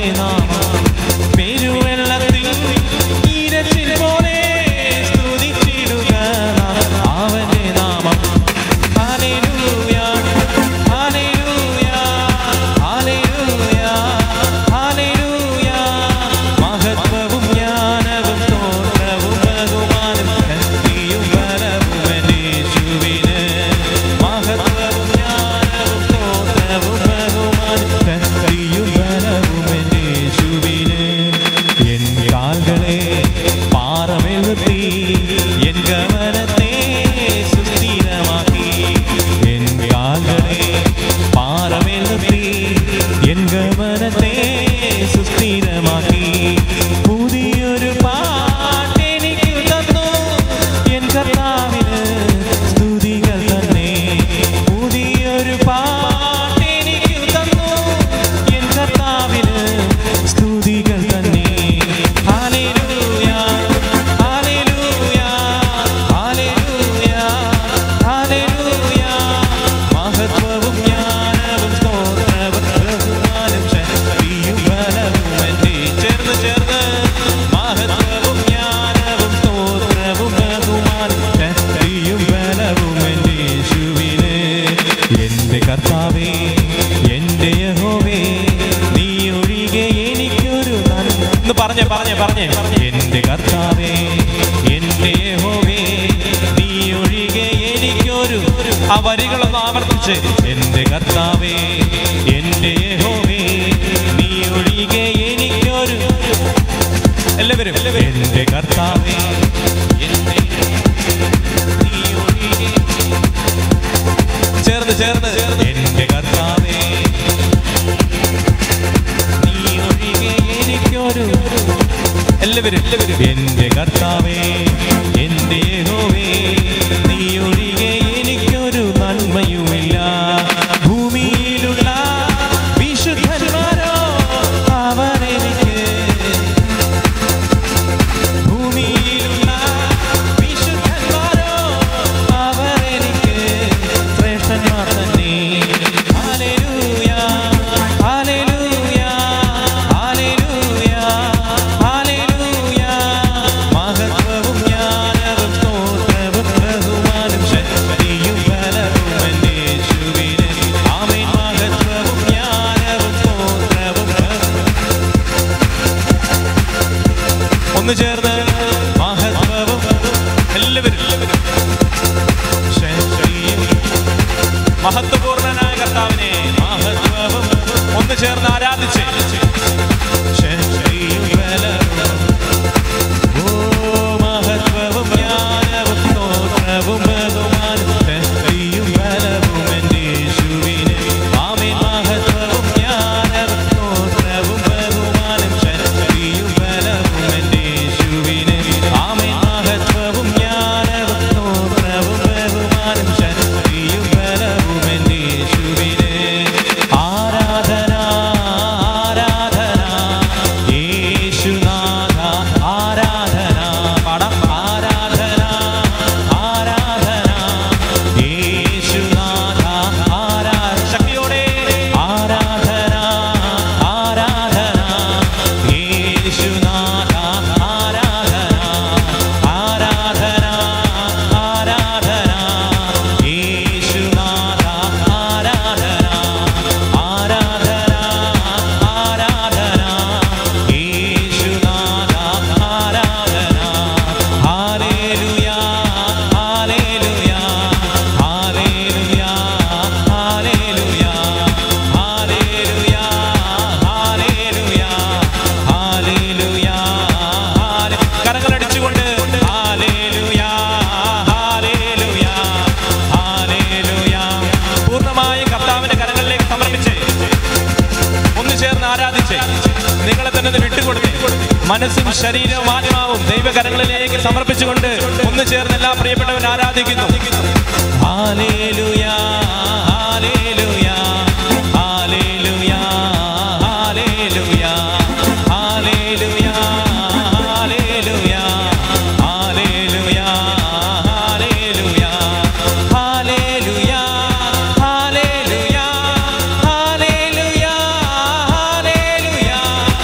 അവന്റെ നാമം പെരുവെള്ളത്തിൽ ഇരച്ചിൽ പോലെ സ്തുതിച്ചിടുക നാം അവന്റെ നാമം ഹല്ലേലൂയ ഹല്ലേലൂയ ഹല്ലേലൂയ ഹല്ലേലൂയ മഹത്വവും ജ്ഞാനവും സ്തോത്രവും ബഹുമാനം ശക്തിയും ബലവും യേശുവിന് മഹത്വവും ജ്ഞാനവും സ്തോത്രവും ബഹുമാനം ശക്തിയും ബലവും യേശുവിന് എൻ കാൽകളെ പാറമെഴുത്തി എൻ ഗമനത്തെ സുസ്ഥിരമാക്കി എൻ കാൽകളെ പാറമെഴുത്തി എൻ ഗമനത്തെ സുസ്ഥിരമാക്കി പുതിയൊരു പാട്ടെനിക്ക് തന്നു എൻ കർത്താവിന് സ്തുതികൾ തന്നെ പുതിയൊരു പാട്ടെനിക്ക് തന്നു എൻ കർത്താവിന് സ്തുതികൾ തന്നെ ഹല്ലേലൂയ ഹല്ലേലൂയ ഹല്ലേലൂയ ഹല്ലേലൂയ മഹത്വവും ജ്ഞാനവും സ്തോത്രവും ബഹുമാനം ശക്തിയും ബലവും എന്റെ ചേർന്ന് ചേർന്ന് മഹത്വവും ജ്ഞാനവും സ്തോത്രവും ബഹുമാനം ശക്തിയും ബലവും എന്റെ യേശുവിന് എന്റെ കർത്താവേ എന്റെ യഹോവേ നീ ഒഴികെ എനിക്കൊരു നന്മ എന്ന് പറഞ്ഞേ പറഞ്ഞേ പറഞ്ഞേ എന്റെ കർത്താവേ എന്റെ യഹോവേ നീ ഒഴികെ എനിക്കൊരു ആ വരികളൊന്ന് ആവർത്തിച്ച് എന്റെ കർത്താവേ എന്റെ യഹോവേ നീ ഒഴികെ എനിക്കൊരു എല്ലാവരും എന്റെ കർത്താവേ എന്റെ നീ ഒഴികെ ചേർന്ന് ചേർന്ന് എന്റെ കർത്താവേ നീ ഒഴികെ എനിക്കൊരു എല്ലാവരും എല്ലാവരും എന്റെ കർത്താവേ എന്റെ യഹോവേ നീ ഒഴികെ എനിക്കൊരു നന്മയുമില്ല ഭൂമിയിലുള്ള വിശുദ്ധന്മാരോ അവരെനിക്ക് ഭൂമിയിലുള്ള വിശുദ്ധന്മാരോ അവരെനിക്ക് ശ്രേഷ്ഠന്മാർ തന്നെ ഹല്ലേലൂയ ഹല്ലേലൂയ ഹല്ലേലൂയ ഹല്ലേലൂയ മഹത്വവും ജ്ഞാനവും സ്തോത്രവും ബഹുമാനം ശക്തിയും ബലവും എന്റെ യേശുവിന് ആമേൻ മഹത്വവും ജ്ഞാനവും സ്തോത്രവും ബഹുമാനം ഒന്ന് ചേർന്ന് മഹത്വവും എല്ലാവരും എല്ലാവരും ശക്തിയും മഹത്വപൂർണനായ കർത്താവിനെ മഹത്വവും ഒന്ന് ചേർന്ന് ആരാധിച്ച് ശക്തിയും ബലവും ഓ മഹത്വവും ജ്ഞാനവും സ്തോത്രവും ബഹുമാനം ശക്തിയും ബലവും എന്റെ യേശുവിന് ആമേൻ മഹത്വവും ജ്ഞാനവും സ്തോത്രവും ബഹുമാനം ശക്തിയും ബലവും എന്റെ യേശുവിന് ആമേൻ മഹത്വവും ജ്ഞാനവും സ്തോത്രവും ബഹുമാനം ശക്തിയും ബലവും എന്റെ യേശുവിന് ആരാധന ആരാധന യേശുനാഥ ആരാധന പാടാം ആരാധന ആരാധന യേശുനാഥ ആരാധന ശക്തിയോടെ ആരാധന ആരാധന യേശുനാഥ ആരാധന ആരാധന ആരാധന യേശുനാഥ ആരാധന ആരാധന ആരാധന യേശുനാഥ ആരാധന ഹല്ലേലൂയ ഹല്ലേലൂയ ഹല്ലേലൂയ ഹല്ലേലൂയ ഹല്ലേലൂയ ഹല്ലേലൂയ ഹല്ലേലൂയ കരങ്ങളടിച്ചുകൊണ്ട് ഹല്ലേലൂയ ഹല്ലേലൂയ ഹല്ലേലൂയ പൂർണ്ണമായും കർത്താവിന്റെ കരങ്ങളിലേക്ക് സമർപ്പിച്ച് ഒന്ന് ചേർന്ന് ആരാധിച്ച് നിങ്ങളെ തന്നെ ഒന്ന് വിട്ടുകൊടുത്ത് മനസ്സും ശരീരവും ആത്മാവും ദൈവകരങ്ങളിലേക്ക് സമർപ്പിച്ചുകൊണ്ട് ഒന്ന് ചേർന്ന് എല്ലാ പ്രിയപ്പെട്ടവൻ ആരാധിക്കുന്നു ഹാലേലുയ ഹാലേലുയ ഹാലേലുയ ഹാലേലുയ ഹാലേലുയ ഹാലേലുയ ഹാലേലുയ ഹാലേലുയ ഹാലേലുയ ഹാലേലുയ ഹാലേലുയ ഹാലേലുയ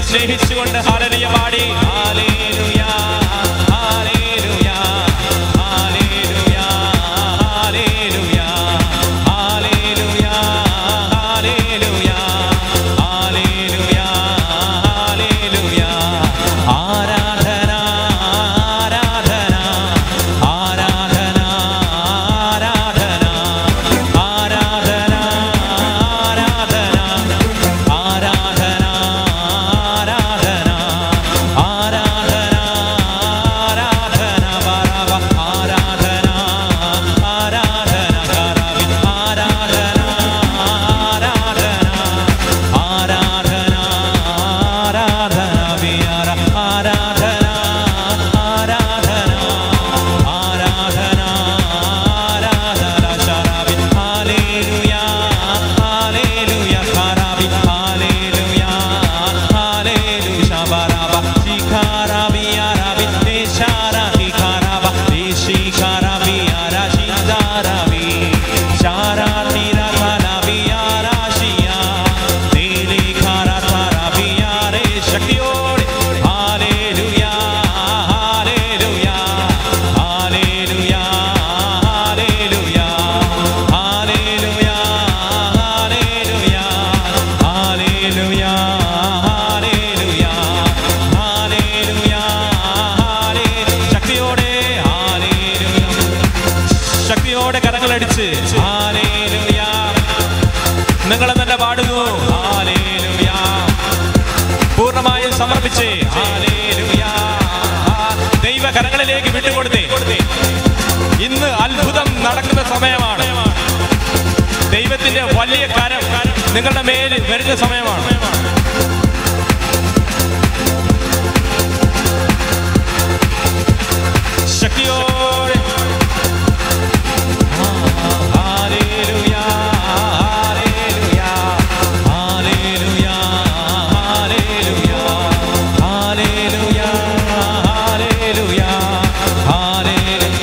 സ്നേഹിച്ചുകൊണ്ട് ഹാലലിയ പാടി ഹാലേലുയ ഹാലേലുയ ഹാലേലുയ ഹാലേലുയ ഹാലേലുയ ഹാലേലുയ ഹാലേലുയ ഹാലേലുയ ആരാധന ആരാധന ആരാധന ആരാധന ആരാധന ആരാധന ആരാധന ആരാധന ആരാധന ആരാധന ബറവ ആരാധന ആരാധന കരവി ആരാധന ആരാധന ആരാധന ആരാധന വിയറ ആരാധന ആരാധന ആരാധന ആരാധന ശരവി ഹല്ലേലൂയ ഹല്ലേലൂയ കരവി ഹല്ലേലൂയ ഹല്ലേലൂയ ശബരവ ശിഖരവി അരവി ദേശാരവി കരവ ദേശിഖരവി അരശിന്ദരവി ശാരാതിര കലവി അരാശിയ നീലി ഖരഥരവി അരേ ശക്തിയോടെ ഹല്ലേലൂയ ഹല്ലേലൂയ ഹല്ലേലൂയ ഹല്ലേലൂയ ഹല്ലേലൂയ ഹല്ലേലൂയ ഹല്ലേലൂയ ഹല്ലേലൂയ ഹല്ലേലൂയ ഹല്ലേലൂയ ശക്തിയോടെ ഹല്ലേലൂയ ശക്തിയോടെ കരങ്ങളടിച്ച് ഹല്ലേലൂയ നിങ്ങൾ തന്നെ പാടുന്നു ഹല്ലേലൂയ പൂർണ്ണമായും സമർപ്പിച്ച് ഹല്ലേലൂയ ദൈവ കരങ്ങളിലേക്ക് വിട്ടുകൊടുത്തേ ഇന്ന് അത്ഭുതം നടക്കുന്ന സമയമാണ് ദൈവത്തിന്റെ വലിയ കരം നിങ്ങളുടെ മേൽ വരുന്ന സമയമാണ് ശക്തിയോടെ ഹല്ലേലൂയ ഹല്ലേലൂയ ഹല്ലേലൂയ ഹല്ലേലൂയ ഹല്ലേലൂയ ഹല്ലേലൂയ ഹല്ലേലൂയ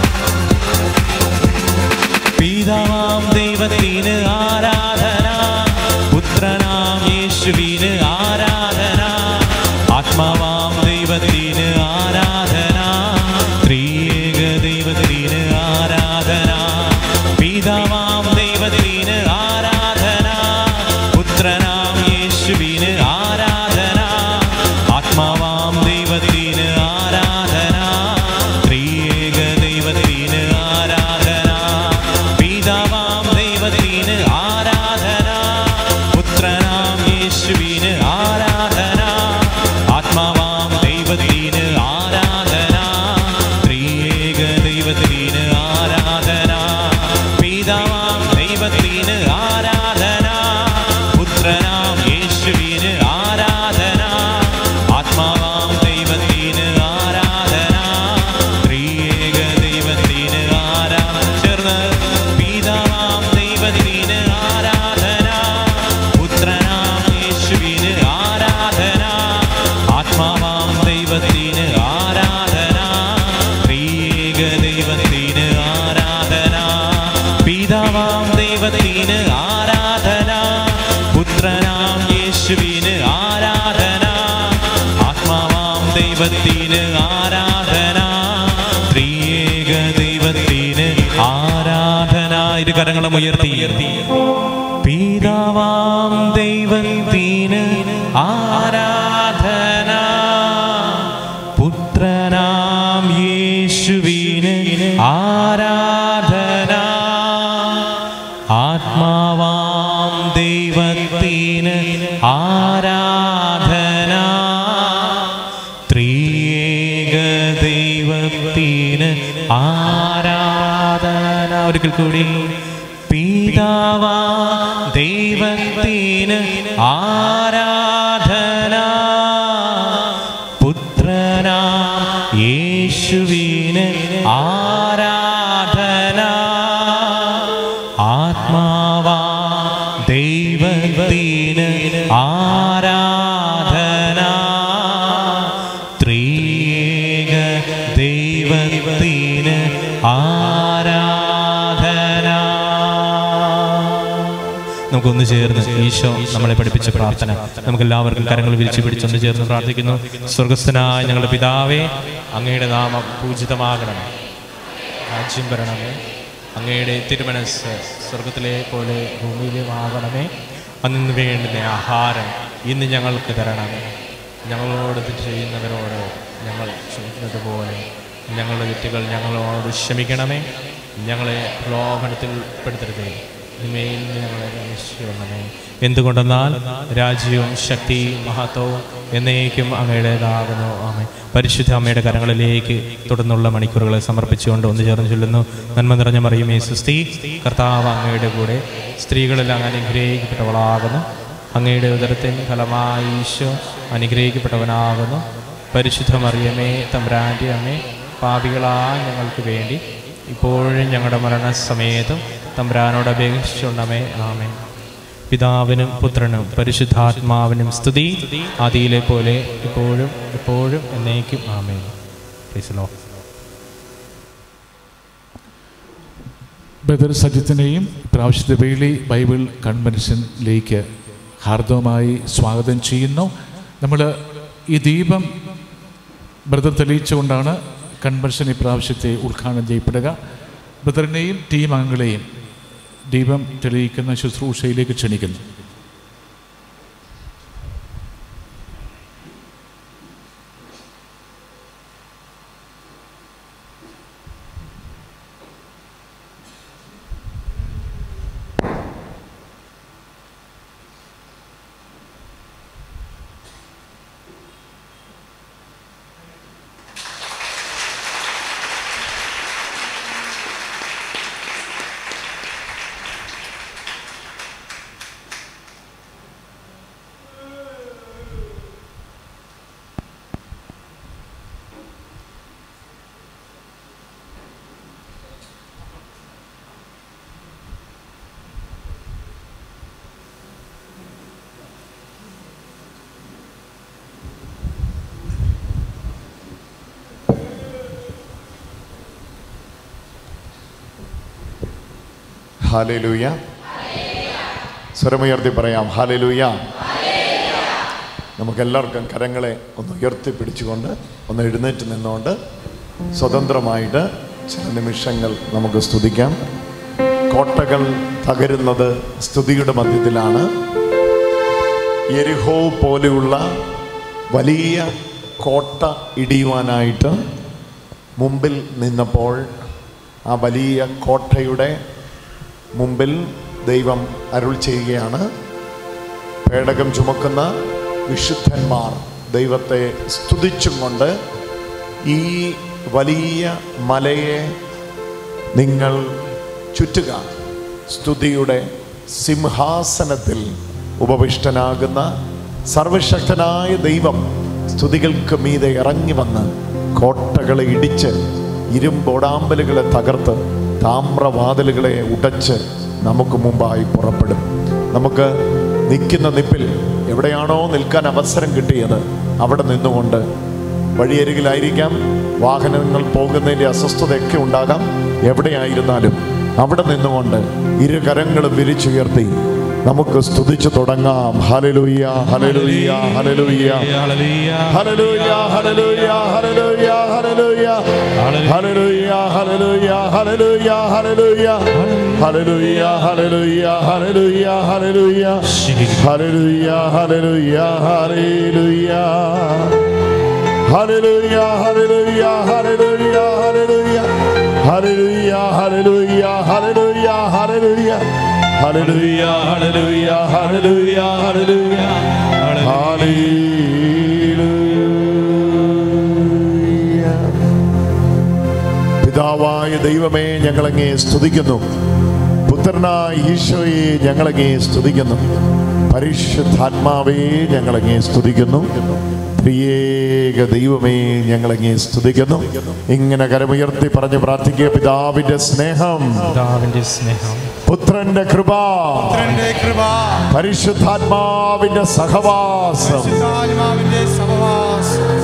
പിതാവാം ദൈവത്തിന് ആരാധന പുത്രനാം യേശുവിന് ആരാധന ആത്മാവാം ദൈവത്തിന് ആരാധന ത്രിയേക ദൈവത്തിന് ആരാധന പിതാവാം ദൈവത്തിന് ആരാധന പുത്രനാം യേശുവിന് ആരാധന ആത്മാവാം ദൈവത്തിന് ആരാധന ത്രിയേക ദൈവത്തിന് ആരാധന പിതാവാം ദൈവത്തിന് ആരാധന പുത്രനാം യേശുവിന് ആരാധന ആത്മാവാം ദൈവത്തിന് ആരാധന ത്രിയേക ദൈവത്തിന് ആരാധന പിതാവാം ദൈവത്തിന് ആരാധന പുത്രനാം യേശുവിന് ആരാധന ആത്മാവാം ദൈവത്തിന് ആരാധന ത്രിയേക ദൈവത്തിന് ആരാധന ചേർന്ന് പിതാവാം ദൈവത്തിന് ആരാധന പുത്രനാം യേശുവിന് ആരാധന ആത്മാവാം ദൈവത്തിന് ആരാധന ത്രിയേക ദൈവത്തിന് ആരാധന പിതാവാം ദൈവത്തിന് ആരാധന പുത്രനാം യേശുവിന് ആരാധന ആത്മാവാം ദൈവത്തിന് ആരാധന ത്രിയേക ദൈവത്തിന് ആരാധന ഇരു കരങ്ങളും ഉയർത്തി പിതാവാം ദൈവത്തിന് ആരാധന പുത്രനാം യേശുവിന് ആരാധന ആത്മാവാം ദൈവത്തിന് ആരാധന ത്രിയേക ദൈവത്തിന് ആരാധന ഒരിക്കൽ കൂടി പിതാവാ ദൈവത്തിന് ആരാധന പുത്രനാം യേശുവിന് ആരാധന ആത്മാവാ ദൈവത്തിന് ആരാധന ത്രിയേക ദൈവത്തിന് ആരാധന നമുക്കൊന്ന് ചേർന്ന് ഈശോ നമ്മളെ പഠിപ്പിച്ച പ്രാർത്ഥന നമുക്ക് എല്ലാവർക്കും കരങ്ങൾ വിരിച്ചു പിടിച്ചൊന്ന് ചേർന്ന് പ്രാർത്ഥിക്കുന്നു സ്വർഗസ്ഥനായ ഞങ്ങളുടെ പിതാവേ അങ്ങയുടെ നാമം പൂജിതമാകണമേ രാജ്യം വരണമേ അങ്ങയുടെ തിരുമനസ് സ്വർഗത്തിലെ പോലെ ഭൂമിയിലുമാകണമേ അന്ന് വേണ്ടുന്ന ആഹാരം ഇന്ന് ഞങ്ങൾക്ക് തരണമേ ഞങ്ങളോട് തെറ്റ് ചെയ്യുന്നവരോട് ഞങ്ങൾ ക്ഷമിക്കുന്നത് പോലെ ഞങ്ങളുടെ തെറ്റുകൾ ഞങ്ങളോട് ക്ഷമിക്കണമേ ഞങ്ങളെ പ്രലോഭനത്തിൽ പെടുത്തരുതേ ഇനിമേൽ നിന്ന് ഞങ്ങളെ രക്ഷിക്കണമേ എന്തുകൊണ്ടെന്നാൽ രാജ്യവും ശക്തിയും മഹത്വവും എന്നേക്കും അങ്ങയുടേതാകുന്നു ആമേ പരിശുദ്ധ അമ്മയുടെ കരങ്ങളിലേക്ക് തുടർന്നുള്ള മണിക്കൂറുകളെ സമർപ്പിച്ചുകൊണ്ട് ഒന്ന് ചേർന്ന് ചൊല്ലുന്നു നന്മ നിറഞ്ഞ മറിയുമേ സുസ്തി കർത്താവ് അങ്ങയുടെ കൂടെ സ്ത്രീകളെല്ലാം അനുഗ്രഹിക്കപ്പെട്ടവളാകുന്നു അങ്ങയുടെ ഉദരത്തിൻ ഫലമായി ഈശോ അനുഗ്രഹിക്കപ്പെട്ടവനാകുന്നു പരിശുദ്ധ മറിയമേ തമ്പ്രാൻ്റെ അമ്മേ പാപികളായ ഞങ്ങൾക്ക് വേണ്ടി ഇപ്പോഴും ഞങ്ങളുടെ മരണസമയത്തും തമ്പ്രാനോട് അപേക്ഷിച്ചുണ്ടമേ ആമേ പിതാവിനും പുത്രനും പരിശുദ്ധാത്മാവിനും സ്തുതി ആദിയിലെ പോലെ ഇപ്പോഴും എപ്പോഴും എന്നേക്കും ആമേ പ്ലീസ് ബദർ സജിത്തിനെയും പ്രാവശ്യത്തെ വേളി ബൈബിൾ കൺവെൻഷനിലേക്ക് ഹാർദവമായി സ്വാഗതം ചെയ്യുന്നു നമ്മൾ ഈ ദീപം ബ്രദർ തെളിയിച്ചുകൊണ്ടാണ് കൺവെൻഷൻ ഈ പ്രാവശ്യത്തെ ഉദ്ഘാടനം ചെയ്യപ്പെടുക ബ്രദറിനെയും ടീം അംഗങ്ങളെയും ദീപം തെളിയിക്കുന്ന ശുശ്രൂഷയിലേക്ക് ക്ഷണിക്കുന്നു ഹാലലൂയ സ്വരമുയർത്തി പറയാം ഹാലലൂയ നമുക്കെല്ലാവർക്കും കരങ്ങളെ ഒന്ന് ഉയർത്തി പിടിച്ചുകൊണ്ട് ഒന്ന് എഴുന്നേറ്റ് നിന്നുകൊണ്ട് സ്വതന്ത്രമായിട്ട് ചില നിമിഷങ്ങൾ നമുക്ക് സ്തുതിക്കാം കോട്ടകൾ തകരുന്നത് സ്തുതിയുടെ മധ്യത്തിലാണ് എരിഹോ പോലെയുള്ള വലിയ കോട്ട ഇടിയുവാനായിട്ട് മുമ്പിൽ നിന്നപ്പോൾ ആ വലിയ കോട്ടയുടെ മുമ്പിൽ ദൈവം അരുൾ ചെയ്യുകയാണ് പേടകം ചുമക്കുന്ന വിശുദ്ധന്മാർ ദൈവത്തെ സ്തുതിച്ചും കൊണ്ട് ഈ വലിയ മലയെ നിങ്ങൾ ചുറ്റുക സ്തുതിയുടെ സിംഹാസനത്തിൽ ഉപവിഷ്ടനാകുന്ന സർവശക്തനായ ദൈവം സ്തുതികൾക്ക് മീതെ ഇറങ്ങി വന്ന് കോട്ടകളെ ഇടിച്ച് ഇരുമ്പോടാമ്പലുകളെ തകർത്ത് താമ്രവാതിലുകളെ ഉടച്ച് നമുക്ക് മുമ്പായി പുറപ്പെടും നമുക്ക് നിൽക്കുന്ന നിപ്പിൽ എവിടെയാണോ നിൽക്കാൻ അവസരം കിട്ടിയത് അവിടെ നിന്നുകൊണ്ട് വഴിയരികിലായിരിക്കാം വാഹനങ്ങൾ പോകുന്നതിൻ്റെ അസ്വസ്ഥതയൊക്കെ ഉണ്ടാകാം എവിടെയായിരുന്നാലും അവിടെ നിന്നുകൊണ്ട് ഇരു കരങ്ങളും വിരിച്ചുയർത്തി നമുക്ക് സ്തുതിച്ചു തുടങ്ങാം ഹലലുയ്യ ഹലലുയ്യ ഹലലുയ്യ ഹലലുയ്യ ഹലലുയ്യ ഹലലുയ്യ ഹലലുയ്യ ഹലലുയ്യ ഹലലുയ്യ ഹലലുയ്യ ഹലലുയ്യ ഹലലുയ്യ ഹലലുയ്യ ഹലലുയ്യ ഹലലുയ്യ ഹലലുയ്യ ഹലലുയ്യ ഹലലുയ്യ Hallelujah, hallelujah, hallelujah, hallelujah. Hallelujah, hallelujah, hallelujah, hallelujah. Hallelujah, hallelujah, hallelujah, hallelujah. Hallelujah. പിതാവായ ദൈവമേ ഞങ്ങളങ്ങേ സ്തുതിക്കുന്നു പുത്രനായ ഈശോയെ ഞങ്ങളങ്ങേ സ്തുതിക്കുന്നു പരിശുദ്ധാത്മാവേ ഞങ്ങളങ്ങേ സ്തുതിക്കുന്നു പ്രിയേക ദൈവമേ ഞങ്ങളങ്ങേ സ്തുതിക്കുന്നു ഇങ്ങനെ കരമുയർത്തി പറഞ്ഞ് പ്രാർത്ഥിക്കുക പിതാവിന്റെ സ്നേഹം പിതാവിൻ്റെ സ്നേഹം പുത്രന്റെ കൃപ പുത്രന്റെ കൃപ പരിശുദ്ധാത്മാവിന്റെ സഹവാസം പരിശുദ്ധാത്മാവിന്റെ സഹവാസം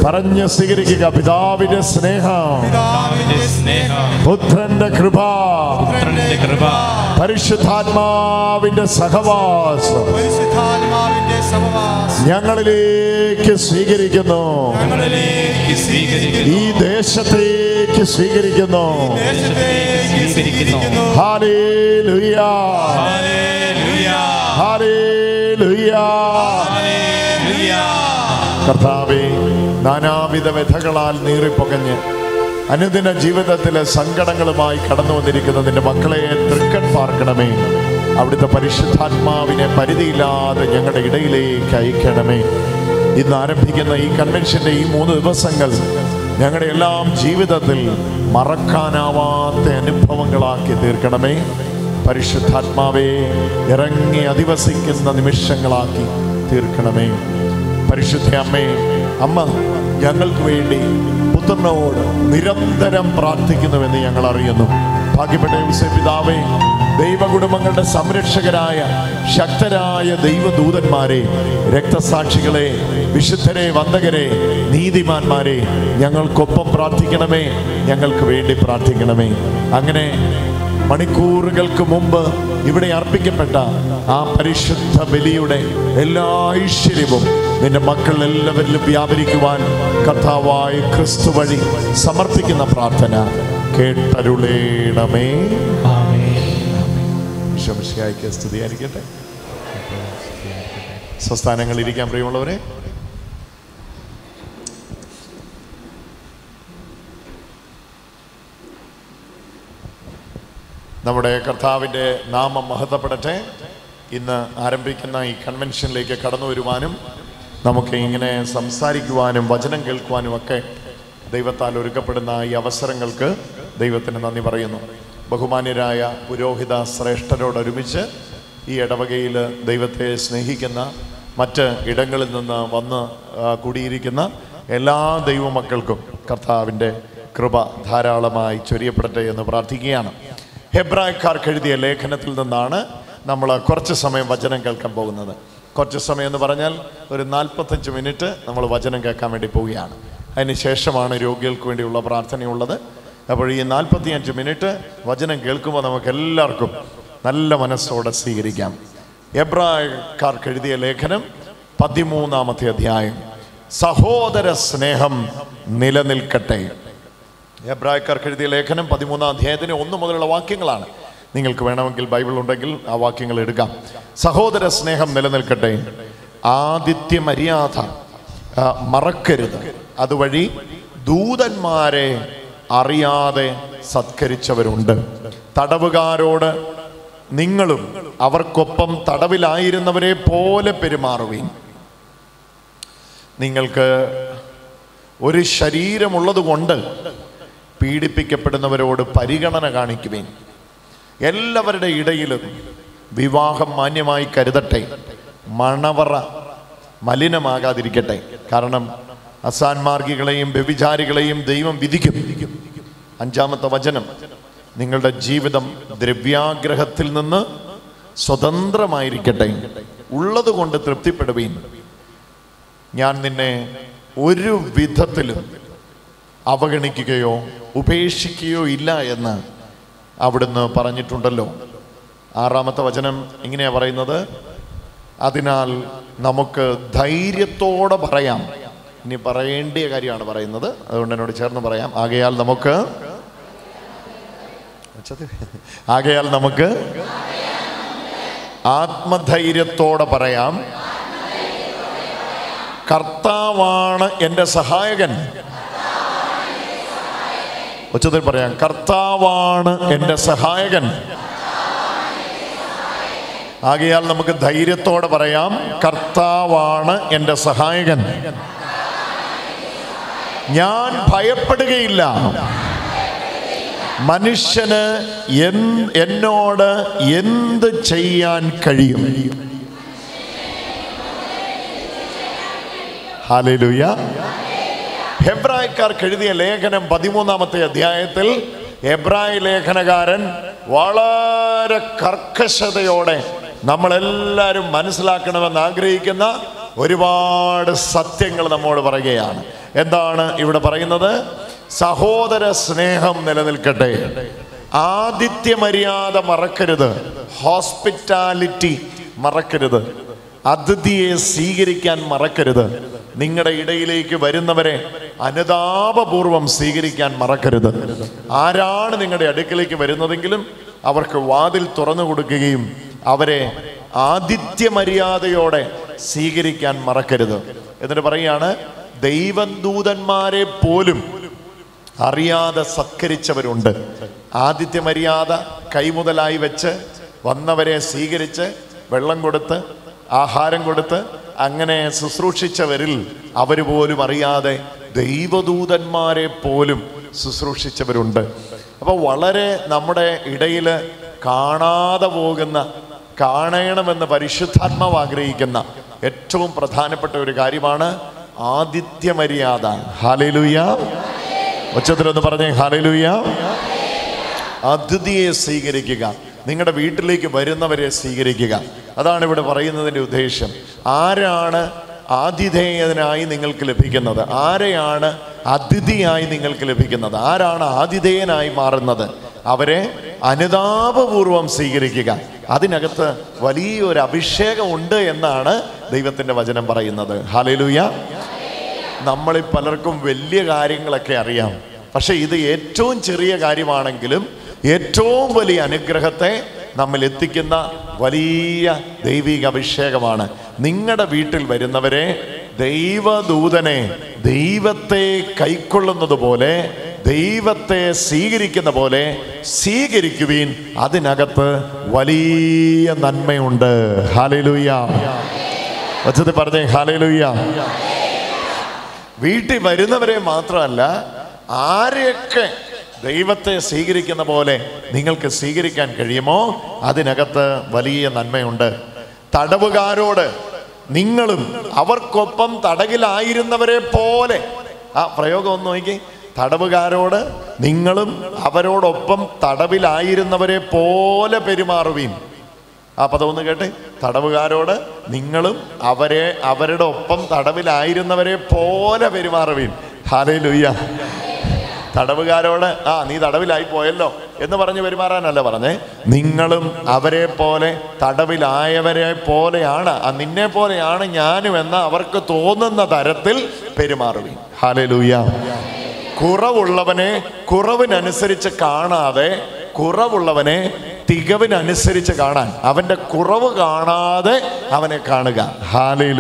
പറഞ്ഞ് സ്വീകരിക്കുക പിതാവിന്റെ സ്നേഹം പിതാവിന്റെ സ്നേഹം പുത്രന്റെ കൃപ പുത്രന്റെ കൃപ പരിശുദ്ധാത്മാവിന്റെ സഹവാസം പരിശുദ്ധാത്മാവിന്റെ സമവാസം ഞങ്ങളിലേക്ക് സ്വീകരിക്കുന്നു ഞങ്ങളിലേക്ക് സ്വീകരിക്കുന്നു ഈ ദേശത്തേക്ക് സ്വീകരിക്കുന്നു ദേശത്തേക്ക് സ്വീകരിക്കുന്നു ഹാലേലുയ ഹല്ലേലൂയ ഹാലേലുയ ഹല്ലേലൂയ കർത്താവെ നാനാവിധ വ്യഥകളാൽ നീറിപ്പുകഞ്ഞ് അനുദിന ജീവിതത്തിലെ സങ്കടങ്ങളുമായി കടന്നു വന്നിരിക്കുന്ന നിന്റെ മക്കളെ തൃക്കൺ പാർക്കണമേ അവിടുത്തെ പരിശുദ്ധാത്മാവിനെ പരിധിയില്ലാതെ ഞങ്ങളുടെ ഇടയിലേക്ക് അയക്കണമേ ഇന്ന് ആരംഭിക്കുന്ന ഈ കൺവെൻഷന്റെ ഈ മൂന്ന് ദിവസങ്ങൾ ഞങ്ങളുടെ എല്ലാം ജീവിതത്തിൽ മറക്കാനാവാത്ത അനുഭവങ്ങളാക്കി തീർക്കണമേ പരിശുദ്ധാത്മാവെ ഇറങ്ങി അധിവസിക്കുന്ന നിമിഷങ്ങളാക്കി തീർക്കണമേ പരിശുദ്ധ അമ്മേ അമ്മ ഞങ്ങൾക്ക് വേണ്ടി പുത്രനോട് നിരന്തരം പ്രാർത്ഥിക്കുന്നുവെന്ന് ഞങ്ങൾ അറിയുന്നു ഭാഗ്യപ്പെട്ട യേശുവേ പിതാവേ ദൈവകുടുംബങ്ങളുടെ സംരക്ഷകരായ ശക്തരായ ദൈവദൂതന്മാരെ രക്തസാക്ഷികളെ വിശുദ്ധരെ വന്ദകരെ നീതിമാന്മാരെ ഞങ്ങൾക്കൊപ്പം പ്രാർത്ഥിക്കണമേ ഞങ്ങൾക്ക് വേണ്ടി പ്രാർത്ഥിക്കണമേ അങ്ങനെ മണിക്കൂറുകൾക്ക് മുമ്പ് ഇവിടെ അർപ്പിക്കപ്പെട്ട ആ പരിശുദ്ധ ബലിയുടെ എല്ലാ ഐശ്വര്യവും നിന്റെ മക്കൾ എല്ലാവരിലും വ്യാപരിക്കുവാൻ കർത്താവായ ക്രിസ്തു വഴി സമർപ്പിക്കുന്ന പ്രാർത്ഥന കേട്ടരുളേണമേ ശംശയായിക്ക് സ്തുതിയായിരിക്കട്ടെ സ്വസ്ഥാനങ്ങളിൽ ഇരിക്കാൻ പ്രിയമുള്ളവരെ നമ്മുടെ കർത്താവിൻ്റെ നാമം മഹത്വപ്പെടട്ടെ ഇന്ന് ആരംഭിക്കുന്ന ഈ കൺവെൻഷനിലേക്ക് കടന്നു വരുവാനും നമുക്ക് ഇങ്ങനെ സംസാരിക്കുവാനും വചനം കേൾക്കുവാനും ഒക്കെ ദൈവത്താൽ ഒരുക്കപ്പെടുന്ന ഈ അവസരങ്ങൾക്ക് ദൈവത്തിന് നന്ദി പറയുന്നു ബഹുമാന്യരായ പുരോഹിത ശ്രേഷ്ഠരോടൊരുമിച്ച് ഈ ഇടവകയിൽ ദൈവത്തെ സ്നേഹിക്കുന്ന മറ്റ് ഇടങ്ങളിൽ നിന്ന് വന്ന് ആ, കൂടിയിരിക്കുന്ന എല്ലാ ദൈവമക്കൾക്കും കർത്താവിൻ്റെ കൃപ ധാരാളമായി ചൊരിയപ്പെടട്ടെ എന്ന് പ്രാർത്ഥിക്കുകയാണ് ഹെബ്രായക്കാർക്ക് എഴുതിയ ലേഖനത്തിൽ നിന്നാണ് നമ്മൾ കുറച്ച് സമയം വചനം കേൾക്കാൻ പോകുന്നത് കുറച്ച് സമയം എന്ന് പറഞ്ഞാൽ ഒരു നാൽപ്പത്തഞ്ച് മിനിറ്റ് നമ്മൾ വചനം കേൾക്കാൻ വേണ്ടി പോവുകയാണ് അതിന് ശേഷമാണ് രോഗികൾക്ക് വേണ്ടിയുള്ള പ്രാർത്ഥനയുള്ളത് അപ്പോൾ ഈ നാൽപ്പത്തിയഞ്ച് മിനിറ്റ് വചനം കേൾക്കുമ്പോൾ നമുക്ക് എല്ലാവർക്കും നല്ല മനസ്സോടെ സ്വീകരിക്കാം എബ്രായക്കാർക്ക് എഴുതിയ ലേഖനം പതിമൂന്നാമത്തെ അധ്യായം സഹോദര സ്നേഹം നിലനിൽക്കട്ടെ എബ്രായക്കാർക്ക് എഴുതിയ ലേഖനം പതിമൂന്നാം അധ്യായത്തിന് ഒന്ന് മുതലുള്ള വാക്യങ്ങളാണ് നിങ്ങൾക്ക് വേണമെങ്കിൽ ബൈബിൾ ഉണ്ടെങ്കിൽ ആ വാക്യങ്ങൾ എടുക്കാം സഹോദര സ്നേഹം നിലനിൽക്കട്ടെ ആദിത്യ മര്യാദ ആ, മറക്കരുത് അതുവഴി ദൂതന്മാരെ അറിയാതെ സത്കരിച്ചവരുണ്ട് തടവുകാരോട് നിങ്ങളും അവർക്കൊപ്പം തടവിലായിരുന്നവരെ പോലെ പെരുമാറുകയും നിങ്ങൾക്ക് ഒരു ശരീരമുള്ളത് കൊണ്ട് പീഡിപ്പിക്കപ്പെടുന്നവരോട് പരിഗണന കാണിക്കുവേൻ എല്ലാവരുടെ ഇടയിലും വിവാഹം മാന്യമായി കരുതട്ടെ മണവറ മലിനമാകാതിരിക്കട്ടെ കാരണം അസാൻമാർഗികളെയും വ്യഭിചാരികളെയും ദൈവം വിധിക്കും അഞ്ചാമത്തെ വചനം നിങ്ങളുടെ ജീവിതം ദ്രവ്യാഗ്രഹത്തിൽ നിന്ന് സ്വതന്ത്രമായിരിക്കട്ടെ ഉള്ളതുകൊണ്ട് തൃപ്തിപ്പെടുവീൻ ഞാൻ നിന്നെ ഒരു വിധത്തിലും അവഗണിക്കുകയോ ഉപേക്ഷിക്കുകയോ ഇല്ല എന്ന് അവിടുന്ന് പറഞ്ഞിട്ടുണ്ടല്ലോ ആറാമത്തെ വചനം ഇങ്ങനെയാ പറയുന്നത് അതിനാൽ നമുക്ക് ധൈര്യത്തോടെ പറയാം ഇനി പറയേണ്ടിയ കാര്യമാണ് പറയുന്നത് അതുകൊണ്ട് എന്നോട് ചേർന്ന് പറയാം ആകയാൽ നമുക്ക് ആകയാൽ നമുക്ക് ആത്മധൈര്യത്തോടെ പറയാം കർത്താവാണ് എൻ്റെ സഹായകൻ ഉച്ചത്തിൽ പറയാം കർത്താവാണ് എൻ്റെ സഹായകൻ ആകയാൽ നമുക്ക് ധൈര്യത്തോടെ പറയാം കർത്താവാണ് എൻ്റെ സഹായകൻ ഞാൻ ഭയപ്പെടുകയില്ല മനുഷ്യന് എൻ- എന്നോട് എന്ത് ചെയ്യാൻ കഴിയും ഹാലേലൂയ ഹെബ്രായക്കാർക്ക് എഴുതിയ ലേഖനം പതിമൂന്നാമത്തെ അധ്യായത്തിൽ ഹെബ്രായ ലേഖനകാരൻ വളരെ കർക്കശതയോടെ നമ്മളെല്ലാവരും മനസ്സിലാക്കണമെന്ന് ആഗ്രഹിക്കുന്ന ഒരുപാട് സത്യങ്ങൾ നമ്മോട് പറയുകയാണ് എന്താണ് ഇവിടെ പറയുന്നത് സഹോദര സ്നേഹം നിലനിൽക്കട്ടെ ആദിത്യ മര്യാദ മറക്കരുത് ഹോസ്പിറ്റാലിറ്റി മറക്കരുത് അതിഥിയെ സ്വീകരിക്കാൻ മറക്കരുത് നിങ്ങളുടെ ഇടയിലേക്ക് വരുന്നവരെ അനുതാപപൂർവം സ്വീകരിക്കാൻ മറക്കരുത് ആരാണ് നിങ്ങളുടെ അടുക്കിലേക്ക് വരുന്നതെങ്കിലും അവർക്ക് വാതിൽ തുറന്നു കൊടുക്കുകയും അവരെ ആദിത്യ മര്യാദയോടെ സ്വീകരിക്കാൻ മറക്കരുത് എന്നിട്ട് പറയുകയാണ് ദൈവദൂതന്മാരെ പോലും അറിയാതെ സത്കരിച്ചവരുണ്ട് ആദിത്യ മര്യാദ കൈമുതലായി വെച്ച് വന്നവരെ സ്വീകരിച്ച് വെള്ളം കൊടുത്ത് ആഹാരം കൊടുത്ത് അങ്ങനെ ശുശ്രൂഷിച്ചവരിൽ അവർ പോലും അറിയാതെ ദൈവദൂതന്മാരെ പോലും ശുശ്രൂഷിച്ചവരുണ്ട് അപ്പോൾ വളരെ നമ്മുടെ ഇടയിൽ കാണാതെ പോകുന്ന കാണണമെന്ന് പരിശുദ്ധാത്മാവ് ആഗ്രഹിക്കുന്ന ഏറ്റവും പ്രധാനപ്പെട്ട ഒരു കാര്യമാണ് ആദിത്യ മര്യാദ ഹാലലുയ ഉച്ചത്തിലൊന്ന് പറഞ്ഞേ ഹാലലുയ അതിഥിയെ സ്വീകരിക്കുക നിങ്ങളുടെ വീട്ടിലേക്ക് വരുന്നവരെ സ്വീകരിക്കുക അതാണ് ഇവിടെ പറയുന്നതിൻ്റെ ഉദ്ദേശം ആരാണ് ആതിഥേയനായി നിങ്ങൾക്ക് ലഭിക്കുന്നത് ആരെയാണ് അതിഥിയായി നിങ്ങൾക്ക് ലഭിക്കുന്നത് ആരാണ് ആതിഥേയനായി മാറുന്നത് അവരെ അനുതാപപൂർവം സ്വീകരിക്കുക അതിനകത്ത് വലിയൊരു അഭിഷേകം ഉണ്ട് എന്നാണ് ദൈവത്തിൻ്റെ വചനം പറയുന്നത് ഹാലലുയ നമ്മളിൽ പലർക്കും വലിയ കാര്യങ്ങളൊക്കെ അറിയാം പക്ഷെ ഇത് ഏറ്റവും ചെറിയ കാര്യമാണെങ്കിലും ഏറ്റവും വലിയ അനുഗ്രഹത്തെ നമ്മൾ എത്തിക്കുന്ന വലിയ ദൈവിക അഭിഷേകമാണ് നിങ്ങളുടെ വീട്ടിൽ വരുന്നവരെ ദൈവദൂതനെ ദൈവത്തെ കൈക്കൊള്ളുന്നത് പോലെ ദൈവത്തെ സ്വീകരിക്കുന്ന പോലെ സ്വീകരിക്കുവീൻ അതിനകത്ത് വലിയ നന്മയുണ്ട് ഹാലലുയ്യ വച്ചത് പറഞ്ഞേ ഹാലലുയ്യ വീട്ടിൽ വരുന്നവരെ മാത്രമല്ല ആരെയൊക്കെ ദൈവത്തെ സ്വീകരിക്കുന്ന പോലെ നിങ്ങൾക്ക് സ്വീകരിക്കാൻ കഴിയുമോ അതിനകത്ത് വലിയ നന്മയുണ്ട് തടവുകാരോട് നിങ്ങളും അവർക്കൊപ്പം തടകിലായിരുന്നവരെ പോലെ ആ പ്രയോഗം ഒന്ന് നോക്കി തടവുകാരോട് നിങ്ങളും അവരോടൊപ്പം തടവിലായിരുന്നവരെ പോലെ പെരുമാറുവീൻ ആ പദം ഒന്ന് കേട്ടെ തടവുകാരോട് നിങ്ങളും അവരെ അവരുടെ ഒപ്പം തടവിലായിരുന്നവരെ പോലെ പെരുമാറുവീൻ ഹാലേ ലുയ്യ തടവുകാരോട് ആ നീ തടവിലായി പോയല്ലോ എന്ന് പറഞ്ഞ് പെരുമാറാനല്ല പറഞ്ഞേ നിങ്ങളും അവരെ പോലെ തടവിലായവരെ പോലെയാണ് ആ നിന്നെ പോലെയാണ് ഞാനും എന്ന് അവർക്ക് തോന്നുന്ന തരത്തിൽ പെരുമാറുവീൻ ഹാലേ ലുയ്യ കുറവുള്ളവനെ കുറവിനനുസരിച്ച് കാണാതെ കുറവുള്ളവനെ തികവിനനുസരിച്ച് കാണാൻ അവൻ്റെ കുറവ് കാണാതെ അവനെ കാണുക ഹാലേ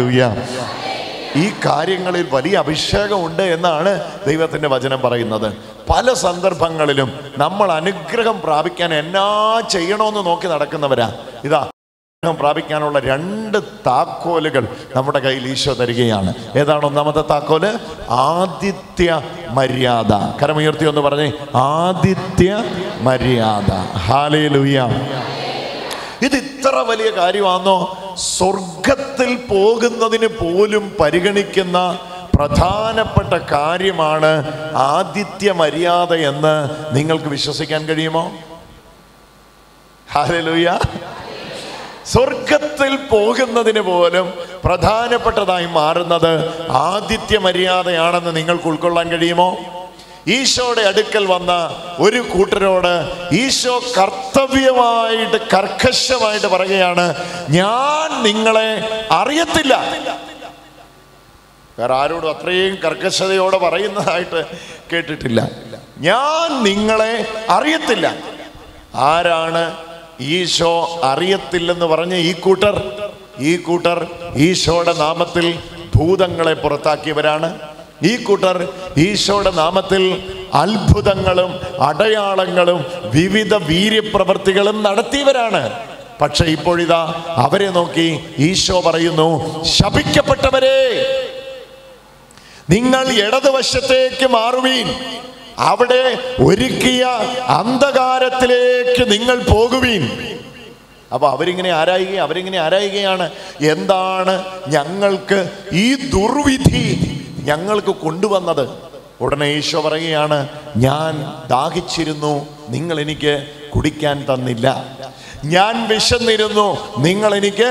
ഈ കാര്യങ്ങളിൽ വലിയ അഭിഷേകമുണ്ട് എന്നാണ് ദൈവത്തിൻ്റെ വചനം പറയുന്നത് പല സന്ദർഭങ്ങളിലും നമ്മൾ അനുഗ്രഹം പ്രാപിക്കാൻ എന്നാ ചെയ്യണമെന്ന് നോക്കി നടക്കുന്നവരാ ഇതാ അനുഗ്രഹം പ്രാപിക്കാനുള്ള രണ്ട് താക്കോലുകൾ നമ്മുടെ കയ്യിൽ ഈശോ തരികയാണ് ഏതാണ് ഒന്നാമത്തെ താക്കോല് ആദിത്യ മര്യാദ കരമുയർത്തി ഒന്ന് പറഞ്ഞേ ആദിത്യ മര്യാദ ഹാലേ ഇത് ഇത്ര വലിയ കാര്യമാണോ സ്വർഗത്തിൽ പോകുന്നതിന് പോലും പരിഗണിക്കുന്ന പ്രധാനപ്പെട്ട കാര്യമാണ് ആദിത്യ മര്യാദ എന്ന് നിങ്ങൾക്ക് വിശ്വസിക്കാൻ കഴിയുമോ ഹാലലുയ്യ സ്വർഗത്തിൽ പോകുന്നതിന് പോലും പ്രധാനപ്പെട്ടതായി മാറുന്നത് ആദിത്യ മര്യാദയാണെന്ന് നിങ്ങൾക്ക് ഉൾക്കൊള്ളാൻ കഴിയുമോ ഈശോയുടെ അടുക്കൽ വന്ന ഒരു കൂട്ടരോട് ഈശോ കർത്തവ്യമായിട്ട് കർക്കശമായിട്ട് പറയുകയാണ് ഞാൻ നിങ്ങളെ അറിയത്തില്ല വേറെ ആരോടും അത്രയും കർക്കശതയോടെ പറയുന്നതായിട്ട് കേട്ടിട്ടില്ല ഞാൻ നിങ്ങളെ അറിയത്തില്ല ആരാണ് ഈശോ അറിയത്തില്ലെന്ന് പറഞ്ഞ ഈ കൂട്ടർ ഈ കൂട്ടർ ഈശോയുടെ നാമത്തിൽ ഭൂതങ്ങളെ പുറത്താക്കിയവരാണ് ഈ കൂട്ടർ ഈശോയുടെ നാമത്തിൽ അത്ഭുതങ്ങളും അടയാളങ്ങളും വിവിധ വീര്യപ്രവർത്തികളും നടത്തിയവരാണ് പക്ഷെ ഇപ്പോഴിതാ അവരെ നോക്കി ഈശോ പറയുന്നു ശപിക്കപ്പെട്ടവരെ നിങ്ങൾ ഇടതുവശത്തേക്ക് മാറുവീൻ അവിടെ ഒരുക്കിയ അന്ധകാരത്തിലേക്ക് നിങ്ങൾ പോകുവീൻ അപ്പൊ അവരിങ്ങനെ ആരായുക അവരിങ്ങനെ ആരായുകയാണ് എന്താണ് ഞങ്ങൾക്ക് ഈ ദുർവിധി ഞങ്ങൾക്ക് കൊണ്ടുവന്നത് ഉടനെ ഈശോ പറയുകയാണ് ഞാൻ ദാഹിച്ചിരുന്നു നിങ്ങൾ എനിക്ക് കുടിക്കാൻ തന്നില്ല ഞാൻ വിശന്നിരുന്നു നിങ്ങൾ എനിക്ക്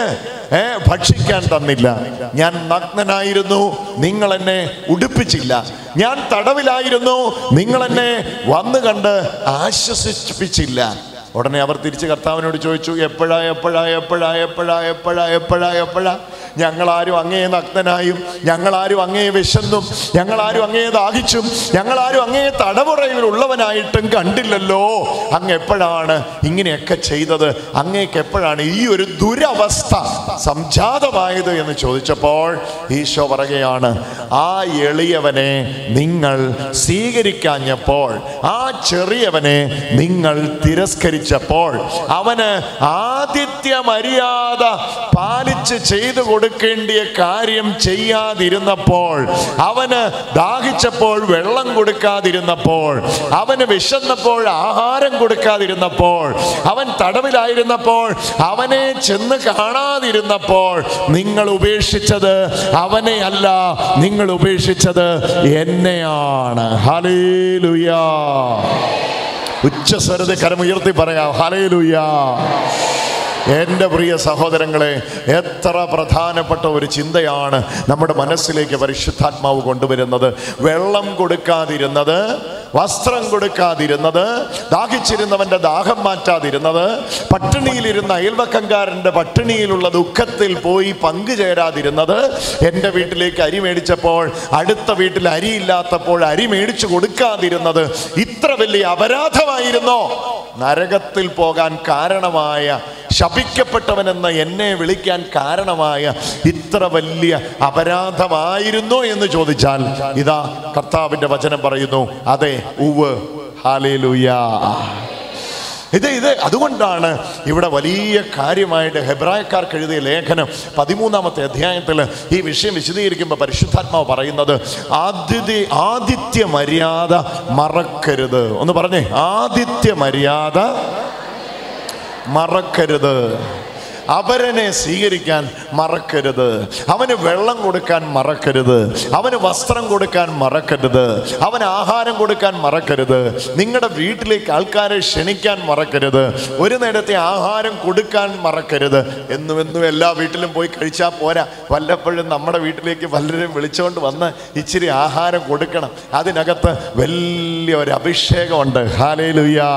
ഏ ഭക്ഷിക്കാൻ തന്നില്ല ഞാൻ നഗ്നനായിരുന്നു നിങ്ങൾ എന്നെ ഉടുപ്പിച്ചില്ല ഞാൻ തടവിലായിരുന്നു നിങ്ങൾ എന്നെ വന്നു കണ്ട് ആശ്വസിപ്പിച്ചില്ല ഉടനെ അവർ തിരിച്ച് കർത്താവിനോട് ചോദിച്ചു എപ്പോഴാ എപ്പോഴാ എപ്പോഴാ എപ്പോഴാ എപ്പോഴാ എപ്പോഴാ എപ്പോഴാ ഞങ്ങളാരും അങ്ങേ നഗ്നനായും ഞങ്ങളാരും അങ്ങേ വിശന്നും ഞങ്ങളാരും അങ്ങേ ദാഹിച്ചും ഞങ്ങളാരും അങ്ങേ തടവുറയിൽ ഉള്ളവനായിട്ടും കണ്ടില്ലല്ലോ അങ്ങ് എപ്പോഴാണ് ഇങ്ങനെയൊക്കെ ചെയ്തത് അങ്ങേക്ക് എപ്പോഴാണ് ഈ ഒരു ദുരവസ്ഥ സംജാതമായത് എന്ന് ചോദിച്ചപ്പോൾ ഈശോ പറയുകയാണ് ആ എളിയവനെ നിങ്ങൾ സ്വീകരിക്കാഞ്ഞപ്പോൾ ആ ചെറിയവനെ നിങ്ങൾ തിരസ്കരിച്ചപ്പോൾ അവന് ആദിത്യ മര്യാദ പാലിച്ച് ചെയ്തു കൊടുക്കേണ്ടിയ കാര്യം ചെയ്യാതിരുന്നപ്പോൾ അവന് ദാഹിച്ചപ്പോൾ വെള്ളം കൊടുക്കാതിരുന്നപ്പോൾ അവന് വിശന്നപ്പോൾ ആഹാരം കൊടുക്കാതിരുന്നപ്പോൾ അവൻ തടവിലായിരുന്നപ്പോൾ അവനെ ചെന്ന് കാണാതിരുന്നപ്പോൾ നിങ്ങൾ ഉപേക്ഷിച്ചത് അവനെ അല്ല നിങ്ങൾ ഉപേക്ഷിച്ചത് എന്നെയാണ് ഹലേലുയാ ഉച്ചസ്വരത കരമുയർത്തി പറയാം ഹലേലുയാ എൻ്റെ പ്രിയ സഹോദരങ്ങളെ എത്ര പ്രധാനപ്പെട്ട ഒരു ചിന്തയാണ് നമ്മുടെ മനസ്സിലേക്ക് പരിശുദ്ധാത്മാവ് കൊണ്ടുവരുന്നത് വെള്ളം കൊടുക്കാതിരുന്നത് വസ്ത്രം കൊടുക്കാതിരുന്നത് ദാഹിച്ചിരുന്നവൻ്റെ ദാഹം മാറ്റാതിരുന്നത് പട്ടിണിയിലിരുന്ന അയൽവക്കംകാരൻ്റെ പട്ടിണിയിലുള്ള ദുഃഖത്തിൽ പോയി പങ്കുചേരാതിരുന്നത് എൻ്റെ വീട്ടിലേക്ക് അരി മേടിച്ചപ്പോൾ അടുത്ത വീട്ടിൽ അരിയില്ലാത്തപ്പോൾ അരി മേടിച്ചു കൊടുക്കാതിരുന്നത് ഇത്ര വലിയ അപരാധമായിരുന്നോ നരകത്തിൽ പോകാൻ കാരണമായ ശപിക്കപ്പെട്ടവനെന്ന് എന്നെ വിളിക്കാൻ കാരണമായ ഇത്ര വലിയ അപരാധമായിരുന്നോ എന്ന് ചോദിച്ചാൽ ഇതാ കർത്താവിന്റെ വചനം പറയുന്നു അതെ ഉവ് ഹാലേലുയാ ഇത് ഇത് അതുകൊണ്ടാണ് ഇവിടെ വലിയ കാര്യമായിട്ട് ഹെബ്രായക്കാർക്ക് എഴുതിയ ലേഖനം പതിമൂന്നാമത്തെ അധ്യായത്തിൽ ഈ വിഷയം വിശദീകരിക്കുമ്പോൾ പരിശുദ്ധാത്മാവ് പറയുന്നത് ആദിത്യ ആദിത്യ മര്യാദ മറക്കരുത് ഒന്ന് പറഞ്ഞേ ആദിത്യ മര്യാദ മറക്കരുത് അവരനെ സ്വീകരിക്കാൻ മറക്കരുത് അവന് വെള്ളം കൊടുക്കാൻ മറക്കരുത് അവന് വസ്ത്രം കൊടുക്കാൻ മറക്കരുത് അവന് ആഹാരം കൊടുക്കാൻ മറക്കരുത് നിങ്ങളുടെ വീട്ടിലേക്ക് ആൾക്കാരെ ക്ഷണിക്കാൻ മറക്കരുത് ഒരു നേരത്തെ ആഹാരം കൊടുക്കാൻ മറക്കരുത് എന്നും എന്നും എല്ലാ വീട്ടിലും പോയി കഴിച്ചാൽ പോരാ വല്ലപ്പോഴും നമ്മുടെ വീട്ടിലേക്ക് പലരും വിളിച്ചുകൊണ്ട് വന്ന് ഇച്ചിരി ആഹാരം കൊടുക്കണം അതിനകത്ത് വലിയ ഒരു അഭിഷേകമുണ്ട് ഹാലേലുയാ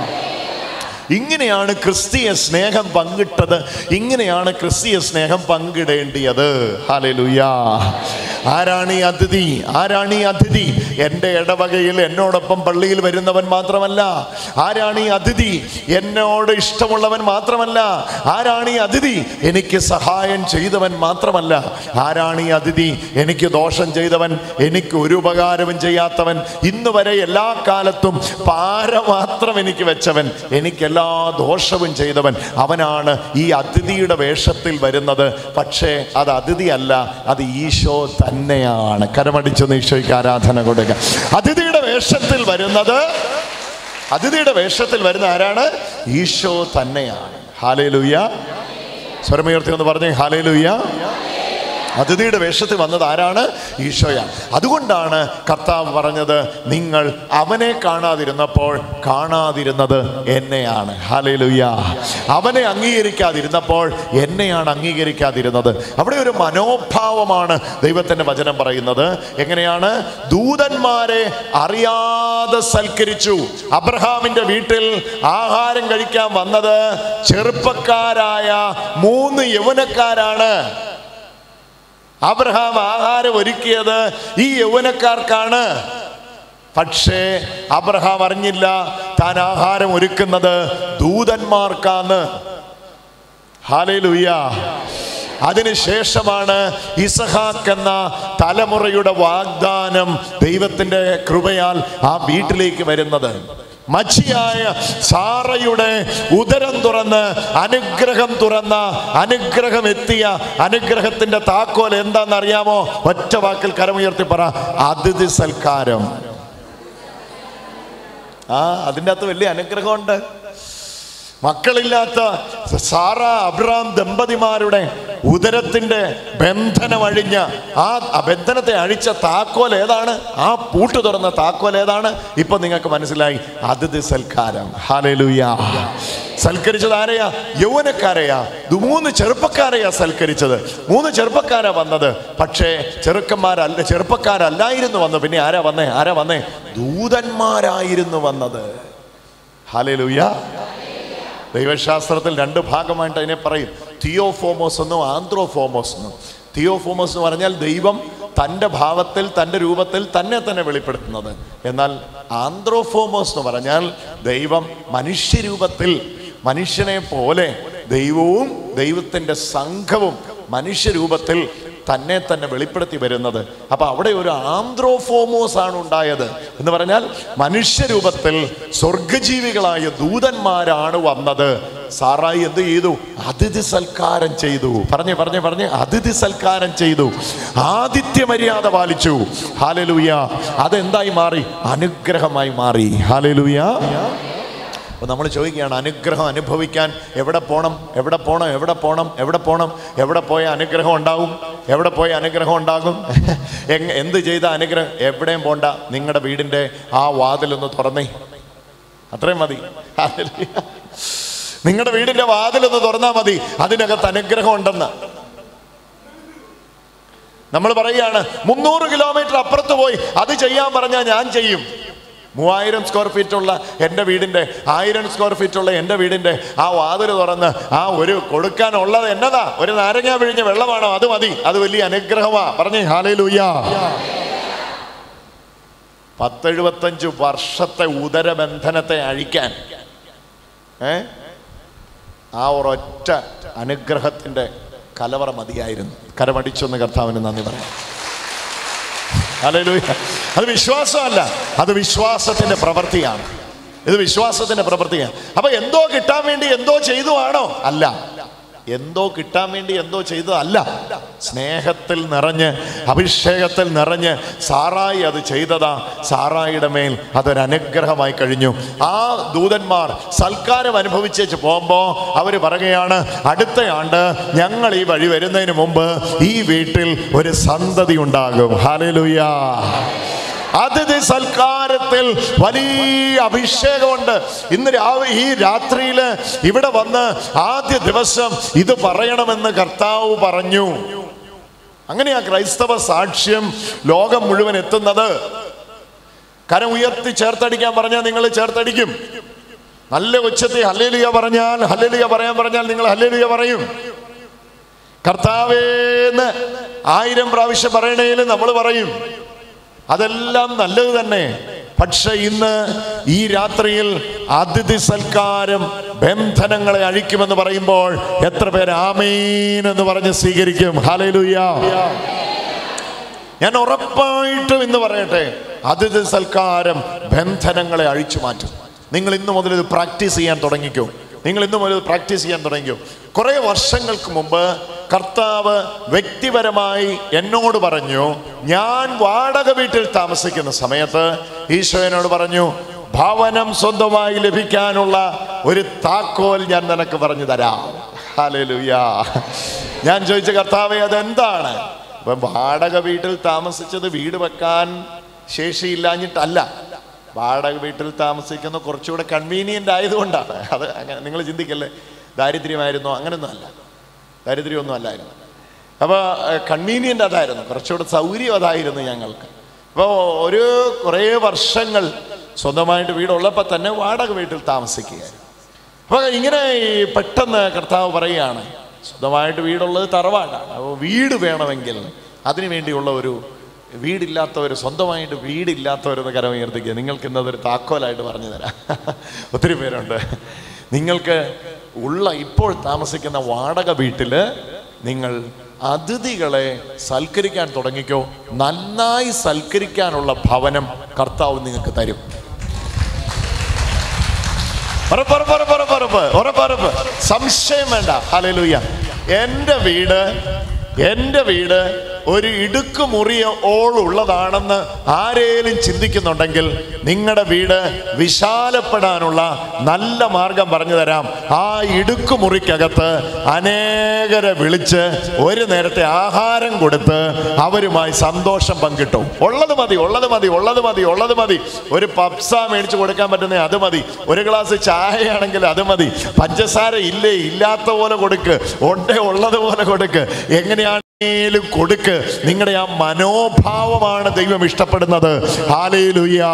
ഇങ്ങനെയാണ് ക്രിസ്തീയ സ്നേഹം പങ്കിട്ടത് ഇങ്ങനെയാണ് ക്രിസ്തീയ സ്നേഹം പങ്കിടേണ്ടിയത് ഹാലലുയാ ആരാണ് ഈ അതിഥി ആരാണ് ഈ അതിഥി എൻ്റെ ഇടവകയിൽ എന്നോടൊപ്പം പള്ളിയിൽ വരുന്നവൻ മാത്രമല്ല ആരാണ് ഈ അതിഥി എന്നോട് ഇഷ്ടമുള്ളവൻ മാത്രമല്ല ആരാണ് ഈ അതിഥി എനിക്ക് സഹായം ചെയ്തവൻ മാത്രമല്ല ആരാണ് ഈ അതിഥി എനിക്ക് ദോഷം ചെയ്തവൻ എനിക്ക് ഒരു ഉപകാരവും ചെയ്യാത്തവൻ ഇന്ന് വരെ എല്ലാ കാലത്തും പാര മാത്രം എനിക്ക് വെച്ചവൻ എനിക്ക് എല്ലാ ദോഷവും ചെയ്തവൻ അവനാണ് ഈ അതിഥിയുടെ വേഷത്തിൽ വരുന്നത് പക്ഷേ അത് അതിഥിയല്ല അത് ഈശോ തന്നെയാണ് കരമടിച്ചൊന്ന് ഈശോയ്ക്ക് ആരാധന കൊടുക്കുക അതിഥിയുടെ വേഷത്തിൽ വരുന്നത് അതിഥിയുടെ വേഷത്തിൽ വരുന്ന ആരാണ് ഈശോ തന്നെയാണ് ഹാലേ ലുയ്യ സ്വരമുയർത്തി എന്ന് പറഞ്ഞേ ഹാലേ ലുയ്യ അതിഥിയുടെ വേഷത്തിൽ വന്നത് ആരാണ് ഈശോയാണ് അതുകൊണ്ടാണ് കർത്താവ് പറഞ്ഞത് നിങ്ങൾ അവനെ കാണാതിരുന്നപ്പോൾ കാണാതിരുന്നത് എന്നെയാണ് ഹാലേലുയ്യ അവനെ അംഗീകരിക്കാതിരുന്നപ്പോൾ എന്നെയാണ് അംഗീകരിക്കാതിരുന്നത് അവിടെ ഒരു മനോഭാവമാണ് ദൈവത്തിന്റെ വചനം പറയുന്നത് എങ്ങനെയാണ് ദൂതന്മാരെ അറിയാതെ സൽക്കരിച്ചു അബ്രഹാമിന്റെ വീട്ടിൽ ആഹാരം കഴിക്കാൻ വന്നത് ചെറുപ്പക്കാരായ മൂന്ന് യൗവനക്കാരാണ് അബ്രഹാം ആഹാരം ഒരുക്കിയത് ഈ യൗവനക്കാർക്കാണ് പക്ഷേ അബ്രഹാം അറിഞ്ഞില്ല താൻ ആഹാരം ഒരുക്കുന്നത് ദൂതന്മാർക്കാന്ന് ഹാലയിലുയ്യ അതിനുശേഷമാണ് ഇസഹാക്ക് എന്ന തലമുറയുടെ വാഗ്ദാനം ദൈവത്തിൻ്റെ കൃപയാൽ ആ വീട്ടിലേക്ക് വരുന്നത് മച്ചിയായ സാറയുടെ ഉദരം തുറന്ന് അനുഗ്രഹം തുറന്ന അനുഗ്രഹം എത്തിയ അനുഗ്രഹത്തിന്റെ താക്കോൽ എന്താണെന്നറിയാമോ ഒറ്റ വാക്കിൽ കരമുയർത്തി പറ അതിഥി സൽക്കാരം ആ അതിൻ്റെ അകത്ത് വലിയ അനുഗ്രഹമുണ്ട് മക്കളില്ലാത്ത സാറ അബ്രാം ദമ്പതിമാരുടെ ഉദരത്തിന്റെ ബന്ധനം അഴിഞ്ഞ ആ ആ ബന്ധനത്തെ അഴിച്ച താക്കോൽ ഏതാണ് ആ പൂട്ട് തുറന്ന താക്കോൽ ഏതാണ് ഇപ്പൊ നിങ്ങൾക്ക് മനസ്സിലായി അതിഥി സൽക്കാരം ഹാലലുയ സൽക്കരിച്ചത് ആരെയാ യൗവനക്കാരെയാ ഇത് മൂന്ന് ചെറുപ്പക്കാരെയാ സൽക്കരിച്ചത് മൂന്ന് ചെറുപ്പക്കാരാ വന്നത് പക്ഷേ ചെറുക്കന്മാരല്ല ചെറുപ്പക്കാരല്ലായിരുന്നു വന്നത് പിന്നെ ആരാ വന്നേ ആരാ വന്നേ ദൂതന്മാരായിരുന്നു വന്നത് ഹാലലുയ ദൈവശാസ്ത്രത്തിൽ രണ്ട് ഭാഗമായിട്ട് അതിനെ പറയും തിയോഫോമോസ് എന്നും ആന്ത്രോഫോമോസ് എന്നും തിയോഫോമോസ് എന്ന് പറഞ്ഞാൽ ദൈവം തൻ്റെ ഭാവത്തിൽ തൻ്റെ രൂപത്തിൽ തന്നെ തന്നെ വെളിപ്പെടുത്തുന്നത് എന്നാൽ ആന്ത്രോഫോമോസ് എന്ന് പറഞ്ഞാൽ ദൈവം മനുഷ്യരൂപത്തിൽ മനുഷ്യനെ പോലെ ദൈവവും ദൈവത്തിൻ്റെ സംഘവും മനുഷ്യരൂപത്തിൽ തന്നെ തന്നെ വെളിപ്പെടുത്തി വരുന്നത് അപ്പൊ അവിടെ ഒരു ആന്ത്രോഫോമോസ് ആണ് ഉണ്ടായത് എന്ന് പറഞ്ഞാൽ മനുഷ്യരൂപത്തിൽ സ്വർഗജീവികളായ ദൂതന്മാരാണ് വന്നത് സാറായി എന്ത് ചെയ്തു അതിഥി സൽക്കാരം ചെയ്തു പറഞ്ഞേ പറഞ്ഞേ പറഞ്ഞേ അതിഥി സൽക്കാരം ചെയ്തു ആദിത്യ മര്യാദ പാലിച്ചു ഹാലലുയ അതെന്തായി മാറി അനുഗ്രഹമായി മാറി ഹാലലുയ അപ്പോൾ നമ്മൾ ചോദിക്കുകയാണ് അനുഗ്രഹം അനുഭവിക്കാൻ എവിടെ പോകണം എവിടെ പോകണം എവിടെ പോകണം എവിടെ പോകണം എവിടെ പോയ അനുഗ്രഹം ഉണ്ടാകും എവിടെ പോയ അനുഗ്രഹം ഉണ്ടാകും എങ് എന്ത് ചെയ്ത അനുഗ്രഹം എവിടെയും പോണ്ട നിങ്ങളുടെ വീടിൻ്റെ ആ വാതിലൊന്ന് തുറന്നേ അത്രയും മതി ഹല്ലേലൂയ. നിങ്ങളുടെ വീടിൻ്റെ വാതിലൊന്ന് തുറന്നാൽ മതി അതിനകത്ത് അനുഗ്രഹം ഉണ്ടെന്ന് നമ്മൾ പറയുകയാണ് മുന്നൂറ് കിലോമീറ്റർ അപ്പുറത്ത് പോയി അത് ചെയ്യാൻ പറഞ്ഞാൽ ഞാൻ ചെയ്യും മൂവായിരം സ്ക്വയർ ഫീറ്റ് ഉള്ള എൻ്റെ വീടിൻ്റെ ആയിരം സ്ക്വയർ ഫീറ്റ് ഉള്ള എൻ്റെ വീടിൻ്റെ ആ വാതിൽ തുറന്ന് ആ ഒരു കൊടുക്കാനുള്ളത് എന്നതാ ഒരു നാരങ്ങ പിഴിഞ്ഞ വെള്ളമാണോ അത് മതി അത് വലിയ അനുഗ്രഹമാ പറഞ്ഞേ ഹാലേ ലൂയാ പത്തെഴുപത്തഞ്ച് വർഷത്തെ ഉദരബന്ധനത്തെ അഴിക്കാൻ ഏ ആ ഒരൊറ്റ അനുഗ്രഹത്തിൻ്റെ കലവറ മതിയായിരുന്നു കരമടിച്ചൊന്ന് കർത്താവിന് നന്ദി പറയാം ഹല്ലേലൂയ. അത് വിശ്വാസമല്ല അത് വിശ്വാസത്തിന്റെ പ്രവൃത്തിയാണ് ഇത് വിശ്വാസത്തിന്റെ പ്രവൃത്തിയാണ് അപ്പൊ എന്തോ കിട്ടാൻ വേണ്ടി എന്തോ ചെയ്തു ആണോ അല്ല എന്തോ കിട്ടാൻ വേണ്ടി എന്തോ ചെയ്തതല്ല സ്നേഹത്തിൽ നിറഞ്ഞ് അഭിഷേകത്തിൽ നിറഞ്ഞ് സാറായി അത് ചെയ്തതാ സാറായിയുടെ മേൽ അതൊരു അനുഗ്രഹമായി കഴിഞ്ഞു ആ ദൂതന്മാർ സൽക്കാരം അനുഭവിച്ചേച്ച് പോകുമ്പോൾ അവർ പറയുകയാണ് അടുത്ത ആണ്ട് ഞങ്ങൾ ഈ വഴി വരുന്നതിന് മുമ്പ് ഈ വീട്ടിൽ ഒരു സന്തതി ഉണ്ടാകും ഹാലലുയാ അതിഥി സൽക്കാരത്തിൽ വലിയ അഭിഷേകമുണ്ട് ഇന്ന് രാവിലെ ഈ രാത്രിയിൽ ഇവിടെ വന്ന് ആദ്യ ദിവസം ഇത് പറയണമെന്ന് കർത്താവ് പറഞ്ഞു അങ്ങനെയാ ക്രൈസ്തവ സാക്ഷ്യം ലോകം മുഴുവൻ എത്തുന്നത് കരം ഉയർത്തി ചേർത്തടിക്കാൻ പറഞ്ഞാൽ നിങ്ങൾ ചേർത്തടിക്കും നല്ല ഉച്ചത്തിൽ ഹല്ലേലിയ പറഞ്ഞാൽ ഹല്ലേലിയ പറയാൻ പറഞ്ഞാൽ നിങ്ങൾ ഹല്ലേലിയ പറയും കർത്താവേന്ന് ആയിരം പ്രാവശ്യം പറയണേൽ നമ്മൾ പറയും അതെല്ലാം നല്ലത് തന്നെ പക്ഷെ ഇന്ന് ഈ രാത്രിയിൽ അതിഥി സൽക്കാരം ബന്ധനങ്ങളെ അഴിക്കുമെന്ന് പറയുമ്പോൾ എത്ര പേര് ആമീൻ എന്ന് പറഞ്ഞ് സ്വീകരിക്കും ഹാലലുയ്യ ഞാൻ ഉറപ്പായിട്ടും ഇന്ന് പറയട്ടെ അതിഥി സൽക്കാരം ബന്ധനങ്ങളെ അഴിച്ചു മാറ്റും നിങ്ങൾ ഇന്നു മുതൽ ഇത് പ്രാക്ടീസ് ചെയ്യാൻ തുടങ്ങിക്കോ നിങ്ങൾ ഇന്നു മുതൽ പ്രാക്ടീസ് ചെയ്യാൻ തുടങ്ങിക്കോ കുറേ വർഷങ്ങൾക്ക് മുമ്പ് കർത്താവ് വ്യക്തിപരമായി എന്നോട് പറഞ്ഞു ഞാൻ വാടക വീട്ടിൽ താമസിക്കുന്ന സമയത്ത് ഈശോ എന്നോട് പറഞ്ഞു ഭവനം സ്വന്തമായി ലഭിക്കാനുള്ള ഒരു താക്കോൽ ഞാൻ നിനക്ക് പറഞ്ഞു തരാം ഹല്ലേലൂയാ ഞാൻ ചോദിച്ച കർത്താവെ അതെന്താണ് അപ്പൊ വാടക വീട്ടിൽ താമസിച്ചത് വീട് വെക്കാൻ ശേഷിയില്ലാഞ്ഞിട്ടല്ല വാടക വീട്ടിൽ താമസിക്കുന്ന കുറച്ചുകൂടെ കൺവീനിയൻ്റ് ആയതുകൊണ്ടാണ് അത് അങ്ങനെ നിങ്ങൾ ചിന്തിക്കല്ലേ ദാരിദ്ര്യമായിരുന്നോ അങ്ങനെയൊന്നും അല്ല ദാരിദ്ര്യമൊന്നും അല്ലായിരുന്നു അപ്പോൾ കൺവീനിയൻ്റ് അതായിരുന്നു കുറച്ചുകൂടെ സൗകര്യം അതായിരുന്നു ഞങ്ങൾക്ക് അപ്പോൾ ഒരു കുറേ വർഷങ്ങൾ സ്വന്തമായിട്ട് വീടുള്ളപ്പോൾ തന്നെ വാടക വീട്ടിൽ താമസിക്കുകയായിരുന്നു അപ്പോൾ ഇങ്ങനെ ഈ പെട്ടെന്ന് കർത്താവ് പറയുകയാണ് സ്വന്തമായിട്ട് വീടുള്ളത് തറവാടാണ് അപ്പോൾ വീട് വേണമെങ്കിൽ അതിനു വേണ്ടിയുള്ള ഒരു വീടില്ലാത്തവർ സ്വന്തമായിട്ട് വീടില്ലാത്തവരെന്ന് കരം ഉയർത്തിക്കുക നിങ്ങൾക്ക് ഇന്നതൊരു താക്കോലായിട്ട് പറഞ്ഞു തരാം ഒത്തിരി പേരുണ്ട് നിങ്ങൾക്ക് ഉള്ള ഇപ്പോൾ താമസിക്കുന്ന വാടക വീട്ടിൽ നിങ്ങൾ അതിഥികളെ സൽക്കരിക്കാൻ തുടങ്ങിക്കോ നന്നായി സൽക്കരിക്കാനുള്ള ഭവനം കർത്താവ് നിങ്ങൾക്ക് തരും ഉറപ്പ്, ഉറപ്പ്, ഉറപ്പ്, ഉറപ്പ്, ഉറപ്പ്, ഉറപ്പ്, ഉറപ്പ്. സംശയം വേണ്ട ഹല്ലേലൂയ എൻ്റെ വീട് എൻ്റെ വീട് ഒരു ഇടുക്കുമുറിയ ഓളുള്ളതാണെന്ന് ആരേലും ചിന്തിക്കുന്നുണ്ടെങ്കിൽ നിങ്ങളുടെ വീട് വിശാലപ്പെടാനുള്ള നല്ല മാർഗം പറഞ്ഞു തരാം ആ ഇടുക്കുമുറിക്കകത്ത് അനേകരെ വിളിച്ച് ഒരു നേരത്തെ ആഹാരം കൊടുത്ത് അവരുമായി സന്തോഷം പങ്കിട്ടു ഉള്ളത് മതി ഉള്ളത് മതി ഉള്ളത് മതി ഉള്ളത് മതി ഒരു പപ്സ മേടിച്ചു കൊടുക്കാൻ പറ്റുന്ന അത് മതി ഒരു ഗ്ലാസ് ചായയാണെങ്കിൽ അത് മതി പഞ്ചസാര ഇല്ലേ ഇല്ലാത്ത പോലെ കൊടുക്ക് ഉണ്ടേ ഉള്ളത് പോലെ കൊടുക്ക് എങ്ങനെയാണേലും കൊടുക്ക് നിങ്ങളുടെ ആ മനോഭാവമാണ് ദൈവം ഇഷ്ടപ്പെടുന്നത് ഹാലേലുയ്യാ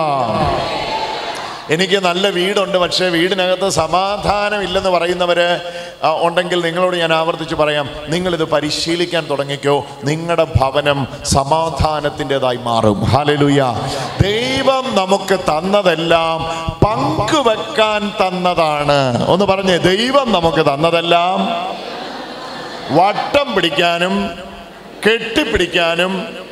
എനിക്ക് നല്ല വീടുണ്ട് പക്ഷേ വീടിനകത്ത് സമാധാനം ഇല്ലെന്ന് പറയുന്നവര് ആ, ഉണ്ടെങ്കിൽ നിങ്ങളോട് ഞാൻ ആവർത്തിച്ച് പറയാം നിങ്ങളിത് പരിശീലിക്കാൻ തുടങ്ങിക്കോ നിങ്ങളുടെ ഭവനം സമാധാനത്തിൻ്റെതായി മാറും ഹാലലുയ ദൈവം നമുക്ക് തന്നതെല്ലാം പങ്കുവെക്കാൻ തന്നതാണ് ഒന്ന് പറഞ്ഞേ ദൈവം നമുക്ക് തന്നതെല്ലാം വട്ടം പിടിക്കാനും കെട്ടിപ്പിടിക്കാനും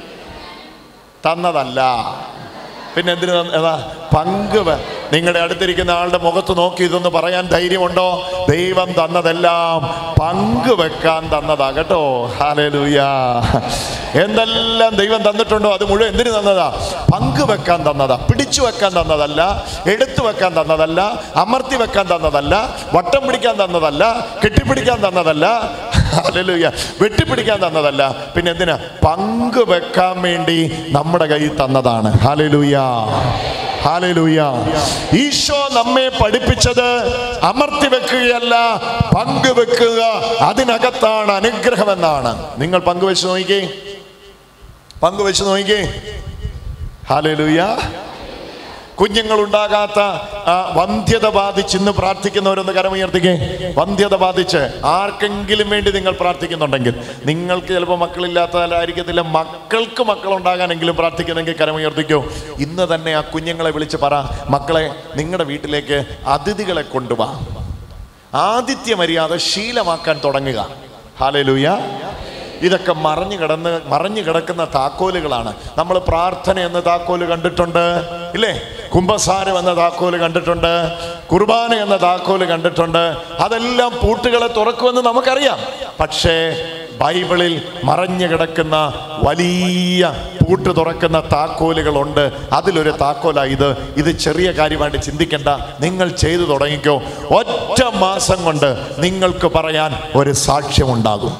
തന്നതല്ല പിന്നെ എന്തിനു തന്ന- ഏതാ പങ്ക് വെ- നിങ്ങളുടെ അടുത്തിരിക്കുന്ന ആളുടെ മുഖത്ത് നോക്കി ഇതൊന്ന് പറയാൻ ധൈര്യമുണ്ടോ ദൈവം തന്നതെല്ലാം പങ്കുവെക്കാൻ തന്നതാ കേട്ടോ ഹാലലൂയ എന്തെല്ലാം ദൈവം തന്നിട്ടുണ്ടോ അത് മുഴുവൻ എന്തിനു തന്നതാ പങ്കുവെക്കാൻ തന്നതാ പിടിച്ചു വെക്കാൻ തന്നതല്ല എടുത്തു വെക്കാൻ തന്നതല്ല അമർത്തി വെക്കാൻ തന്നതല്ല വട്ടം പിടിക്കാൻ തന്നതല്ല കെട്ടിപ്പിടിക്കാൻ തന്നതല്ല ഹല്ലേലൂയ വെട്ടിപ്പിടിക്കാൻ തന്നതല്ല പിന്നെ എന്തിനാ പങ്കുവെക്കാൻ വേണ്ടി നമ്മുടെ കയ്യിൽ തന്നതാണ് ഹാലലൂയ ഹാലലൂയ ഈശോ നമ്മെ പഠിപ്പിച്ചത് അമർത്തി വെക്കുകയല്ല പങ്കുവെക്കുക അതിനകത്താണ് അനുഗ്രഹമെന്നാണ് നിങ്ങൾ പങ്കുവെച്ച് നോക്കിക്കേ പങ്കുവെച്ച് നോക്കിക്കേ ഹാലലൂയ കുഞ്ഞുങ്ങൾ ഉണ്ടാകാത്ത ആ, വന്ധ്യത ബാധിച്ച് ഇന്ന് പ്രാർത്ഥിക്കുന്നവരൊന്ന് കരമുയർത്തിക്കേ വന്ധ്യത ബാധിച്ച് ആർക്കെങ്കിലും വേണ്ടി നിങ്ങൾ പ്രാർത്ഥിക്കുന്നുണ്ടെങ്കിൽ നിങ്ങൾക്ക് ചിലപ്പോൾ മക്കളില്ലാത്തതായിരിക്കത്തില്ല മക്കൾക്ക് മക്കളുണ്ടാകാനെങ്കിലും പ്രാർത്ഥിക്കുന്നെങ്കിൽ കരമുയർത്തിക്കോ ഇന്ന് തന്നെ ആ കുഞ്ഞുങ്ങളെ വിളിച്ച് പറ മക്കളെ നിങ്ങളുടെ വീട്ടിലേക്ക് അതിഥികളെ കൊണ്ടുവാ ആദിത്യ മര്യാദ ശീലമാക്കാൻ തുടങ്ങുക ഹാലലൂയ ഇതൊക്കെ മറഞ്ഞു കിടന്ന് മറഞ്ഞു കിടക്കുന്ന താക്കോലുകളാണ് നമ്മൾ പ്രാർത്ഥന എന്ന താക്കോല് കണ്ടിട്ടുണ്ട് ഇല്ലേ കുംഭസാരം എന്ന താക്കോല് കണ്ടിട്ടുണ്ട് കുർബാന എന്ന താക്കോല് കണ്ടിട്ടുണ്ട് അതെല്ലാം പൂട്ടുകളെ തുറക്കുമെന്ന് നമുക്കറിയാം പക്ഷേ ബൈബിളിൽ മറഞ്ഞു കിടക്കുന്ന വലിയ പൂട്ട് തുറക്കുന്ന താക്കോലുകളുണ്ട് അതിലൊരു താക്കോല ഇത് ഇത് ചെറിയ കാര്യമായിട്ട് ചിന്തിക്കേണ്ട നിങ്ങൾ ചെയ്തു തുടങ്ങിക്കോ ഒറ്റ മാസം കൊണ്ട് നിങ്ങൾക്ക് പറയാൻ ഒരു സാക്ഷ്യമുണ്ടാകും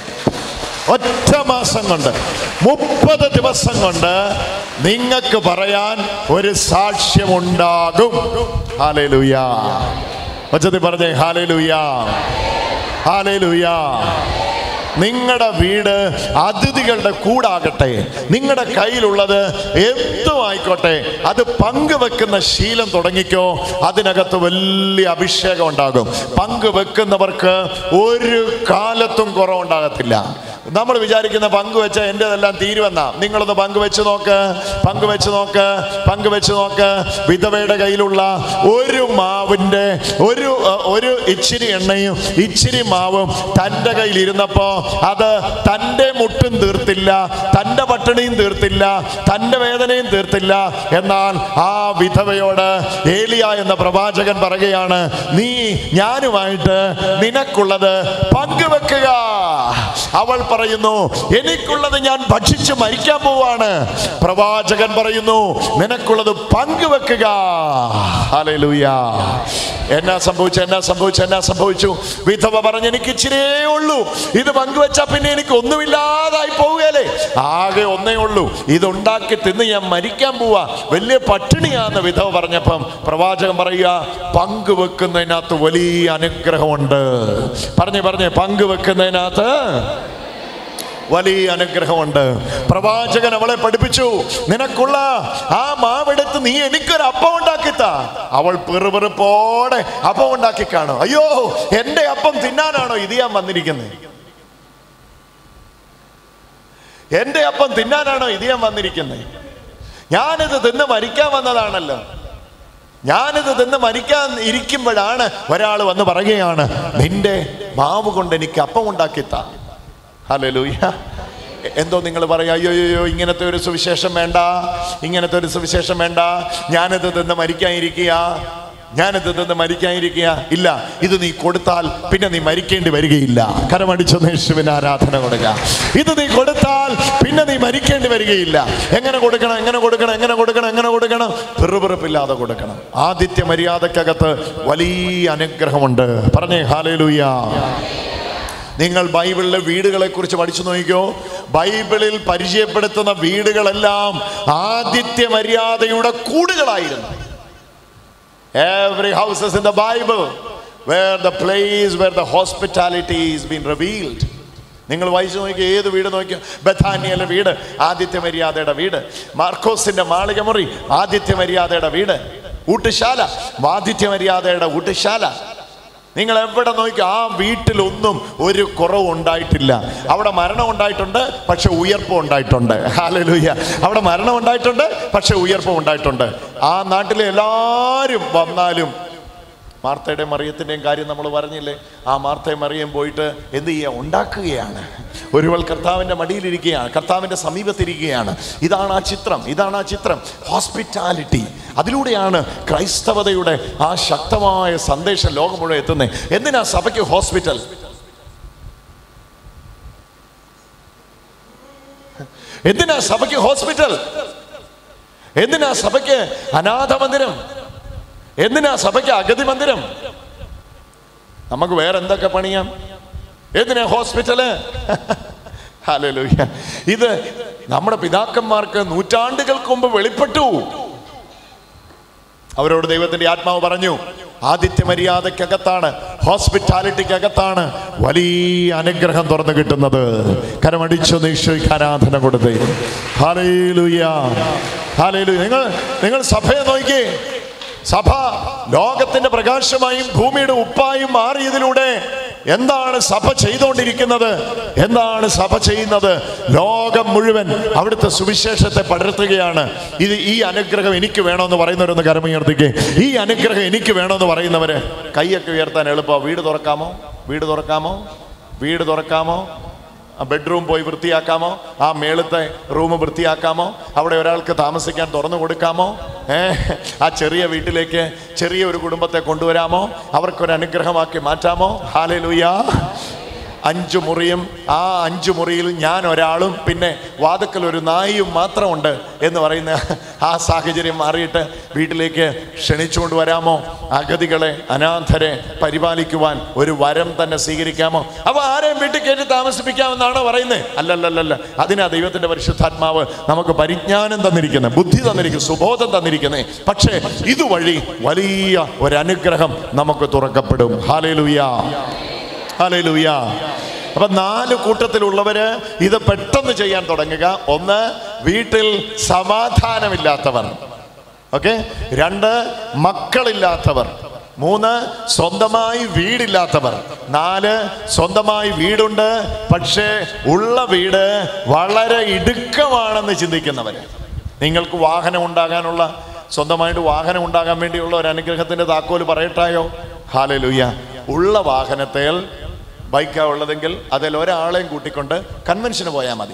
ഒറ്റ മാസം കൊണ്ട് മുപ്പത് ദിവസം കൊണ്ട് നിങ്ങൾക്ക് പറയാൻ ഒരു സാക്ഷ്യമുണ്ടാകും ഹാലേലുയാ ഒച്ചത്തിൽ പറഞ്ഞേ ഹാലേലുയാ ഹാലേലുയാ നിങ്ങളുടെ വീട് അതിഥികളുടെ കൂടാകട്ടെ നിങ്ങളുടെ കയ്യിലുള്ളത് എന്തും ആയിക്കോട്ടെ അത് പങ്കുവെക്കുന്ന ശീലം തുടങ്ങിക്കോ അതിനകത്ത് വലിയ അഭിഷേകം ഉണ്ടാകും പങ്കുവെക്കുന്നവർക്ക് ഒരു കാലത്തും കുറവുണ്ടാകത്തില്ല നമ്മൾ വിചാരിക്കുന്ന പങ്കുവെച്ച എൻ്റെതെല്ലാം തീരുവെന്നാ നിങ്ങളൊന്ന് പങ്കുവെച്ച് നോക്ക് പങ്കുവെച്ച് നോക്ക് പങ്കുവെച്ച് നോക്ക് വിധവയുടെ കയ്യിലുള്ള ഒരു മാവിൻ്റെ ഒരു അഹ്, ഒരു ഇച്ചിരി എണ്ണയും ഇച്ചിരി മാവും തൻ്റെ കയ്യിൽ ഇരുന്നപ്പോ അത് തൻ്റെ മുട്ടും തീർത്തില്ല തൻ്റെ പട്ടിണിയും തീർത്തില്ല തൻ്റെ വേദനയും തീർത്തില്ല എന്നാൽ ആ വിധവയോട് ഏലിയ എന്ന പ്രവാചകൻ പറയുകയാണ് നീ ഞാനുമായിട്ട് നിനക്കുള്ളത് പങ്കുവെക്കുക അവൾ പറയുന്നു എനിക്കുള്ളത് ഞാൻ ഭക്ഷിച്ച് മരിക്കാൻ പോവാണ് പ്രവാചകൻ പറയുന്നു നിനക്കുള്ളത് പങ്കുവെക്കുക ഹല്ലേലൂയ എന്നാ സംഭവിച്ചു എന്നാ സംഭവിച്ചു എന്നാ സംഭവിച്ചു വിധവ പറഞ്ഞ് എനിക്ക് ഇച്ചിരിയേ ഉള്ളൂ ഇത് പങ്കുവെച്ചാ പിന്നെ എനിക്ക് ഒന്നുമില്ലാതായി പോവുകയല്ലേ ആകെ ഒന്നേ ഉള്ളൂ ഇതുണ്ടാക്കി തിന്ന് ഞാൻ മരിക്കാൻ പോവാ വലിയ പട്ടിണിയാന്ന് വിധവ പറഞ്ഞപ്പം പ്രവാചകൻ പറയുക പങ്കുവെക്കുന്നതിനകത്ത് വലിയ അനുഗ്രഹമുണ്ട് പറഞ്ഞേ പറഞ്ഞേ പങ്കുവെക്കുന്നതിനകത്ത് വലിയ അനുഗ്രഹമുണ്ട് പ്രവാചകൻ അവളെ പഠിപ്പിച്ചു നിനക്കുള്ള ആ മാവെടുത്ത് നീ എനിക്കൊരു അപ്പം ഉണ്ടാക്കിത്ത അവൾ പെറുപെറുപ്പോടെ അപ്പം ഉണ്ടാക്കി കാണും അയ്യോ എന്റെ അപ്പം തിന്നാനാണോ ഇത് ഞാൻ വന്നിരിക്കുന്നത് എന്റെ അപ്പം തിന്നാനാണോ ഇത് ഞാൻ വന്നിരിക്കുന്നത് ഞാനിത് തിന്ന് മരിക്കാൻ വന്നതാണല്ലോ ഞാനിത് തിന്ന് മരിക്കാൻ ഇരിക്കുമ്പോഴാണ് ഒരാൾ വന്ന് പറയുകയാണ് നിന്റെ മാവ് കൊണ്ട് എനിക്ക് അപ്പം ഉണ്ടാക്കിത്താ ഹല്ലേലൂയ എന്തോ നിങ്ങൾ പറയാ അയ്യോ അയ്യോ ഇങ്ങനത്തെ ഒരു സുവിശേഷം വേണ്ട ഇങ്ങനത്തെ ഒരു സുവിശേഷം വേണ്ട ഞാനിത് തിന്ന് മരിക്കാൻ ഇരിക്കുക ഞാനിത് നിന്ന് മരിക്കാനിരിക്കുക ഇല്ല ഇത് നീ കൊടുത്താൽ പിന്നെ നീ മരിക്കേണ്ടി വരികയില്ല കരമടിച്ചൊന്ന് യേശുവിന് ആരാധന കൊടുക്കുക ഇത് നീ കൊടുത്താൽ പിന്നെ നീ മരിക്കേണ്ടി വരികയില്ല എങ്ങനെ കൊടുക്കണം എങ്ങനെ കൊടുക്കണം എങ്ങനെ കൊടുക്കണം എങ്ങനെ കൊടുക്കണം പിറുപിറുപ്പില്ലാതെ കൊടുക്കണം ആദിത്യ മര്യാദക്കകത്ത് വലിയ അനുഗ്രഹമുണ്ട് പറഞ്ഞേ ഹാലേലൂയ നിങ്ങൾ ബൈബിളിലെ വീടുകളെ കുറിച്ച് പഠിച്ചു നോക്കിക്കോ ബൈബിളിൽ പരിചയപ്പെടുത്തുന്ന വീടുകളെല്ലാം Aditya മര്യാദയുടെ കൂടുകളായിരുന്നു Every house is in the Bible where the place where the hospitality is been revealed. നിങ്ങൾ വായിച്ചു നോക്കിയ ഏത് വീട് നോക്കിയോ ബഥാനിയയിലെ വീട് ആദിത്യ മര്യാദയുടെ വീട് മാർക്കോസിന്റെ മാളിക മുറി ആദിത്യ മര്യാദയുടെ വീട് ഊട്ടുശാല ആദിത്യ മര്യാദയുടെ ഊട്ടുശാല നിങ്ങൾ എവിടെ നോക്കി ആ വീട്ടിലൊന്നും ഒരു കുറവ് ഉണ്ടായിട്ടില്ല അവിടെ മരണം ഉണ്ടായിട്ടുണ്ട് പക്ഷെ ഉയർപ്പം ഉണ്ടായിട്ടുണ്ട് ഹാലലൂയ അവിടെ മരണം ഉണ്ടായിട്ടുണ്ട് പക്ഷെ ഉയർപ്പം ഉണ്ടായിട്ടുണ്ട് ആ നാട്ടിലെ എല്ലാവരും വന്നാലും മാർത്തയുടെയും മറിയത്തിൻ്റെയും കാര്യം നമ്മൾ പറഞ്ഞില്ലേ ആ മാർത്തയും മറിയം പോയിട്ട് എന്ത് ചെയ്യുക ഉണ്ടാക്കുകയാണ് ഒരുവൾ കർത്താവിൻ്റെ മടിയിലിരിക്കുകയാണ് കർത്താവിൻ്റെ സമീപത്തിരിക്കുകയാണ് ഇതാണ് ആ ചിത്രം ഇതാണ് ആ ചിത്രം ഹോസ്പിറ്റാലിറ്റി അതിലൂടെയാണ് ക്രൈസ്തവതയുടെ ആ ശക്തമായ സന്ദേശം ലോകം മുഴുവൻ എത്തുന്നത് എന്തിനാ സഭയ്ക്ക് ഹോസ്പിറ്റൽ എന്തിനാ സഭയ്ക്ക് ഹോസ്പിറ്റൽ എന്തിനാ സഭയ്ക്ക് അനാഥ മന്ദിരം എന്തിനാ സഭയ്ക്ക് അഗതി മന്ദിരം നമുക്ക് വേറെ എന്തൊക്കെ പണിയാം എന്തിനാ ഹോസ്പിറ്റല് ഹല്ലേലൂയ ഇത് നമ്മുടെ പിതാക്കന്മാർക്ക് നൂറ്റാണ്ടുകൾക്ക് മുമ്പ് വെളിപ്പെട്ടു അവരോട് ദൈവത്തിന്റെ ആത്മാവ് പറഞ്ഞു ആദിത്യ മര്യാദക്കകത്താണ് ഹോസ്പിറ്റാലിറ്റിക്കകത്താണ് വലിയ അനുഗ്രഹം തുറന്നു കിട്ടുന്നത് കരമടിച്ചു നിശ്ചയിക്ക് ആരാധന കൊടുത്തേ ഹാലേലുയ ഹാലേലു നിങ്ങൾ നിങ്ങൾ സഭയെ നോക്കിയേ സഭ ലോകത്തിന്റെ പ്രകാശമായും ഭൂമിയുടെ ഉപ്പായും മാറിയതിലൂടെ എന്താണ് സഭ ചെയ്തുകൊണ്ടിരിക്കുന്നത് എന്താണ് സഭ ചെയ്യുന്നത് ലോകം മുഴുവൻ അവിടുത്തെ സുവിശേഷത്തെ പടർത്തുകയാണ് ഇത് ഈ അനുഗ്രഹം എനിക്ക് വേണമെന്ന് പറയുന്നവരൊന്ന് കരമുയർത്തിക്കേ ഈ അനുഗ്രഹം എനിക്ക് വേണമെന്ന് പറയുന്നവര് കൈയൊക്കെ ഉയർത്താൻ എളുപ്പമാണ് വീട് തുറക്കാമോ വീട് തുറക്കാമോ വീട് തുറക്കാമോ ആ ബെഡ്റൂം പോയി വൃത്തിയാക്കാമോ ആ മേളത്തെ റൂം വൃത്തിയാക്കാമോ അവിടെ ഒരാൾക്ക് താമസിക്കാൻ തുറന്നു കൊടുക്കാമോ ഏ ആ ചെറിയ വീട്ടിലേക്ക് ചെറിയ ഒരു കുടുംബത്തെ കൊണ്ടുവരാമോ അവർക്കൊരു അനുഗ്രഹമാക്കി മാറ്റാമോ ഹാലലൂയ അഞ്ചു മുറിയും ആ അഞ്ചു മുറിയിൽ ഞാൻ ഒരാളും പിന്നെ വാതുക്കൽ ഒരു നായിയും മാത്രമുണ്ട് എന്ന് പറയുന്ന ആ സാഹചര്യം മാറിയിട്ട് വീട്ടിലേക്ക് ക്ഷണിച്ചുകൊണ്ട് വരാമോ അഗതികളെ അനാഥരെ പരിപാലിക്കുവാൻ ഒരു വരം തന്നെ സ്വീകരിക്കാമോ അവ ആരെയും വീട്ടിൽ കയറ്റി താമസിപ്പിക്കാമെന്നാണോ പറയുന്നത് അല്ലല്ലല്ല അതിനാ ദൈവത്തിന്റെ പരിശുദ്ധാത്മാവ് നമുക്ക് പരിജ്ഞാനം തന്നിരിക്കുന്നത് ബുദ്ധി തന്നിരിക്കുന്നത് സുബോധം തന്നിരിക്കുന്നത് പക്ഷേ ഇതുവഴി വലിയ ഒരു അനുഗ്രഹം നമുക്ക് തുറക്കപ്പെടും ഹാലേലുയാ ഹല്ലേലൂയ അപ്പൊ നാല് കൂട്ടത്തിലുള്ളവര് ഇത് പെട്ടെന്ന് ചെയ്യാൻ തുടങ്ങുക ഒന്ന് വീട്ടിൽ സമാധാനമില്ലാത്തവർ ഓക്കെ രണ്ട് മക്കളില്ലാത്തവർ മൂന്ന് സ്വന്തമായി വീടില്ലാത്തവർ നാല് സ്വന്തമായി വീടുണ്ട് പക്ഷേ ഉള്ള വീട് വളരെ ഇടുക്കമാണെന്ന് ചിന്തിക്കുന്നവര് നിങ്ങൾക്ക് വാഹനം ഉണ്ടാകാനുള്ള സ്വന്തമായിട്ട് വാഹനം ഉണ്ടാകാൻ വേണ്ടിയുള്ള ഒരു അനുഗ്രഹത്തിന്റെ താക്കോല് പറയട്ടായോ ഹാലലുയ്യ ഉള്ള വാഹനത്തിൽ ബൈക്കാ ഉള്ളതെങ്കിൽ അതിൽ ഒരാളെയും കൂട്ടിക്കൊണ്ട് കൺവെൻഷന് പോയാൽ മതി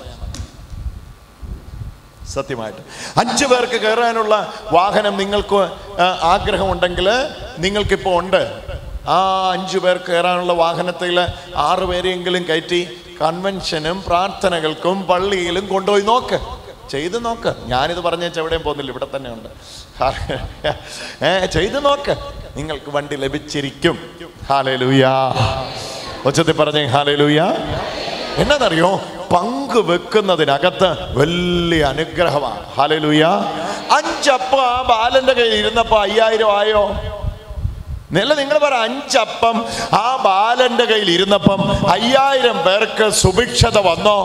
സത്യമായിട്ട് അഞ്ചു പേർക്ക് കയറാനുള്ള വാഹനം നിങ്ങൾക്ക് ആ, ആഗ്രഹമുണ്ടെങ്കിൽ നിങ്ങൾക്കിപ്പോൾ ഉണ്ട് ആ അഞ്ചു പേർ കയറാനുള്ള വാഹനത്തിൽ ആറ് പേരെയെങ്കിലും കയറ്റി കൺവെൻഷനും പ്രാർത്ഥനകൾക്കും പള്ളിയിലും കൊണ്ടുപോയി നോക്ക് ചെയ്ത് നോക്ക് ഞാനിത് പറഞ്ഞേച്ച് എവിടെയും പോകുന്നില്ല ഇവിടെ തന്നെ ഉണ്ട് ഏ ചെയ്ത് നോക്ക് നിങ്ങൾക്ക് വണ്ടി ലഭിച്ചിരിക്കും ഹാലൂയാ ഒച്ചത്തിൽ പറഞ്ഞേ ഹാലൂയാ എന്നറിയോ പങ്ക് വെക്കുന്നതിനകത്ത് വലിയ അനുഗ്രഹമാണ് ഹാലലൂയ അഞ്ചപ്പം ആ ബാലന്റെ കയ്യിൽ ഇരുന്നപ്പോ അയ്യായിരം ആയോ നില നിങ്ങൾ പറ അഞ്ചപ്പം ആ ബാലന്റെ കയ്യിൽ ഇരുന്നപ്പം അയ്യായിരം പേർക്ക് സുഭിക്ഷത വന്നോ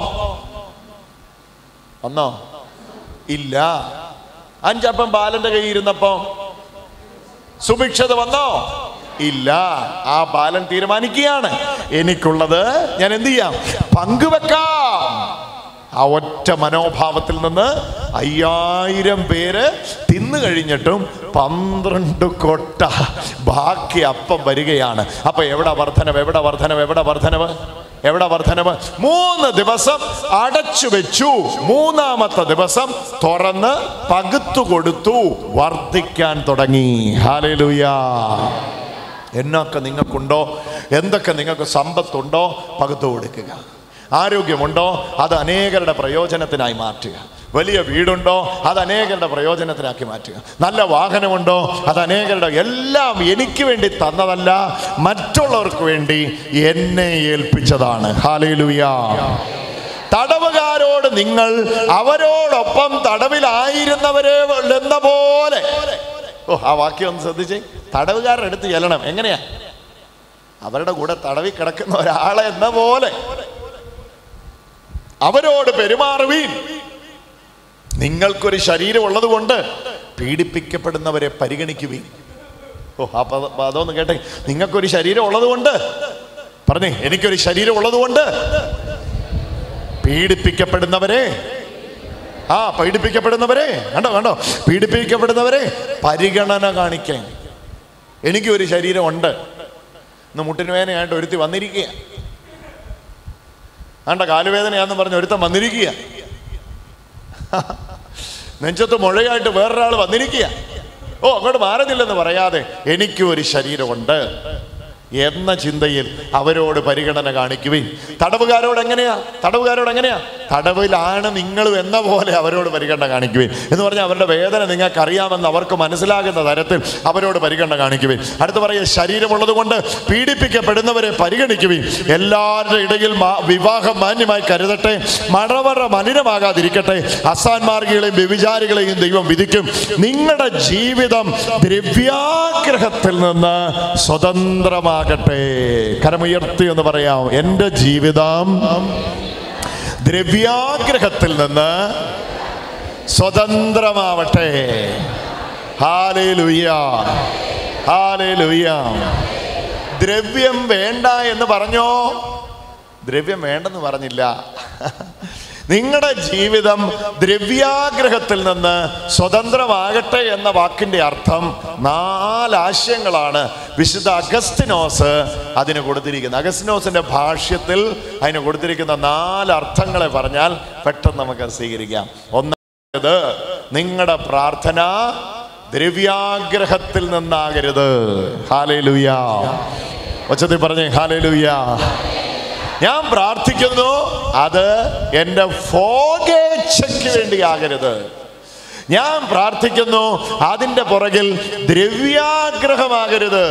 വന്നോ ഇല്ല അഞ്ചപ്പം ബാലന്റെ കയ്യിൽ ഇരുന്നപ്പം സുഭിക്ഷത വന്നോ ഇല്ല ആ ബാലൻ തീരുമാനിക്കുകയാണ് എനിക്കുള്ളത് ഞാൻ എന്ത് ചെയ്യാം പങ്കുവെക്കാം ആ ഒറ്റ മനോഭാവത്തിൽ നിന്ന് അയ്യായിരം പേര് തിന്നു കഴിഞ്ഞിട്ടും പന്ത്രണ്ട് കൊട്ട ബാക്കി അപ്പം വരികയാണ് അപ്പൊ എവിടെ വർധനവ് എവിടെ വർധനവ് എവിടെ വർധനവ് എവിടെ വർധനവ് മൂന്ന് ദിവസം അടച്ചു വെച്ചു മൂന്നാമത്തെ ദിവസം തുറന്ന് പകുത്തു കൊടുത്തു വർദ്ധിക്കാൻ തുടങ്ങി ഹാലലുയാ എന്നൊക്കെ നിങ്ങൾക്കുണ്ടോ എന്തൊക്കെ നിങ്ങൾക്ക് സമ്പത്തുണ്ടോ പകുത്തു കൊടുക്കുക ആരോഗ്യമുണ്ടോ അത് അനേകരുടെ പ്രയോജനത്തിനായി മാറ്റുക വലിയ വീടുണ്ടോ അത് അനേകരുടെ പ്രയോജനത്തിനാക്കി മാറ്റുക നല്ല വാഹനമുണ്ടോ അത് അനേകരുടെ എല്ലാം എനിക്ക് വേണ്ടി തന്നതല്ല മറ്റുള്ളവർക്ക് വേണ്ടി എന്നെ ഏൽപ്പിച്ചതാണ് ഹാലേലുയാ തടവുകാരോട് നിങ്ങൾ അവരോടൊപ്പം തടവിലായിരുന്നവരെ എന്ന പോലെ ഓ ആ വാക്യം ഒന്ന് ശ്രദ്ധിച്ചേ തടവുകാരുടെ അടുത്ത് ചെല്ലണം എങ്ങനെയാ അവരുടെ കൂടെ തടവി കിടക്കുന്ന ഒരാളെ എന്ന പോലെ അവരോട് പെരുമാറുവീൻ നിങ്ങൾക്കൊരു ശരീരം ഉള്ളത് കൊണ്ട് പീഡിപ്പിക്കപ്പെടുന്നവരെ പരിഗണിക്കുവീൻ ഓ അപ്പൊ അപ്പൊ അതൊന്ന് കേട്ടെ നിങ്ങൾക്കൊരു ശരീരം ഉള്ളത് കൊണ്ട് പറഞ്ഞേ എനിക്കൊരു ശരീരം ഉള്ളത് കൊണ്ട് പീഡിപ്പിക്കപ്പെടുന്നവരെ ആ പീഡിപ്പിക്കപ്പെടുന്നവരെ കണ്ടോ കണ്ടോ പീഡിപ്പിക്കപ്പെടുന്നവരെ പരിഗണന കാണിക്കാൻ എനിക്കൊരു ശരീരമുണ്ട് ഇന്ന് മുട്ടിന് വേദനയായിട്ട് ഒരുത്തി വന്നിരിക്കുക ആണ്ട കാലുവേദനയാന്ന് പറഞ്ഞ് ഒരുത്തൻ വന്നിരിക്കുക നെഞ്ചത്ത് മുഴയായിട്ട് വേറൊരാൾ വന്നിരിക്കുക ഓ അങ്ങോട്ട് മാറുന്നില്ലെന്ന് പറയാതെ എനിക്കും ഒരു ശരീരമുണ്ട് എന്ന ചിന്തയിൽ അവരോട് പരിഗണന കാണിക്കുവിൻ തടവുകാരോട് എങ്ങനെയാ തടവുകാരോട് എങ്ങനെയാ തടവിലാണ് നിങ്ങളും എന്ന പോലെ അവരോട് പരിഗണന കാണിക്കുവിൻ എന്ന് പറഞ്ഞാൽ അവരുടെ വേദന നിങ്ങൾക്ക് അറിയാമെന്ന് അവർക്ക് മനസ്സിലാകുന്ന തരത്തിൽ അവരോട് പരിഗണന കാണിക്കുവിൻ അടുത്ത് പറയുക ശരീരമുള്ളത് കൊണ്ട് പീഡിപ്പിക്കപ്പെടുന്നവരെ പരിഗണിക്കുവിൻ എല്ലാവരുടെ ഇടയിൽ മാ- വിവാഹം മാന്യമായി കരുതട്ടെ മഴവറ മലിനമാകാതിരിക്കട്ടെ അസാൻമാർഗികളെയും വ്യഭിചാരികളെയും ദൈവം വിധിക്കും നിങ്ങളുടെ ജീവിതം ദ്രവ്യാഗ്രഹത്തിൽ നിന്ന് സ്വതന്ത്രമാകട്ടെ കരമുയർത്തി എന്ന് പറയാം എൻ്റെ ജീവിതം ദ്രവ്യാഗ്രഹത്തിൽ നിന്ന് സ്വതന്ത്രമാവട്ടെ ഹാലേലുയ്യ ഹാലേലുയ്യ ദ്രവ്യം വേണ്ട എന്ന് പറഞ്ഞോ ദ്രവ്യം വേണ്ടെന്ന് പറഞ്ഞില്ല നിങ്ങളുടെ ജീവിതം ദ്രവ്യാഗ്രഹത്തിൽ നിന്ന് സ്വതന്ത്രമാകട്ടെ എന്ന വാക്കിന്റെ അർത്ഥം നാലാശയങ്ങളാണ് വിശുദ്ധ അഗസ്തിനോസ് അതിന് കൊടുത്തിരിക്കുന്നത് അഗസ്തിനോസിന്റെ ഭാഷ്യത്തിൽ അതിന് കൊടുത്തിരിക്കുന്ന നാല് അർത്ഥങ്ങളെ പറഞ്ഞാൽ പെട്ടെന്ന് നമുക്ക് സ്വീകരിക്കാം ഒന്നാമത് നിങ്ങളുടെ പ്രാർത്ഥന ദ്രവ്യാഗ്രഹത്തിൽ നിന്നാകരുത് ഹാലേലുയാ ഒച്ചത്തിൽ പറഞ്ഞേ ഹാലേലുയാ ഞാൻ പ്രാർത്ഥിക്കുന്നു അത് എൻ്റെ ഫോകേച്ഛയ്ക്ക് വേണ്ടിയാകരുത് ഞാൻ പ്രാർത്ഥിക്കുന്നു അതിൻ്റെ പുറകിൽ ദ്രവ്യാഗ്രഹമാകരുത്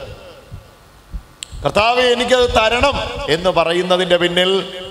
കർത്താവ് എനിക്കത് തരണം എന്ന് പറയുന്നതിൻ്റെ പിന്നിൽ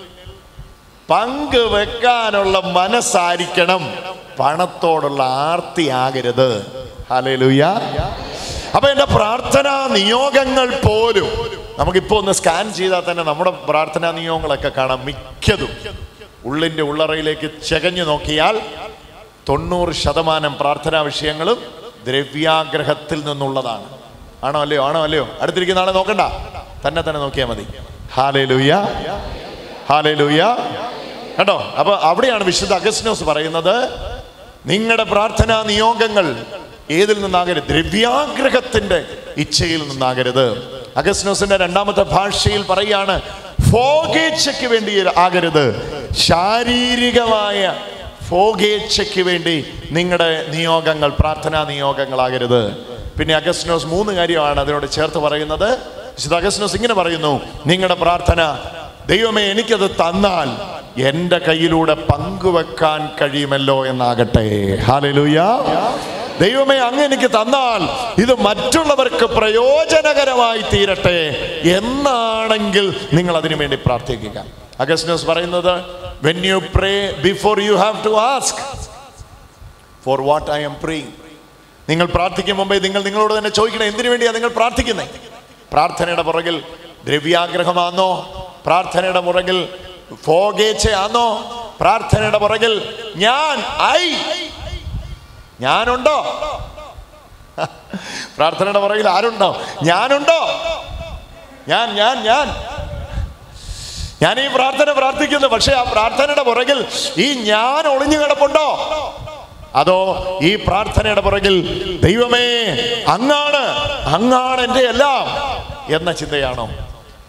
പങ്കുവെക്കാനുള്ള മനസ്സായിരിക്കണം പണത്തോടുള്ള ആർത്തിയാകരുത് ഹല്ലേലൂയ അപ്പൊ എൻ്റെ പ്രാർത്ഥനാ നിയോഗങ്ങൾ പോലും നമുക്കിപ്പോ ഒന്ന് സ്കാൻ ചെയ്താൽ തന്നെ നമ്മുടെ പ്രാർത്ഥനാ നിയോഗങ്ങളൊക്കെ കാണാം മിക്കതും ഉള്ളിൻ്റെ ഉള്ളറയിലേക്ക് ചെകഞ്ഞു നോക്കിയാൽ തൊണ്ണൂറ് ശതമാനം പ്രാർത്ഥനാ വിഷയങ്ങളും ദ്രവ്യാഗ്രഹത്തിൽ നിന്നുള്ളതാണ് ആണോ അല്ലയോ ആണോ അല്ലയോ അടുത്തിരിക്കുന്ന ആളെ നോക്കണ്ട തന്നെ തന്നെ നോക്കിയാൽ മതി ഹാലേ ലൂയ ഹാലേ ലൂയ കേട്ടോ അപ്പൊ അവിടെയാണ് വിശുദ്ധ അഗസ്റ്റിനോസ് പറയുന്നത് നിങ്ങളുടെ പ്രാർത്ഥനാ നിയോഗങ്ങൾ ഏതിൽ നിന്നാകരുത് ദ്രവ്യാഗ്രഹത്തിന്റെ ഇച്ഛയിൽ നിന്നാകരുത് അഗസ്റ്റിനോസിന്റെ രണ്ടാമത്തെ ഭാഷയിൽ പറയാണ് ഫോഗേച്ഛയ്ക്ക് വേണ്ടി ആകരുത് ശാരീരികമായ ഫോഗേച്ഛയ്ക്ക് വേണ്ടി നിങ്ങളുടെ നിയോഗങ്ങൾ പ്രാർത്ഥനാ നിയോഗങ്ങളാകരുത് പിന്നെ അഗസ്റ്റിനോസ് മൂന്ന് കാര്യമാണ് അതിനോട് ചേർത്ത് പറയുന്നത് വിശുദ്ധ അഗസ്റ്റിനോസ് ഇങ്ങനെ പറയുന്നു നിങ്ങളുടെ പ്രാർത്ഥന ദൈവമേ എനിക്കത് തന്നാൽ എൻ്റെ കയ്യിലൂടെ പങ്കുവെക്കാൻ കഴിയുമല്ലോ എന്നാകട്ടെ ഹാലലൂയ ദൈവമേ അങ്ങ് എനിക്ക് തന്നാൽ ഇത് മറ്റുള്ളവർക്ക് പ്രയോജനകരമായി തീരട്ടെ എന്നാണെങ്കിൽ നിങ്ങൾ അതിനു വേണ്ടി പ്രാർത്ഥിക്കുക അഗസ്റ്റിനോസ് പറയുന്നത് when you pray before you have to ask for what I'm praying നിങ്ങൾ പ്രാർത്ഥിക്കും മുമ്പേ നിങ്ങൾ നിങ്ങളോട് തന്നെ ചോദിക്കണം എന്തിനു വേണ്ടിയാണ് നിങ്ങൾ പ്രാർത്ഥിക്കുന്നത് പ്രാർത്ഥനയുടെ പുറകിൽ ദ്രവ്യാഗ്രഹമാണോ പ്രാർത്ഥനയുടെ പുറകിൽ ഫോഗേച്ഛയാണോ പ്രാർത്ഥനയുടെ പുറകിൽ ഞാൻ ഐ ഞാനുണ്ടോ പ്രാർത്ഥനയുടെ പുറകിൽ ആരുണ്ടോ ഞാനുണ്ടോ ഞാൻ ഞാൻ ഞാൻ ഞാൻ ഈ പ്രാർത്ഥന പ്രാർത്ഥിക്കുന്നു പക്ഷെ ആ പ്രാർത്ഥനയുടെ പുറകിൽ ഈ ഞാൻ ഒളിഞ്ഞു കിടപ്പുണ്ടോ അതോ ഈ പ്രാർത്ഥനയുടെ പുറകിൽ ദൈവമേ അങ്ങാണ് അങ്ങാണ് എൻ്റെ എല്ലാം എന്ന ചിന്തയാണോ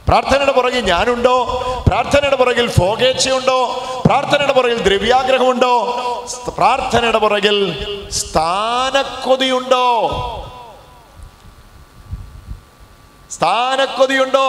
പ്രാർത്ഥനയുടെ പുറകിൽ ഞാനുണ്ടോ പ്രാർത്ഥനയുടെ പുറകിൽ ഫോകേച്ഛയുണ്ടോ പ്രാർത്ഥനയുടെ പുറകിൽ ദ്രവ്യാഗ്രഹമുണ്ടോ സ് പ്രാർത്ഥനയുടെ പുറകിൽ സ്ഥാനക്കൊതിയുണ്ടോ സ്ഥാനക്കൊതിയുണ്ടോ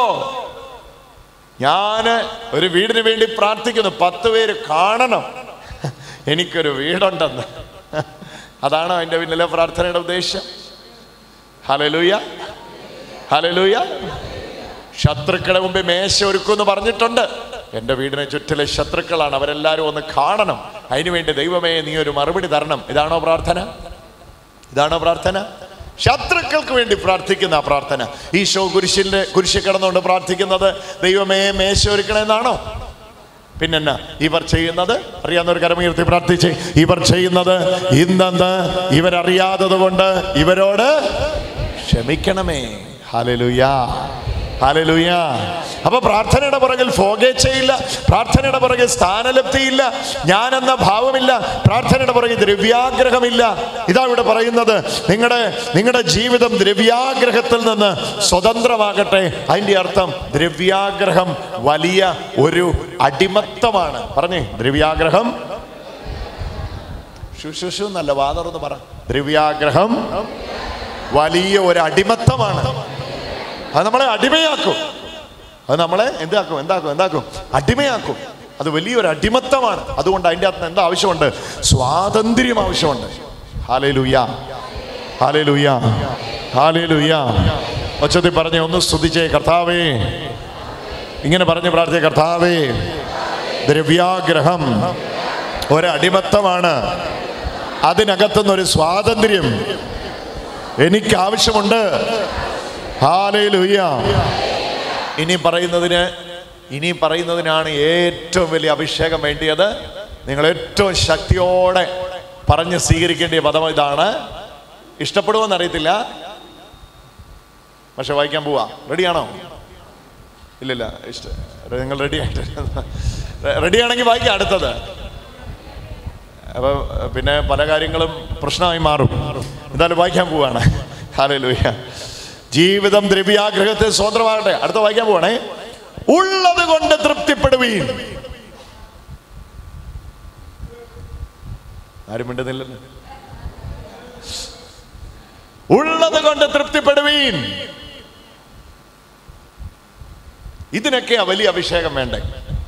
ഞാൻ ഒരു വീടിന് വേണ്ടി പ്രാർത്ഥിക്കുന്നു പത്ത് പേര് കാണണം എനിക്കൊരു വീടുണ്ടെന്ന് അതാണോ എൻ്റെ പിന്നിലെ പ്രാർത്ഥനയുടെ ഉദ്ദേശം ഹലലൂയ ഹലലൂയ ശത്രുക്കളെ മുമ്പേ മേശ ഒരുക്കുമെന്ന് പറഞ്ഞിട്ടുണ്ട് എൻ്റെ വീടിനെ ചുറ്റിലെ ശത്രുക്കളാണ് അവരെല്ലാവരും ഒന്ന് കാണണം അതിനുവേണ്ടി ദൈവമേ നീ ഒരു മറുപടി തരണം ഇതാണോ പ്രാർത്ഥന ഇതാണോ പ്രാർത്ഥന ശത്രുക്കൾക്ക് വേണ്ടി പ്രാർത്ഥിക്കുന്ന ആ പ്രാർത്ഥന ഈശോ കുരിശിന്റെ കുരിശിൽ കിടന്നുകൊണ്ട് പ്രാർത്ഥിക്കുന്നത് ദൈവമേ മേശ ഒരുക്കണമെന്നാണോ പിന്നെന്നാ ഇവർ ചെയ്യുന്നത് അറിയാവുന്നവർ കരമുയർത്തി പ്രാർത്ഥിച്ച് ഇവർ ചെയ്യുന്നത് ഇന്നെന്ന് ഇവരറിയാത്തത് കൊണ്ട് ഇവരോട് ക്ഷമിക്കണമേ ഹാലലുയാ ഹാലലുയ അപ്പൊ പ്രാർത്ഥനയുടെ പുറകിൽ ഫോകേച്ഛയില്ല പ്രാർത്ഥനയുടെ പുറകിൽ സ്ഥാനലബ്ധിയില്ല ഞാനെന്ന ഭാവമില്ല പ്രാർത്ഥനയുടെ പുറകിൽ ദ്രവ്യാഗ്രഹമില്ല ഇതാ ഇവിടെ പറയുന്നത് നിങ്ങളുടെ നിങ്ങളുടെ ജീവിതം ദ്രവ്യാഗ്രഹത്തിൽ നിന്ന് സ്വതന്ത്രമാകട്ടെ അതിൻ്റെ അർത്ഥം ദ്രവ്യാഗ്രഹം വലിയ ഒരു അടിമത്തമാണ് പറഞ്ഞേ ദ്രവ്യാഗ്രഹം ശുശുഷു എന്നല്ല വാതറന്ന് പറ ദ്രവ്യാഗ്രഹം വലിയ ഒരു അടിമത്തമാണ് അത് നമ്മളെ അടിമയാക്കും അത് നമ്മളെ എന്താക്കും എന്താക്കും എന്താക്കും അടിമയാക്കും അത് വലിയൊരു അടിമത്തമാണ് അതുകൊണ്ട് അതിൻ്റെ അകത്ത് എന്താ ആവശ്യമുണ്ട് സ്വാതന്ത്ര്യം ആവശ്യമുണ്ട് ഹാലേ ലുയ്യ ഹാലേ ലുയ്യ ഹാലേ ലുയ്യ ഒച്ചത്തിൽ പറഞ്ഞേ ഒന്ന് സ്തുതിച്ചേ കർത്താവേ ഇങ്ങനെ പറഞ്ഞ് പ്രാർത്ഥിച്ച കർത്താവേ ദ്രവ്യാഗ്രഹം ഒരടിമത്തമാണ് അതിനകത്തുനിന്നൊരു സ്വാതന്ത്ര്യം എനിക്ക് ആവശ്യമുണ്ട് ഹാലയിലുയ്യ ഇനി പറയുന്നതിന് ഇനി പറയുന്നതിനാണ് ഏറ്റവും വലിയ അഭിഷേകം വേണ്ടിയത് നിങ്ങൾ ഏറ്റവും ശക്തിയോടെ പറഞ്ഞ് സ്വീകരിക്കേണ്ട പദം ഇതാണ് ഇഷ്ടപ്പെടുമെന്ന് അറിയത്തില്ല പക്ഷെ വായിക്കാൻ പോവാ റെഡിയാണോ ഇല്ലില്ല ഇഷ്ട നിങ്ങൾ റെഡി ആയിട്ട് റെഡിയാണെങ്കിൽ വായിക്കാം അടുത്തത് അപ്പൊ പിന്നെ പല കാര്യങ്ങളും പ്രശ്നമായി മാറും എന്തായാലും വായിക്കാൻ പോവാണ് ഹാലൂയ ജീവിതം ദ്രവ്യാഗ്രഹത്തെ സ്വതന്ത്രമാകട്ടെ അടുത്ത വായിക്കാൻ പോവാണേ ഉള്ളത് കൊണ്ട് തൃപ്തിപ്പെടുവീൻ ആരും മിണ്ടുന്നില്ലല്ലോ ഉള്ളത് കൊണ്ട് തൃപ്തിപ്പെടുവീൻ ഇതിനൊക്കെയാ വലിയ അഭിഷേകം വേണ്ടേ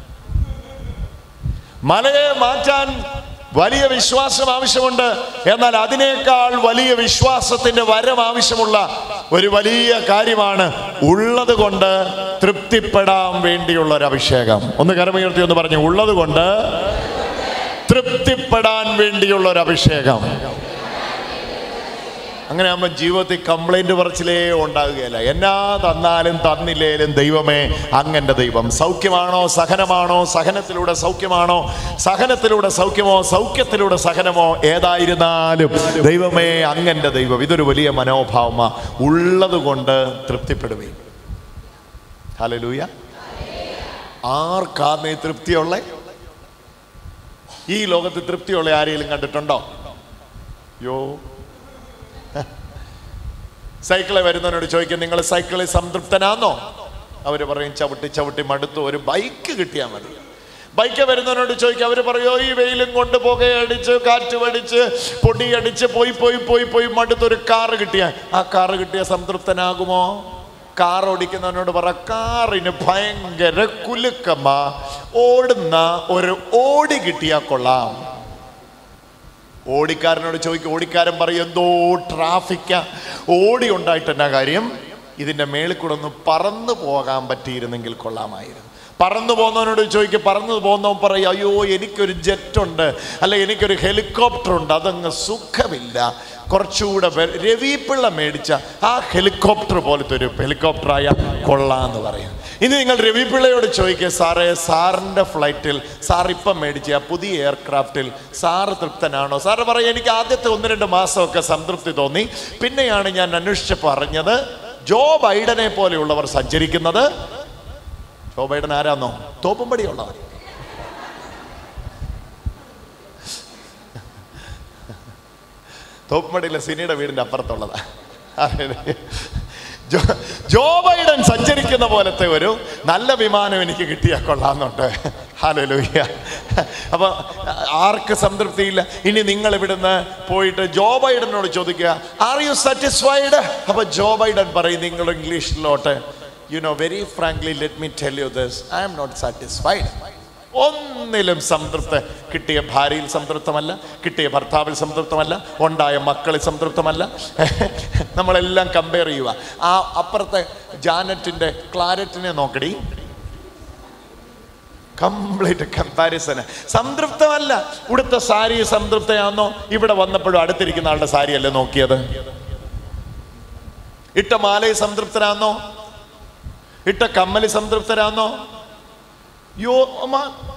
മലയെ മാറ്റാൻ വലിയ വിശ്വാസം ആവശ്യമുണ്ട് എന്നാൽ അതിനേക്കാൾ വലിയ വിശ്വാസത്തിന്റെ വരം ആവശ്യമുള്ള ഒരു വലിയ കാര്യമാണ് ഉള്ളത് കൊണ്ട് തൃപ്തിപ്പെടാൻ വേണ്ടിയുള്ള ഒരു അഭിഷേകം ഒന്ന് കരമുയർത്തി ഒന്ന് പറഞ്ഞു ഉള്ളത് കൊണ്ട് തൃപ്തിപ്പെടാൻ വേണ്ടിയുള്ള ഒരു അഭിഷേകം അങ്ങനെ ആകുമ്പോൾ ജീവിതത്തിൽ കംപ്ലൈന്റ് പറച്ചിലേ ഉണ്ടാകുകയില്ല എന്നാ തന്നാലും തന്നില്ലേലും ദൈവമേ അങ്ങന്റെ ദൈവം സൗഖ്യമാണോ സഹനമാണോ സഹനത്തിലൂടെ സൗഖ്യമാണോ സഹനത്തിലൂടെ സൗഖ്യമോ സൗഖ്യത്തിലൂടെ സഹനമോ ഏതായിരുന്നാലും ദൈവമേ അങ്ങന്റെ ദൈവം ഇതൊരു വലിയ മനോഭാവമാ ഉള്ളത് കൊണ്ട് തൃപ്തിപ്പെടുവേ ഹലലൂയ ആർക്കാന്നേ തൃപ്തിയുള്ള ഈ ലോകത്ത് തൃപ്തിയുള്ള ആരെങ്കിലും കണ്ടിട്ടുണ്ടോ യോ സൈക്കിളിൽ വരുന്നവനോട് ചോദിക്കും നിങ്ങൾ സൈക്കിളിൽ സംതൃപ്തനാന്നോ അവർ പറയും ചവിട്ടി ചവിട്ടി മടുത്തു ഒരു ബൈക്ക് കിട്ടിയാൽ മതി ബൈക്ക് വരുന്നവനോട് ചോദിക്കും അവർ പറയോ ഈ വെയിലും കൊണ്ട് പുകയടിച്ച് കാറ്റ് വടിച്ച് പൊടിയടിച്ച് പോയി പോയി പോയി പോയി മടുത്ത് ഒരു കാറ് കിട്ടിയ ആ കാറ് കിട്ടിയ സംതൃപ്തനാകുമോ കാർ ഓടിക്കുന്നവനോട് പറ കാറിന് ഭയങ്കര കുലുക്കമ്മ ഓടുന്ന ഒരു ഓടി കിട്ടിയാൽ കൊള്ളാം ഓടിക്കാരനോട് ചോദിക്കും ഓടിക്കാരൻ പറയും എന്തോ ട്രാഫിക്കാ ഓടി ഉണ്ടായിട്ട് എന്നാ കാര്യം ഇതിന്റെ മേളിൽ കൂടെ ഒന്ന് പറന്നു പോകാൻ പറ്റിയിരുന്നെങ്കിൽ കൊള്ളാമായിരുന്നു പറന്നു പോകുന്നവനോട് ചോദിക്കും പറന്നു പോകുന്നവൻ പറയും അയ്യോ എനിക്കൊരു ജെറ്റ് ഉണ്ട് അല്ല എനിക്കൊരു ഹെലികോപ്റ്റർ ഉണ്ട് അതങ്ങ് സുഖമില്ല കുറച്ചുകൂടെ വെ- രവി പിള്ള മേടിച്ച ആ ഹെലികോപ്റ്റർ പോലത്തെ ഒരു ഹെലികോപ്റ്റർ ആയ കൊള്ളാന്ന് പറയും ഇനി നിങ്ങൾ രവി പിള്ളയോട് ചോദിക്കുക സാറേ സാറിൻ്റെ ഫ്ലൈറ്റിൽ സാർ ഇപ്പം മേടിച്ച ആ പുതിയ എയർക്രാഫ്റ്റിൽ സാറ് തൃപ്തനാണോ സാറ് പറയും എനിക്ക് ആദ്യത്തെ ഒന്ന് രണ്ട് മാസമൊക്കെ സംതൃപ്തി തോന്നി പിന്നെയാണ് ഞാൻ അന്വേഷിച്ച് പറഞ്ഞത് ജോ ബൈഡനെ പോലെയുള്ളവർ സഞ്ചരിക്കുന്നത് ജോ ബൈഡൻ ആരാന്നോ തോപ്പുംപടിയുള്ളവർ തോപ്പുംപടിയിലെ സിനിയുടെ വീടിൻ്റെ അപ്പുറത്തുള്ളതാ ജോ ജോ ബൈഡൻ സഞ്ചരിക്കുന്ന പോലത്തെ ഒരു നല്ല വിമാനം എനിക്ക് കിട്ടിയാൽ കൊള്ളാമെന്നുണ്ട് ഹാലലൂയ്യ അപ്പൊ ആർക്ക് സംതൃപ്തിയില്ല ഇനി നിങ്ങൾ ഇവിടുന്ന് പോയിട്ട് ജോ ബൈഡനോട് ചോദിക്കുക ആർ യു സാറ്റിസ്ഫൈഡ് അപ്പൊ ജോ ബൈഡൻ പറയും നിങ്ങൾ ഇംഗ്ലീഷിലോട്ട് you know very frankly let me tell you this I'm not satisfied ഒന്നിലും സംതൃപ്ത കിട്ടിയ ഭാര്യയിൽ സംതൃപ്തമല്ല കിട്ടിയ ഭർത്താവിൽ സംതൃപ്തമല്ല ഉണ്ടായ മക്കളിൽ സംതൃപ്തമല്ല നമ്മളെല്ലാം കമ്പയർ ചെയ്യുക ആ അപ്പുറത്തെ ജാനറ്റിന്റെ ക്ലാരറ്റിനെ നോക്കടി കംപ്ലീറ്റ് കമ്പാരിസൺ സംതൃപ്തമല്ല ഉടുത്ത സാരി സംതൃപ്തയാണോ ഇവിടെ വന്നപ്പോഴും അടുത്തിരിക്കുന്ന ആളുടെ സാരിയല്ലേ നോക്കിയത് ഇട്ട മാലയിൽ സംതൃപ്തരാന്നോ ഇട്ട കമ്മല് സംതൃപ്തരാന്നോ യോ അമ്മ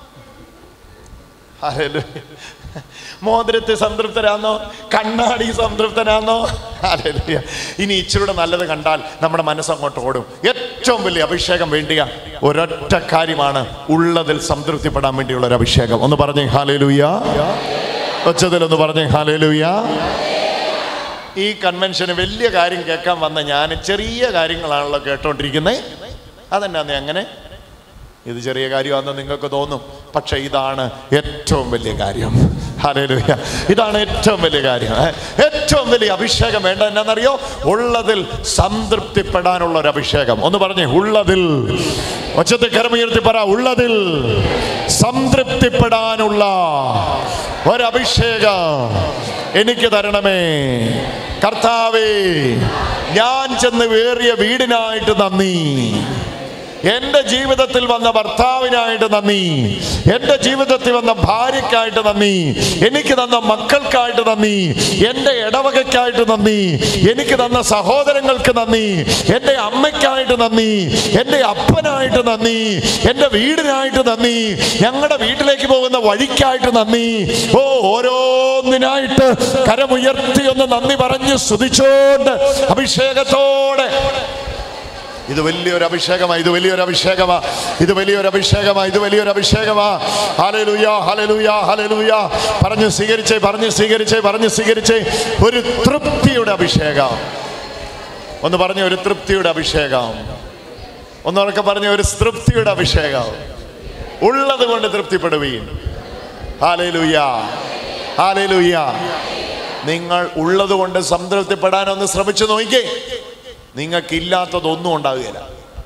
ഹല്ലേലൂയ. മോതിരത്തെ സംതൃപ്തരാന്നോ കണ്ണാടി സംതൃപ്തനാന്നോ ഹല്ലേലൂയ. ഇനി ഇച്ചിരൂടെ നല്ലത് കണ്ടാൽ നമ്മുടെ മനസ്സങ്ങോട്ട് ഓടും ഏറ്റവും വലിയ അഭിഷേകം വേണ്ടിയ ഒരൊറ്റ കാര്യമാണ് ഉള്ളതിൽ സംതൃപ്തിപ്പെടാൻ വേണ്ടിയുള്ള ഒരു അഭിഷേകം ഒന്ന് പറഞ്ഞേ ഹാലേലൂയ ഒച്ചതിൽ ഒന്ന് പറഞ്ഞേ ഹാലേലൂയ ഈ കൺവെൻഷന് വലിയ കാര്യം കേൾക്കാൻ വന്ന ഞാൻ ചെറിയ കാര്യങ്ങളാണല്ലോ കേട്ടോണ്ടിരിക്കുന്നത് അതെന്നാന്നേ അങ്ങനെ ഇത് ചെറിയ കാര്യമാണെന്ന് നിങ്ങൾക്ക് തോന്നും പക്ഷെ ഇതാണ് ഏറ്റവും വലിയ കാര്യം ഹല്ലേലൂയ ഇതാണ് ഏറ്റവും വലിയ കാര്യം ഏ? ഏറ്റവും വലിയ അഭിഷേകം വേണ്ട എന്നാന്നറിയോ ഉള്ളതിൽ സംതൃപ്തിപ്പെടാനുള്ള ഒരു അഭിഷേകം ഒന്ന് പറഞ്ഞേ ഉള്ളതിൽ ഒച്ചത്തെ കരമുയർത്തി പറ ഉള്ളതിൽ സംതൃപ്തിപ്പെടാനുള്ള ഒരഭിഷേകം എനിക്ക് തരണമേ കർത്താവേ ഞാൻ ചെന്ന് വേറിയ വീടിനായിട്ട് നന്ദി എന്റെ ജീവിതത്തിൽ വന്ന ഭർത്താവിനായിട്ട് നന്ദി എന്റെ ജീവിതത്തിൽ വന്ന ഭാര്യയ്ക്കായിട്ട് നന്ദി എനിക്ക് തന്ന മക്കൾക്കായിട്ട് നന്ദി എന്റെ ഇടവകയ്ക്കായിട്ട് നന്ദി എനിക്ക് തന്ന സഹോദരങ്ങൾക്ക് നന്ദി എന്റെ അമ്മയ്ക്കായിട്ട് നന്ദി എന്റെ അപ്പനായിട്ട് നന്ദി എന്റെ വീടിനായിട്ട് നന്ദി ഞങ്ങളുടെ വീട്ടിലേക്ക് പോകുന്ന വഴിക്കായിട്ട് നന്ദി ഓ ഓരോന്നിനായിട്ട് കരമുയർത്തി ഒന്ന് നന്ദി പറഞ്ഞ് സ്തുതിച്ചോണ്ട് അഭിഷേകത്തോടെ ഇത് വലിയൊരു അഭിഷേകമാ ഇത് വലിയൊരു അഭിഷേകമാ ഇത് വലിയൊരു അഭിഷേകമാ ഇത് വലിയൊരു അഭിഷേകമാ ഹല്ലേലൂയ ഹല്ലേലൂയ ഹല്ലേലൂയ പറഞ്ഞു സ്വീകരിച്ചേ പറഞ്ഞു സ്വീകരിച്ചേ പറഞ്ഞു സ്വീകരിച്ചേ ഒരു തൃപ്തിയുടെ അഭിഷേകം ഒന്ന് പറഞ്ഞ ഒരു തൃപ്തിയുടെ അഭിഷേകം ഒന്നുറക്കെ പറഞ്ഞ ഒരു തൃപ്തിയുടെ അഭിഷേകം ഉള്ളത് കൊണ്ട് തൃപ്തിപ്പെടുവീൻ ഹാലേലൂയ ഹാലേലൂയ നിങ്ങൾ ഉള്ളത് കൊണ്ട് സംതൃപ്തിപ്പെടാൻ ഒന്ന് ശ്രമിച്ചു നോക്കിക്കേ നിങ്ങൾക്കില്ലാത്തതൊന്നും ഉണ്ടാവുകയില്ല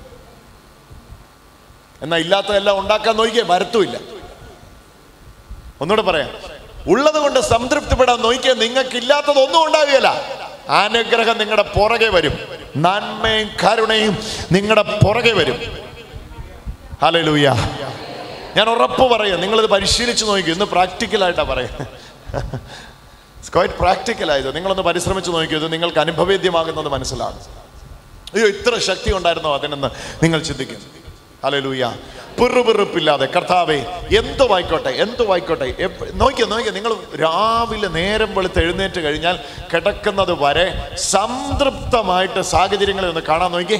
എന്നാൽ ഇല്ലാത്തതെല്ലാം ഉണ്ടാക്കാൻ നോക്കിയേ വരത്തുമില്ല ഒന്നുകൂടെ പറയാം ഉള്ളത് കൊണ്ട് സംതൃപ്തിപ്പെടാൻ നോക്കിയേ നിങ്ങൾക്കില്ലാത്തതൊന്നും ഉണ്ടാവുകയില്ല അനുഗ്രഹം നിങ്ങളുടെ പുറകെ വരും നന്മയും കരുണയും നിങ്ങളുടെ പുറകെ വരും ഹല്ലേലൂയ ഞാൻ ഉറപ്പ് പറയാം നിങ്ങളിത് പരിശീലിച്ച് നോക്കി ഇന്ന് പ്രാക്ടിക്കലായിട്ടാണ് പറയാം ക്വൈറ്റ് പ്രാക്ടിക്കലായത് നിങ്ങളൊന്ന് പരിശ്രമിച്ച് നോക്കിയോ ഇത് നിങ്ങൾക്ക് അനുഭവേദ്യമാകുന്നത് മനസ്സിലാകും അയ്യോ ഇത്ര ശക്തി ഉണ്ടായിരുന്നോ അതിനെന്ന് നിങ്ങൾ ചിന്തിക്കും ഹല്ലേലൂയ പിറുപിറുപ്പില്ലാതെ കർത്താവേ എന്തു ആയിക്കോട്ടെ എന്തു ആയിക്കോട്ടെ എപ്പ- നോക്കിയോ നോക്കിയോ നിങ്ങൾ രാവിലെ നേരം വെളുത്ത് എഴുന്നേറ്റ് കഴിഞ്ഞാൽ കിടക്കുന്നത് വരെ സംതൃപ്തമായിട്ട് സാഹചര്യങ്ങളെ ഒന്ന് കാണാൻ നോക്കി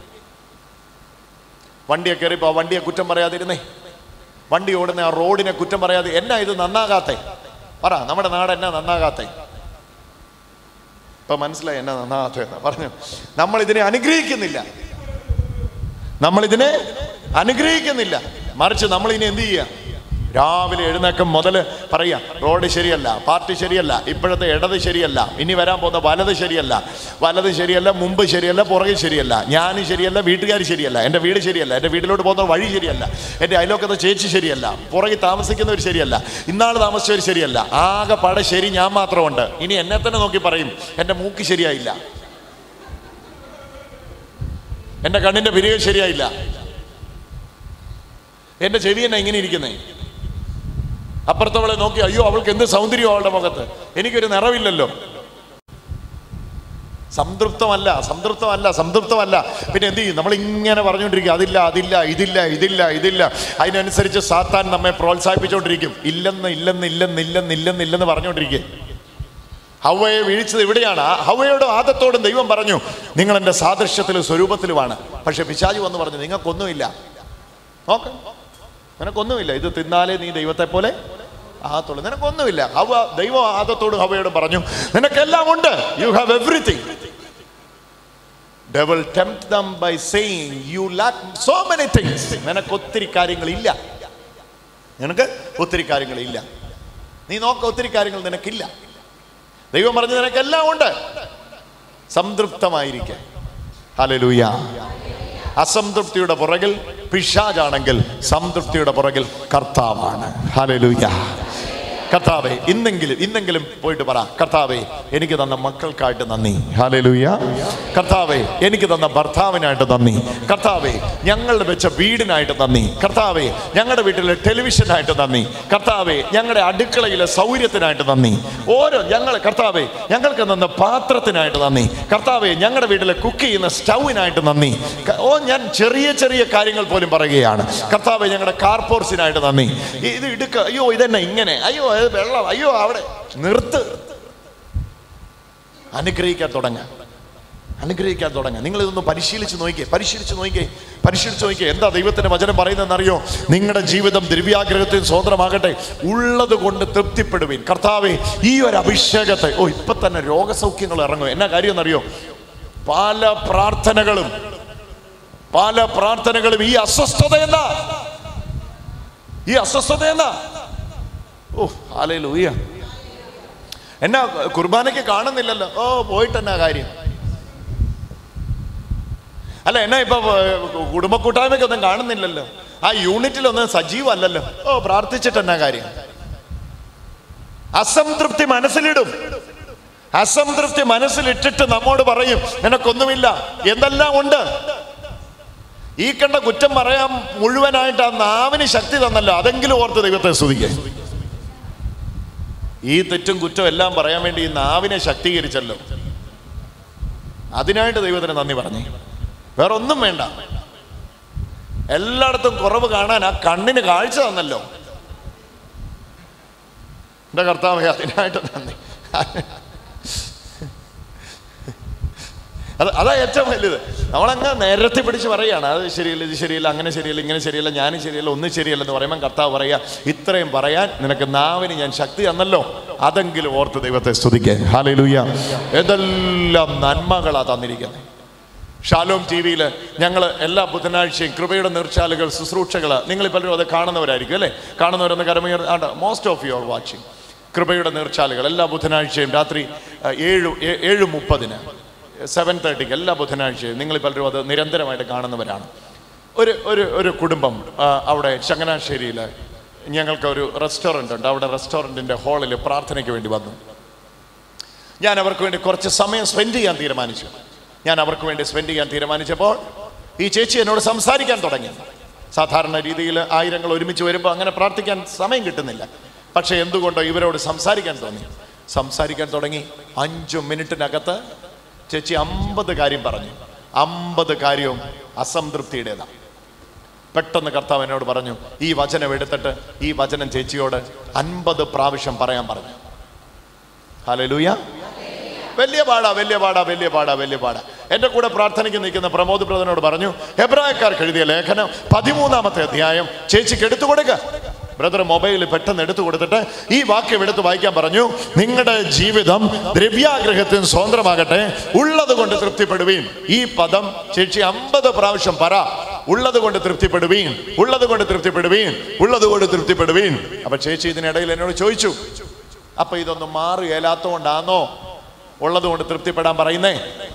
വണ്ടിയെ കയറിപ്പോ വണ്ടിയെ കുറ്റം പറയാതിരുന്നേ വണ്ടി ഓടുന്ന ആ റോഡിനെ കുറ്റം പറയാതെ എന്നാ ഇത് നന്നാകാത്തെ പറ നമ്മുടെ നാട് എന്നാ നന്നാകാത്തെ ഇപ്പൊ മനസ്സിലായി എന്നാ നന്നാകാത്ത എന്ന് പറഞ്ഞു നമ്മൾ ഇതിനെ അനുഗ്രഹിക്കുന്നില്ല നമ്മൾ ഇതിനെ അനുഗ്രഹിക്കുന്നില്ല മറിച്ച് നമ്മൾ ഇനി എന്ത് ചെയ്യുക രാവിലെ എഴുന്നേക്കം മുതൽ പറയാ റോഡ് ശരിയല്ല പാർട്ടി ശരിയല്ല ഇപ്പോഴത്തെ ഇടത് ശരിയല്ല ഇനി വരാൻ പോകുന്ന വലത് ശരിയല്ല വലത് ശരിയല്ല മുമ്പ് ശരിയല്ല പുറകെ ശരിയല്ല ഞാൻ ശരിയല്ല വീട്ടുകാർ ശരിയല്ല എൻ്റെ വീട് ശരിയല്ല എൻ്റെ വീട്ടിലോട്ട് പോകുന്ന വഴി ശരിയല്ല എൻ്റെ അയലോക്കത്തെ ചേച്ചി ശരിയല്ല പുറകെ താമസിക്കുന്നവർ ശരിയല്ല ഇന്നാൾ താമസിച്ചവർ ശരിയല്ല ആകെ പട ശരി ഞാൻ മാത്രമുണ്ട് ഇനി എന്നെ തന്നെ നോക്കി പറയും എൻ്റെ മൂക്ക് ശരിയായില്ല എൻ്റെ കണ്ണിൻ്റെ പിരിവ് ശരിയായില്ല എൻ്റെ ചെവി എന്നാ ഇങ്ങനെ ഇരിക്കുന്നേ അപ്പുറത്തവളെ നോക്കി അയ്യോ അവൾക്ക് എന്ത് സൗന്ദര്യം അവളുടെ മുഖത്ത് എനിക്കൊരു നിറവില്ലല്ലോ സംതൃപ്തമല്ല സംതൃപ്തമല്ല സംതൃപ്തമല്ല പിന്നെ എന്ത് ചെയ്യും നമ്മൾ ഇങ്ങനെ പറഞ്ഞുകൊണ്ടിരിക്കും അതില്ല അതില്ല ഇതില്ല ഇതില്ല ഇതില്ല അതിനനുസരിച്ച് സാത്താൻ നമ്മെ പ്രോത്സാഹിപ്പിച്ചുകൊണ്ടിരിക്കും ഇല്ലെന്ന് ഇല്ലെന്ന് ഇല്ലെന്ന് ഇല്ലെന്ന് ഇല്ലെന്ന് ഇല്ലെന്ന് പറഞ്ഞുകൊണ്ടിരിക്കുക ഹവയെ വീഴ്ചത് ഇവിടെയാണ് ആ ഹവയോടും ആദത്തോടും ദൈവം പറഞ്ഞു നിങ്ങൾ എൻ്റെ സാദൃശ്യത്തിലും സ്വരൂപത്തിലുമാണ് പക്ഷെ പിശാജ് വന്ന് പറഞ്ഞു നിങ്ങൾക്കൊന്നുമില്ല നോക്ക് നിനക്കൊന്നുമില്ല ഇത് തിന്നാലേ നീ ദൈവത്തെ പോലെ ആകത്തുള്ളൂ നിനക്കൊന്നുമില്ല ഹവ ദൈവം ആദത്തോടും ഹവയോടും പറഞ്ഞു നിനക്കെല്ലാം ഉണ്ട് you have everything devil tempt them by saying you lack so many things നിനക്ക് ഒത്തിരി കാര്യങ്ങളില്ല നിനക്ക് ഒത്തിരി കാര്യങ്ങളില്ല നീ നോക്ക ഒത്തിരി കാര്യങ്ങൾ നിനക്കില്ല ദൈവം പറഞ്ഞു നിനക്കെല്ലാം ഉണ്ട് സംതൃപ്തമായിരിക്കെ ഹല്ലേലൂയ അസംതൃപ്തിയുടെ പുറകിൽ പിശാജാണെങ്കിൽ സംതൃപ്തിയുടെ പുറകിൽ കർത്താവാണ് ഹല്ലേലൂയ കർത്താവെ ഇന്നെങ്കിലും ഇന്നെങ്കിലും പോയിട്ട് പറ കർത്താവെ എനിക്ക് തന്ന മക്കൾക്കായിട്ട് നന്ദി ഹാലലൂയ കർത്താവെ എനിക്ക് തന്ന ഭർത്താവിനായിട്ട് നന്ദി കർത്താവെ ഞങ്ങളുടെ വെച്ച വീടിനായിട്ട് നന്ദി കർത്താവെ ഞങ്ങളുടെ വീട്ടിലെ ടെലിവിഷനായിട്ട് നന്ദി കർത്താവെ ഞങ്ങളുടെ അടുക്കളയിലെ സൗകര്യത്തിനായിട്ട് നന്ദി ഓരോ ഞങ്ങൾ കർത്താവെ ഞങ്ങൾക്ക് തന്ന പാത്രത്തിനായിട്ട് നന്ദി കർത്താവെ ഞങ്ങളുടെ വീട്ടിലെ കുക്ക് ചെയ്യുന്ന സ്റ്റൗവിനായിട്ട് നന്ദി ക- ഓ ഞാൻ ചെറിയ ചെറിയ കാര്യങ്ങൾ പോലും പറയുകയാണ് കർത്താവെ ഞങ്ങളുടെ കാർപോർട്സിനായിട്ട് നന്ദി ഇ- ഇത് ഇടുക്ക അയ്യോ ഇതെന്നെ ഇങ്ങനെ അയ്യോ അത് വെള്ളം അയ്യോ അവിടെ നിർത്ത് അനുഗ്രഹിക്കാൻ തുടങ്ങാം അനുഗ്രഹിക്കാൻ തുടങ്ങാം നിങ്ങൾ ഇതൊന്ന് പരിശീലിച്ച് നോക്കിയേ പരിശീലിച്ച് നോക്കിയേ പരിശീലിച്ച് നോക്കിയേ എന്താ ദൈവത്തിന്റെ വചനം പറയുന്നതെന്നറിയോ നിങ്ങളുടെ ജീവിതം ദ്രവ്യാഗ്രഹത്തിന് സ്വതന്ത്രമാകട്ടെ ഉള്ളത് കൊണ്ട് തൃപ്തിപ്പെടുവീൻ കർത്താവെ ഈ ഒരു അഭിഷേകത്തെ ഓ ഇപ്പൊ തന്നെ രോഗസൗഖ്യങ്ങൾ ഇറങ്ങും എന്നാ കാര്യം എന്നറിയോ പല പ്രാർത്ഥനകളും പല പ്രാർത്ഥനകളും ഈ അസ്വസ്ഥത എന്താ ഈ അസ്വസ്ഥത എന്താ ഓ ആലയിലൂയ്യ എന്നാ കുർബാനയ്ക്ക് കാണുന്നില്ലല്ലോ ഓ പോയിട്ട് എന്നാ കാര്യം അല്ല എന്നാ ഇപ്പൊ ഏർ, കുടുംബ കൂട്ടായ്മയ്ക്കൊന്നും കാണുന്നില്ലല്ലോ ആ യൂണിറ്റിലൊന്നും സജീവമല്ലല്ലോ ഓ പ്രാർത്ഥിച്ചിട്ട് എന്നാ കാര്യം അസംതൃപ്തി മനസ്സിലിടും അസംതൃപ്തി മനസ്സിലിട്ടിട്ട് നമ്മോട് പറയും നിനക്കൊന്നുമില്ല എന്തെല്ലാം ഉണ്ട് ഈ കണ്ട കുറ്റം പറയാൻ മുഴുവനായിട്ട് ആ നാവിന് ശക്തി തന്നല്ലോ അതെങ്കിലും ഓർത്ത് ദൈവത്തെ സ്തുതിക്കേ ഈ തെറ്റും കുറ്റം എല്ലാം പറയാൻ വേണ്ടി ഈ നാവിനെ ശക്തീകരിച്ചല്ലോ അതിനായിട്ട് ദൈവത്തിന് നന്ദി പറഞ്ഞു വേറെ ഒന്നും വേണ്ട എല്ലായിടത്തും കുറവ് കാണാൻ ആ കണ്ണിന് കാഴ്ച തന്നല്ലോ എന്റെ കർത്താവേ അതിനായിട്ട് നന്ദി അത് അതാ ഏറ്റവും വലുത് നമ്മളങ്ങ് നേരത്തെ പിടിച്ച് പറയുകയാണ് അത് ശരിയല്ല ഇത് ശരിയല്ല അങ്ങനെ ശരിയല്ല ഇങ്ങനെ ശരിയല്ല ഞാനും ശരിയല്ല ഒന്നും ശരിയല്ല എന്ന് പറയുമ്പോൾ കർത്താവ് പറയാ ഇത്രയും പറയാൻ നിനക്ക് നാവിന് ഞാൻ ശക്തി തന്നല്ലോ അതെങ്കിലും ഓർത്ത് ദൈവത്തെ സ്തുതിക്കാൻ ഹാലയിലൂയ ഏതെല്ലാം നന്മകളാ തന്നിരിക്കുന്നത് ഷാലോം ടി വിയിൽ ഞങ്ങൾ എല്ലാ ബുധനാഴ്ചയും കൃപയുടെ നീർച്ചാലുകൾ ശുശ്രൂഷകൾ നിങ്ങൾ പലരും അത് കാണുന്നവരായിരിക്കും അല്ലേ കാണുന്നവരെന്ന് കരമയർ most of you are watching കൃപയുടെ നീർച്ചാലുകൾ എല്ലാ ബുധനാഴ്ചയും രാത്രി ആ, ഏഴ് ഏ- ഏഴ് മുപ്പതിന് സെവൻ തേർട്ടിക്ക് എല്ലാ ബുധനാഴ്ചയും നിങ്ങൾ പലരും അത് നിരന്തരമായിട്ട് കാണുന്നവരാണ് ഒരു ഒരു ഒരു കുടുംബം ആ, അവിടെ ചങ്ങനാശ്ശേരിയിൽ ഞങ്ങൾക്ക് ഒരു റെസ്റ്റോറൻ്റ് ഉണ്ട് അവിടെ റെസ്റ്റോറൻറ്റിൻ്റെ ഹാളിൽ പ്രാർത്ഥനയ്ക്ക് വേണ്ടി വന്നു ഞാൻ അവർക്ക് വേണ്ടി കുറച്ച് സമയം സ്പെൻഡ് ചെയ്യാൻ തീരുമാനിച്ചു ഞാൻ അവർക്ക് വേണ്ടി സ്പെൻഡ് ചെയ്യാൻ തീരുമാനിച്ചപ്പോൾ ഈ ചേച്ചി എന്നോട് സംസാരിക്കാൻ തുടങ്ങി സാധാരണ രീതിയിൽ ആയിരങ്ങൾ ഒരുമിച്ച് വരുമ്പോൾ അങ്ങനെ പ്രാർത്ഥിക്കാൻ സമയം കിട്ടുന്നില്ല പക്ഷേ എന്തുകൊണ്ടോ ഇവരോട് സംസാരിക്കാൻ തോന്നി സംസാരിക്കാൻ തുടങ്ങി അഞ്ചു മിനിറ്റിനകത്ത് ചേച്ചി അമ്പത് കാര്യം പറഞ്ഞു അമ്പത് കാര്യവും അസംതൃപ്തിയുടേതാണ് പെട്ടെന്ന് കർത്താവ് എന്നോട് പറഞ്ഞു ഈ വചനം എടുത്തിട്ട് ഈ വചനം ചേച്ചിയോട് അൻപത് പ്രാവശ്യം പറയാൻ പറഞ്ഞു ഹലലൂയ വലിയ പാടാ വലിയ പാടാ വലിയ പാടാ വലിയ പാടാ എന്റെ കൂടെ പ്രാർത്ഥനയ്ക്ക് നിൽക്കുന്ന പ്രമോദ് ബ്രദറിനോട് പറഞ്ഞു എബ്രായക്കാർക്ക് എഴുതിയ ലേഖനം പതിമൂന്നാമത്തെ അധ്യായം ചേച്ചിക്ക് എടുത്തു കൊടുക്ക ബ്രദർ മൊബൈൽ പെട്ടെന്ന് എടുത്തു കൊടുത്തിട്ട് ഈ വാക്യം എടുത്ത് വായിക്കാൻ പറഞ്ഞു നിങ്ങളുടെ ജീവിതം ദ്രവ്യാഗ്രഹത്തിന് സ്വതന്ത്രമാകട്ടെ ഉള്ളത് കൊണ്ട് തൃപ്തിപ്പെടുവീൻ ഈ പദം ചേച്ചി അമ്പത് പ്രാവശ്യം പറ ഉള്ളത് കൊണ്ട് തൃപ്തിപ്പെടുവീൻ ഉള്ളത് കൊണ്ട് തൃപ്തിപ്പെടുവീൻ ഉള്ളത് കൊണ്ട് തൃപ്തിപ്പെടുവീൻ അപ്പൊ ചേച്ചി ഇതിനിടയിൽ എന്നോട് ചോദിച്ചു അപ്പൊ ഇതൊന്നും മാറുകയില്ലാത്തോണ്ടാന്നോ ഉള്ളത് കൊണ്ട് തൃപ്തിപ്പെടാൻ പറയുന്നേ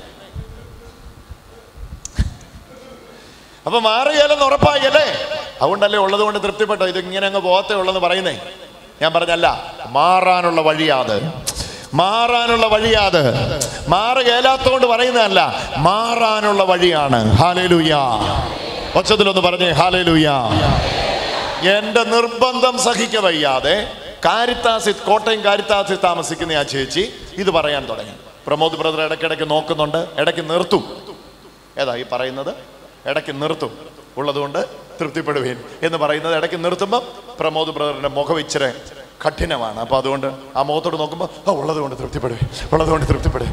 അപ്പൊ മാറുകയല്ലെന്ന് ഉറപ്പായല്ലേ അതുകൊണ്ടല്ലേ ഉള്ളത് കൊണ്ട് തൃപ്തിപ്പെട്ടോ ഇത് ഇങ്ങനെ അങ്ങ് പോകത്തേ ഉള്ളെന്ന് പറയുന്നേ ഞാൻ പറഞ്ഞല്ല മാറാനുള്ള വഴിയാത് മാറാനുള്ള വഴിയാത് മാറുകയില്ലാത്തോണ്ട് പറയുന്നതല്ല മാറാനുള്ള വഴിയാണ് ഹാലേലൂയ ഒച്ചത്തിലൊന്ന് പറഞ്ഞേ ഹാലേലൂയ എന്റെ നിർബന്ധം സഹിക്ക വയ്യാതെ കാരിത്താസിൽ കോട്ടയം കാരിത്താസിൽ താമസിക്കുന്ന ആ ചേച്ചി ഇത് പറയാൻ തുടങ്ങി പ്രമോദ് ബ്രദർ ഇടയ്ക്കിടയ്ക്ക് നോക്കുന്നുണ്ട് ഇടയ്ക്ക് നിർത്തും ഏതാ ഈ പറയുന്നത് ഇടയ്ക്ക് നിർത്തും ഉള്ളതുകൊണ്ട് തൃപ്തിപ്പെടുവീൻ എന്ന് പറയുന്നത് ഇടയ്ക്ക് നിർത്തുമ്പോൾ പ്രമോദ് ബ്രദറിന്റെ മുഖം ഇച്ചിരി കഠിനമാണ് അപ്പൊ അതുകൊണ്ട് ആ മുഖത്തോട് നോക്കുമ്പോൾ ആ ഉള്ളത് കൊണ്ട് തൃപ്തിപ്പെടുവേ ഉള്ളത് കൊണ്ട് തൃപ്തിപ്പെടുവേ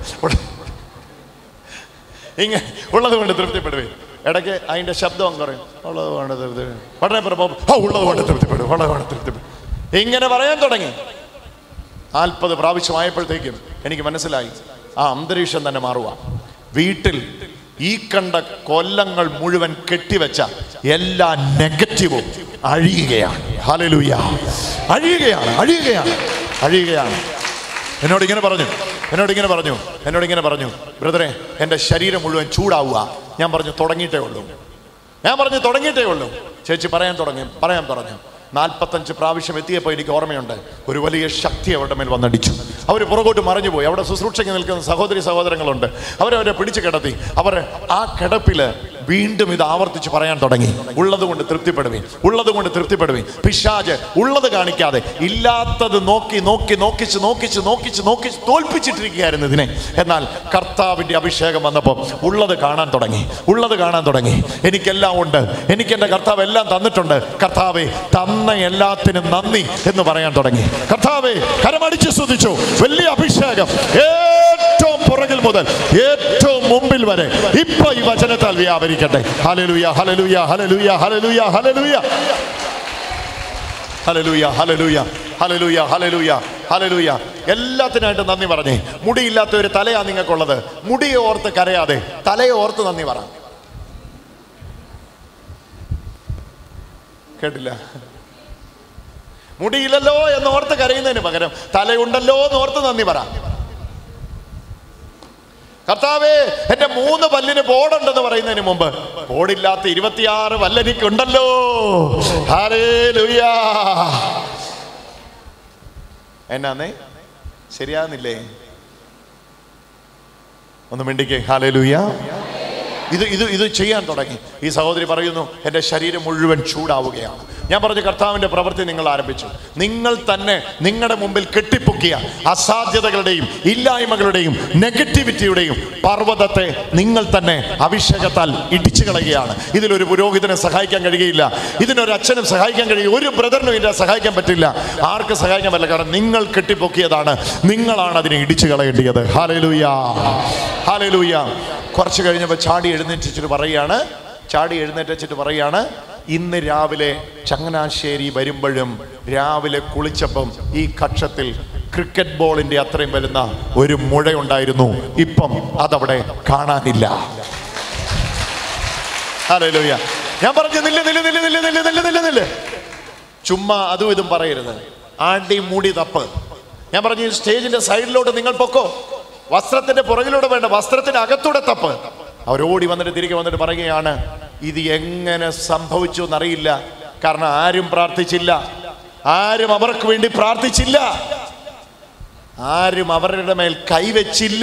ഇങ്ങനെ ഉള്ളത് കൊണ്ട് തൃപ്തിപ്പെടുവേ ഇടയ്ക്ക് അതിന്റെ ശബ്ദം അങ്ങ് പറയും ഉള്ളത് കൊണ്ട് തൃപ്തിപ്പെടും ഉടനെ പ്രമോദ് ആ ഉള്ളത് കൊണ്ട് തൃപ്തിപ്പെടും ഉള്ളത് കൊണ്ട് തൃപ്തിപ്പെടും ഇങ്ങനെ പറയാൻ തുടങ്ങി നാൽപ്പത് പ്രാവശ്യമായപ്പോഴത്തേക്കും എനിക്ക് മനസ്സിലായി ആ അന്തരീക്ഷം തന്നെ മാറുക വീട്ടിൽ ഈ കണ്ട കൊല്ലങ്ങൾ മുഴുവൻ കെട്ടിവെച്ച എല്ലാ നെഗറ്റീവും അഴിയുകയാണ് ഹലലുയ അഴിയുകയാണ് അഴിയുകയാണ് അഴിയുകയാണ് എന്നോട് ഇങ്ങനെ പറഞ്ഞു എന്നോട് ഇങ്ങനെ പറഞ്ഞു എന്നോട് ഇങ്ങനെ പറഞ്ഞു ബ്രദറെ എൻ്റെ ശരീരം മുഴുവൻ ചൂടാവുക ഞാൻ പറഞ്ഞു തുടങ്ങിയിട്ടേ ഉള്ളൂ ഞാൻ പറഞ്ഞു തുടങ്ങിയിട്ടേ ഉള്ളൂ ചേച്ചി പറയാൻ തുടങ്ങി പറയാൻ തുടങ്ങി നാൽപ്പത്തഞ്ച് പ്രാവശ്യം എത്തിയപ്പോൾ എനിക്ക് ഓർമ്മയുണ്ട് ഒരു വലിയ ശക്തി അവരുടെ മേൽ വന്നടിച്ചു അവർ പുറകോട്ട് മറിഞ്ഞു പോയി അവിടെ ശുശ്രൂഷയ്ക്ക് നിൽക്കുന്ന സഹോദരി സഹോദരങ്ങളുണ്ട് അവരവരെ പിടിച്ചു കിടത്തി അവർ ആ കിടപ്പിൽ വീണ്ടും ഇത് ആവർത്തിച്ച് പറയാൻ തുടങ്ങി ഉള്ളത് കൊണ്ട് തൃപ്തിപ്പെടുവീൻ ഉള്ളത് കൊണ്ട് തൃപ്തിപ്പെടുവീൻ പിശാജ് ഉള്ളത് കാണിക്കാതെ ഇല്ലാത്തത് നോക്കി നോക്കി നോക്കിച്ച് നോക്കിച്ച് നോക്കിച്ച് നോക്കിച്ച് തോൽപ്പിച്ചിട്ടിരിക്കുകയായിരുന്നു ഇതിനെ എന്നാൽ കർത്താവിന്റെ അഭിഷേകം വന്നപ്പോൾ ഉള്ളത് കാണാൻ തുടങ്ങി ഉള്ളത് കാണാൻ തുടങ്ങി എനിക്കെല്ലാം ഉണ്ട് എനിക്ക് എൻ്റെ കർത്താവ് എല്ലാം തന്നിട്ടുണ്ട് കർത്താവെ തന്ന എല്ലാത്തിനും നന്ദി എന്ന് പറയാൻ തുടങ്ങി കർത്താവെ കരമടിച്ച് സ്തുതിച്ചു വലിയ അഭിഷേകം ഏറ്റവും പുറകിൽ മുതൽ ഏറ്റവും മുമ്പിൽ വരെ ഇപ്പൊ ഈ വചനത്താൽ വ്യാപരിക്കട്ടെ ഹലലുയ ഹലലുയ ഹലലുയ ഹലലുയ ഹലലുയ ഹലലുയ ഹലലുയ ഹലലുയ ഹലലുയ ഹലലുയ എല്ലാത്തിനായിട്ട് നന്ദി പറഞ്ഞേ മുടിയില്ലാത്ത ഒരു തലയാ നിങ്ങൾക്കുള്ളത് മുടിയെ ഓർത്ത് കരയാതെ തലയെ ഓർത്ത് നന്ദി പറ കേട്ടില്ല മുടിയില്ലല്ലോ എന്ന് ഓർത്ത് കരയുന്നതിന് പകരം തലയുണ്ടല്ലോ എന്ന് ഓർത്ത് നന്ദി പറ കർത്താവേ എന്റെ മൂന്ന് പല്ലിന് ബോർഡുണ്ടെന്ന് പറയുന്നതിന് മുമ്പ് ബോർഡില്ലാത്ത ഇരുപത്തിയാറ് പല്ലെനിക്കുണ്ടല്ലോ ഹല്ലേലൂയാ. എന്നാന്നേ ശരിയാകുന്നില്ലേ ഒന്ന് മിണ്ടിക്കേ ഹാലേലൂയ ഇത് ഇത് ഇത് ചെയ്യാൻ തുടങ്ങി ഈ സഹോദരി പറയുന്നു എൻ്റെ ശരീരം മുഴുവൻ ചൂടാവുകയാണ് ഞാൻ പറഞ്ഞു കർത്താവിൻ്റെ പ്രവൃത്തി നിങ്ങൾ ആരംഭിച്ചു നിങ്ങൾ തന്നെ നിങ്ങളുടെ മുമ്പിൽ കെട്ടിപ്പൊക്കിയ അസാധ്യതകളുടെയും ഇല്ലായ്മകളുടെയും നെഗറ്റിവിറ്റിയുടെയും പർവ്വതത്തെ നിങ്ങൾ തന്നെ അഭിഷേകത്താൽ ഇടിച്ചു കളയുകയാണ് ഇതിലൊരു പുരോഹിതനെ സഹായിക്കാൻ കഴിയുകയില്ല ഇതിനൊരു അച്ഛനും സഹായിക്കാൻ കഴിയും ഒരു ബ്രദറിനും ഇതിനെ സഹായിക്കാൻ പറ്റില്ല ആർക്ക് സഹായിക്കാൻ പറ്റില്ല കാരണം നിങ്ങൾ കെട്ടിപ്പൊക്കിയതാണ് നിങ്ങളാണ് അതിനെ ഇടിച്ചു കളയേണ്ടത് ഹാലലൂയ ഹാലലൂയ കുറച്ച് കഴിഞ്ഞപ്പോൾ ചാടി എഴുന്നേറ്റിട്ട് പറയുകയാണ് ചാടി എഴുന്നേറ്റിട്ട് പറയുകയാണ് ഇന്ന് രാവിലെ ചങ്ങനാശ്ശേരി വരുമ്പോഴും രാവിലെ കുളിച്ചപ്പം ഈ കക്ഷത്തിൽ ക്രിക്കറ്റ് ബോളിന്റെ അത്രയും വരുന്ന ഒരു മുഴയുണ്ടായിരുന്നു ഇപ്പം അതവിടെ കാണാനില്ല ഹല്ലേലൂയ ഞാൻ പറഞ്ഞു നില്ല നില്ല നില്ല നില്ല നില്ല നില്ല നില്ല നില്ല ചുമ്മാ അതും ഇതും പറയരുത് ആണ്ടി മൂടി തപ്പ് ഞാൻ പറഞ്ഞു ഈ സ്റ്റേജിന്റെ സൈഡിലോട്ട് നിങ്ങൾ പൊക്കോ വസ്ത്രത്തിന്റെ പുറകിലൂടെ വേണ്ട വസ്ത്രത്തിന്റെ അകത്തൂടെ തപ്പ് അവരോടി വന്നിട്ട് തിരികെ വന്നിട്ട് പറയുകയാണ് ഇത് എങ്ങനെ സംഭവിച്ചു എന്നറിയില്ല കാരണം ആരും പ്രാർത്ഥിച്ചില്ല ആരും അവർക്ക് വേണ്ടി പ്രാർത്ഥിച്ചില്ല ആരും അവരുടെ മേൽ കൈവച്ചില്ല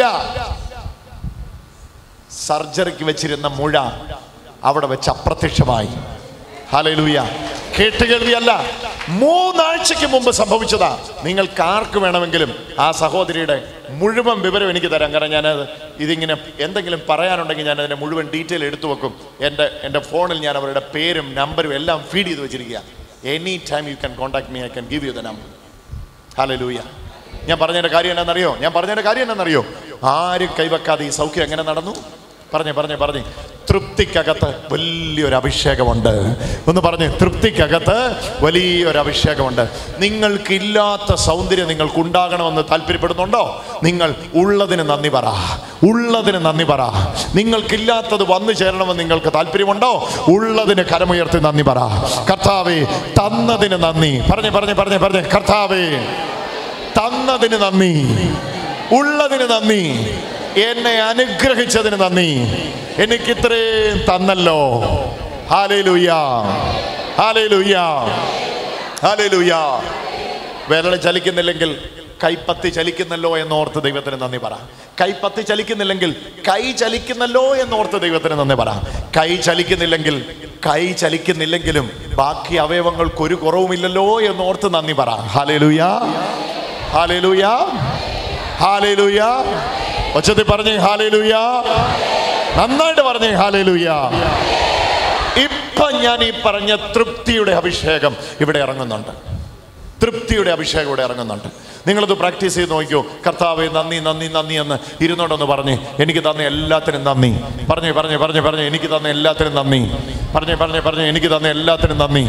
സർജറിക്ക് വെച്ചിരുന്ന മുഴ അവിടെ വെച്ച് അപ്രത്യക്ഷമായി ഹലലൂയ കേട്ടുകേൾവിയല്ല മൂന്നാഴ്ചയ്ക്ക് മുമ്പ് സംഭവിച്ചതാ നിങ്ങൾക്ക് ആർക്ക് വേണമെങ്കിലും ആ സഹോദരിയുടെ മുഴുവൻ വിവരം എനിക്ക് തരാം കാരണം ഞാനത് ഇതിങ്ങനെ എന്തെങ്കിലും പറയാനുണ്ടെങ്കിൽ ഞാൻ അതിന്റെ മുഴുവൻ ഡീറ്റെയിൽ എടുത്തു വെക്കും എൻ്റെ എൻ്റെ ഫോണിൽ ഞാൻ അവരുടെ പേരും നമ്പരും എല്ലാം ഫീഡ് ചെയ്ത് വെച്ചിരിക്കുക any time you can contact me I can give you the number ഹലലൂയ ഞാൻ പറഞ്ഞതിന്റെ കാര്യം എന്നാണെന്നറിയോ ഞാൻ പറഞ്ഞതിന്റെ കാര്യം എന്നാണെന്നറിയോ ആരും കൈവെക്കാതെ ഈ സൗഖ്യം എങ്ങനെ നടന്നു പറഞ്ഞേ പറഞ്ഞേ പറഞ്ഞേ തൃപ്തിക്കകത്ത് വലിയൊരു അഭിഷേകമുണ്ട് ഒന്ന് പറഞ്ഞേ തൃപ്തിക്കകത്ത് വലിയൊരു അഭിഷേകമുണ്ട് നിങ്ങൾക്കില്ലാത്ത സൗന്ദര്യം നിങ്ങൾക്ക് ഉണ്ടാകണമെന്ന് താല്പര്യപ്പെടുന്നുണ്ടോ നിങ്ങൾ ഉള്ളതിന് നന്ദി പറ ഉള്ളതിന് നന്ദി പറ നിങ്ങൾക്കില്ലാത്തത് വന്നു ചേരണമെന്ന് നിങ്ങൾക്ക് താല്പര്യമുണ്ടോ ഉള്ളതിന് കരമുയർത്തി നന്ദി പറ കർത്താവേ തന്നതിന് നന്ദി പറഞ്ഞേ പറഞ്ഞേ പറഞ്ഞേ പറഞ്ഞേ കർത്താവേ തന്നതിന് നന്ദി ഉള്ളതിന് നന്ദി എന്നെ അനുഗ്രഹിച്ചതിന് നന്ദി എനിക്ക് ഇത്രയും തന്നല്ലോ ഹാലേലുയാ ഹാലേലുയാ ഹാലേലുയാ വിരൽ ചലിക്കുന്നില്ലെങ്കിൽ കൈപ്പത്തി ചലിക്കുന്നല്ലോ എന്നോർത്ത് ദൈവത്തിന് നന്ദി പറ കൈപ്പത്തി ചലിക്കുന്നില്ലെങ്കിൽ കൈ ചലിക്കുന്നല്ലോ എന്നോർത്ത് ദൈവത്തിന് നന്ദി പറ കൈ ചലിക്കുന്നില്ലെങ്കിൽ കൈ ചലിക്കുന്നില്ലെങ്കിലും ബാക്കി അവയവങ്ങൾക്ക് ഒരു കുറവുമില്ലല്ലോ എന്നോർത്ത് നന്ദി പറ ഹാലേലുയാ ഹാലേലുയാ ഹാലേലുയാ ഒച്ചത്തിൽ പറഞ്ഞേ ഹാലേലുയാ നന്നായിട്ട് പറഞ്ഞേ ഹാലേലുയാ ഇപ്പൊ ഞാൻ ഈ പറഞ്ഞ തൃപ്തിയുടെ അഭിഷേകം ഇവിടെ ഇറങ്ങുന്നുണ്ട് തൃപ്തിയുടെ അഭിഷേകം ഇവിടെ ഇറങ്ങുന്നുണ്ട് നിങ്ങളത് പ്രാക്ടീസ് ചെയ്ത് നോക്കിയോ കർത്താവെ നന്ദി നന്ദി നന്ദി എന്ന് ഇരുന്നോണ്ടൊന്ന് പറഞ്ഞ് എനിക്ക് തന്ന എല്ലാത്തിനും നന്ദി പറഞ്ഞേ പറഞ്ഞേ പറഞ്ഞേ പറഞ്ഞേ എനിക്ക് തന്ന എല്ലാത്തിനും നന്ദി പറഞ്ഞേ പറഞ്ഞേ പറഞ്ഞേ എനിക്ക് തന്ന എല്ലാത്തിനും നന്ദി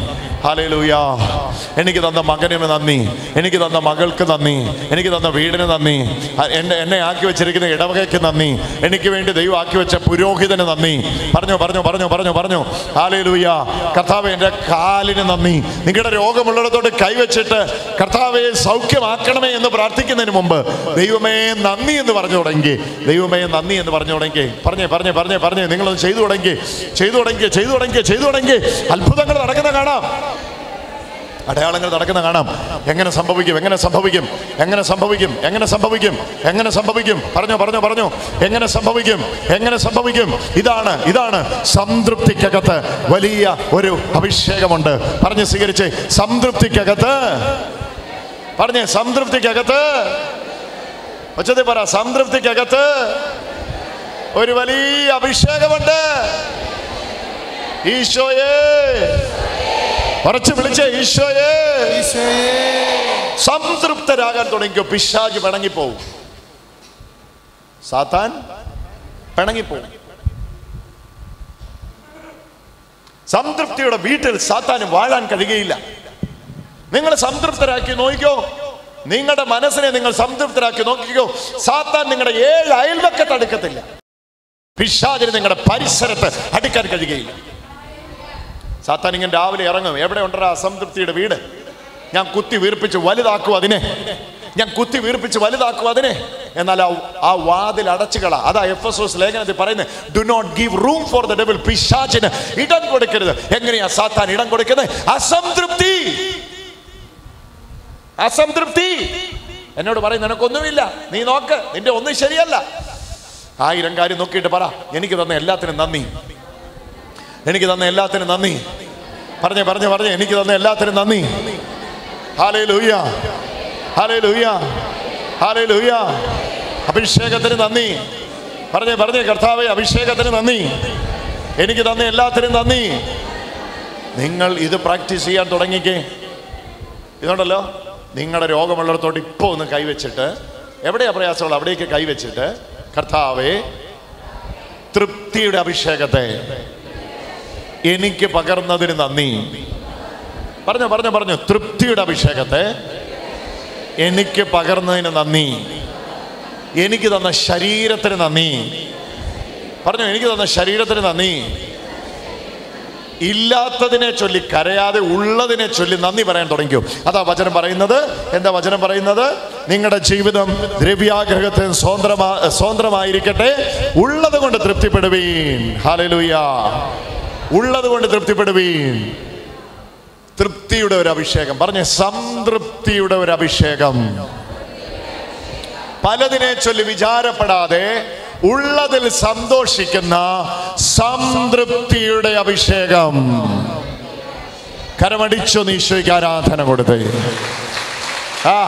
ഹാലേലൂയാ എനിക്ക് തന്ന മകന് നന്ദി എനിക്ക് തന്ന മകൾക്ക് നന്ദി എനിക്ക് തന്ന വീടിന് നന്ദി അ- എന്നെ എന്നെ ആക്കി വെച്ചിരിക്കുന്ന ഇടവകയ്ക്ക് നന്ദി എനിക്ക് വേണ്ടി ദൈവം ആക്കി വെച്ച പുരോഹിതന് നന്ദി പറഞ്ഞു പറഞ്ഞു പറഞ്ഞു പറഞ്ഞു പറഞ്ഞു ഹാലേലൂയ കർത്താവ് എൻ്റെ കാലിന് നന്ദി നിങ്ങളുടെ രോഗമുള്ളിടത്തോട്ട് കൈവച്ചിട്ട് കർത്താവെ സൗഖ്യമാക്കണമേ എന്ന് പ്രാർത്ഥിക്കുന്നതിന് മുമ്പ് ദൈവമേ നന്ദി എന്ന് പറഞ്ഞു തുടങ്ങി ദൈവമേ നന്ദി എന്ന് പറഞ്ഞു തുടങ്ങി പറഞ്ഞേ പറഞ്ഞേ പറഞ്ഞേ പറഞ്ഞേ നിങ്ങളത് ചെയ്തു തുടങ്ങി ചെയ്തു തുടങ്ങി ചെയ്തു തുടങ്ങി ചെയ്തു തുടങ്ങി അത്ഭുതങ്ങൾ നടക്കുന്ന കാണാം അടയാളങ്ങൾ നടക്കുന്ന കാണാം എങ്ങനെ സംഭവിക്കും എങ്ങനെ സംഭവിക്കും എങ്ങനെ സംഭവിക്കും എങ്ങനെ സംഭവിക്കും എങ്ങനെ സംഭവിക്കും പറഞ്ഞോ പറഞ്ഞോ പറഞ്ഞോ എങ്ങനെ സംഭവിക്കും എങ്ങനെ സംഭവിക്കും ഇതാണ് ഇതാണ് സംതൃപ്തിക്കകത്ത് വലിയ ഒരു അഭിഷേകമുണ്ട് പറഞ്ഞ് സ്വീകരിച്ച് സംതൃപ്തിക്കകത്ത് പറഞ്ഞേ സംതൃപ്തിക്കകത്ത് ഒച്ചതി പറ സംതൃപ്തിക്കകത്ത് ഒരു വലിയ അഭിഷേകമുണ്ട് ഈശോയേ ഉറച്ചു വിളിച്ചേ ഈശോയേ ഈശോയേ സംതൃപ്തരാകാൻ തുടങ്ങിയോ പിശാജ് പിണങ്ങിപ്പോവും സാത്താൻ പിണങ്ങിപ്പോവും സംതൃപ്തിയുടെ വീട്ടിൽ സാത്താന് വാഴാൻ കഴിയുകയില്ല നിങ്ങൾ സംതൃപ്തരാക്കി നോക്കിക്കോ നിങ്ങളുടെ മനസ്സിനെ നിങ്ങൾ സംതൃപ്തരാക്കി നോക്കിക്കോ സാത്താൻ നിങ്ങളുടെ ഏഴ് അയൽവക്കത്ത് അടുക്കത്തില്ല പിശാചിന് നിങ്ങളുടെ പരിസരത്ത് അടുക്കാൻ കഴിയുകയില്ല സാത്താൻ ഇങ്ങനെ രാവിലെ ഇറങ്ങും എവിടെ ഉണ്ടോ അസംതൃപ്തിയുടെ വീട് ഞാൻ കുത്തി വീർപ്പിച്ച് വലുതാക്കും അതിനെ ഞാൻ കുത്തി വീർപ്പിച്ച് വലുതാക്കും അതിനെ എന്നാൽ ആ ആ വാതിൽ അടച്ചുകള അതാ എഫ് എസ് എസ് ലേഖനത്തിൽ പറയുന്നത് do not give room for the devil പിശാചിന് ഇടം കൊടുക്കരുത് എങ്ങനെയാ സാത്താൻ ഇടം കൊടുക്കുന്നത് അസംതൃപ്തി അസംതൃപ്തി എന്നോട് പറയും നിനക്കൊന്നുമില്ല നീ നോക്ക് നിന്റെ ഒന്നും ശരിയല്ല ആയിരം കാര്യം നോക്കിയിട്ട് പറ എനിക്ക് തന്ന എല്ലാത്തിനും നന്ദി എനിക്ക് തന്ന എല്ലാത്തിനും നന്ദി പറഞ്ഞേ പറഞ്ഞേ പറഞ്ഞേ എനിക്ക് തന്ന എല്ലാത്തിനും നന്ദി ഹാലേ ലൂയ ഹാലേ ലൂയ ഹാലേ ലൂയ അഭിഷേകത്തിന് നന്ദി പറഞ്ഞേ പറഞ്ഞേ കർത്താവെ അഭിഷേകത്തിന് നന്ദി എനിക്ക് തന്ന എല്ലാത്തിനും നന്ദി നിങ്ങൾ ഇത് പ്രാക്ടീസ് ചെയ്യാൻ തുടങ്ങിക്കേ ഇതുണ്ടല്ലോ നിങ്ങളുടെ രോഗമുള്ളിടത്തോട്ട് ഇപ്പോൾ ഒന്ന് കൈവച്ചിട്ട് എവിടെയാ പ്രയാസമുള്ള അവിടേക്ക് കൈവച്ചിട്ട് കർത്താവെ തൃപ്തിയുടെ അഭിഷേകത്തെ എനിക്ക് പകർന്നതിന് നന്ദി പറഞ്ഞു പറഞ്ഞു പറഞ്ഞു തൃപ്തിയുടെ അഭിഷേകത്തെ എനിക്ക് പകർന്നതിന് നന്ദി എനിക്ക് തന്ന ശരീരത്തിന് നന്ദി പറഞ്ഞു എനിക്ക് തന്ന ശരീരത്തിന് നന്ദി ഇല്ലാത്തതിനെ ചൊല്ലി കരയാതെ ഉള്ളതിനെ ചൊല്ലി നന്ദി പറയാൻ തുടങ്ങിക്കും അതാ വചനം പറയുന്നത് എന്താ വചനം പറയുന്നത് നിങ്ങളുടെ ജീവിതം ദ്രവ്യാഗ്രഹത്തിന് സ്വതന്ത്രമാ സ്വതന്ത്രമായിരിക്കട്ടെ ഉള്ളത് കൊണ്ട് തൃപ്തിപ്പെടുവീൻ ഹാലലൂയ ഉള്ളത് കൊണ്ട് തൃപ്തിപ്പെടുവീൻ തൃപ്തിയുടെ ഒരു അഭിഷേകം പറഞ്ഞ സംതൃപ്തിയുടെ ഒരു അഭിഷേകം പലതിനെ ചൊല്ലി വിചാരപ്പെടാതെ ഉള്ളതിൽ സന്തോഷിക്കുന്ന സംതൃപ്തിയുടെ അഭിഷേകം കരമടിച്ചു നീശോയ്ക്ക് ആരാധന കൊടുത്തേ ആ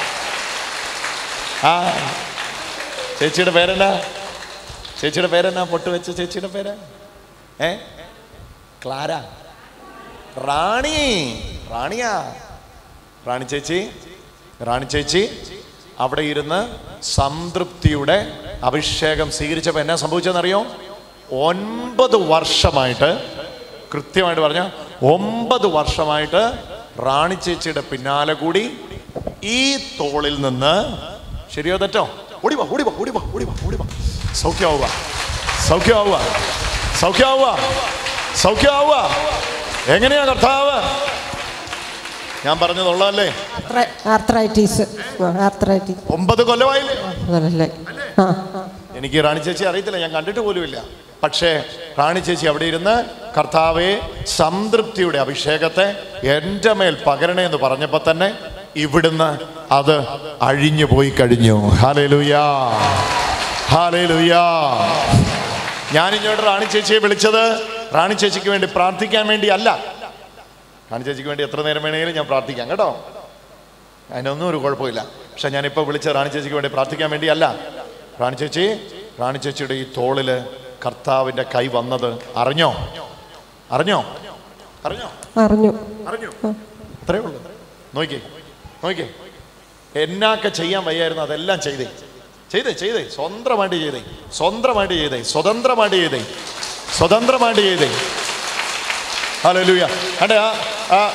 ആ ചേച്ചിയുടെ പേരെന്നാ ചേച്ചിയുടെ പേരെന്നാ പൊട്ട് വെച്ച ചേച്ചിയുടെ പേര് ഏ ക്ലാര റാണി റാണിയാ റാണി ചേച്ചി റാണി ചേച്ചി അവിടെ ഇരുന്ന് സംതൃപ്തിയുടെ അഭിഷേകം സ്വീകരിച്ചപ്പോൾ എന്നാ സംഭവിച്ചതെന്നറിയോ ഒൻപത് വർഷമായിട്ട് കൃത്യമായിട്ട് പറഞ്ഞ ഒമ്പത് വർഷമായിട്ട് റാണി ചേച്ചിയുടെ പിന്നാലെ കൂടി ഈ തോളിൽ നിന്ന് ശരിയോ തെറ്റോ ഓടിവാ ഓടിവാ ഓടിവാ ഓടിവാ ഓടിവാ സൗഖ്യമാവുക സൗഖ്യമാവുക സൗഖ്യമാവുക സൗഖ്യമാവുക എങ്ങനെയാ കർത്താവ് ഞാൻ പറഞ്ഞതുള്ളതല്ലേ ആർത്രൈറ്റീസ് ആർത്രൈറ്റീസ് ഒമ്പത് കൊല്ലമായില്ലേ അതല്ലേ ആ എനിക്ക് റാണി ചേച്ചി അറിയത്തില്ല ഞാൻ കണ്ടിട്ട് പോലുമില്ല പക്ഷേ റാണി ചേച്ചി അവിടെ ഇരുന്ന് കർത്താവെ സംതൃപ്തിയുടെ അഭിഷേകത്തെ എൻ്റെ മേൽ പകരണേ എന്ന് പറഞ്ഞപ്പോൾ തന്നെ ഇവിടുന്ന് അത് അഴിഞ്ഞു പോയി കഴിഞ്ഞു ഹാലേ ലുയാ ഹാലേ ലുയാ ഞാൻ ഇങ്ങോട്ട് റാണി ചേച്ചിയെ വിളിച്ചത് റാണി ചേച്ചിക്ക് വേണ്ടി പ്രാർത്ഥിക്കാൻ വേണ്ടി അല്ല റാണി ചേച്ചിക്ക് വേണ്ടി എത്ര നേരം വേണമെങ്കിലും ഞാൻ പ്രാർത്ഥിക്കാം കേട്ടോ അതിനൊന്നും ഒരു കുഴപ്പമില്ല പക്ഷെ ഞാനിപ്പോൾ വിളിച്ച റാണി ചേച്ചിക്ക് വേണ്ടി പ്രാർത്ഥിക്കാൻ വേണ്ടിയല്ല റാണി ചേച്ചി റാണി ചേച്ചിയുടെ ഈ തോളില് കർത്താവിന്റെ കൈ വന്നത് അറിഞ്ഞോ അറിഞ്ഞോ അറിഞ്ഞോ അറിഞ്ഞു അറിഞ്ഞു അത്രേ ഉള്ളൂ നോക്കിക്കേ നോക്കിക്കേ എന്നാക്കെ ചെയ്യാൻ വയ്യായിരുന്നു അതെല്ലാം ചെയ്തേ ചെയ്തേ ചെയ്തേ സ്വതന്ത്രമായിട്ട് ചെയ്തേ സ്വതന്ത്രമായിട്ട് ചെയ്തേ സ്വതന്ത്രമായിട്ട് ചെയ്തേ സ്വതന്ത്രമായിട്ട് ചെയ്തേ ഹല്ലേലൂയ അതെ ആ ആ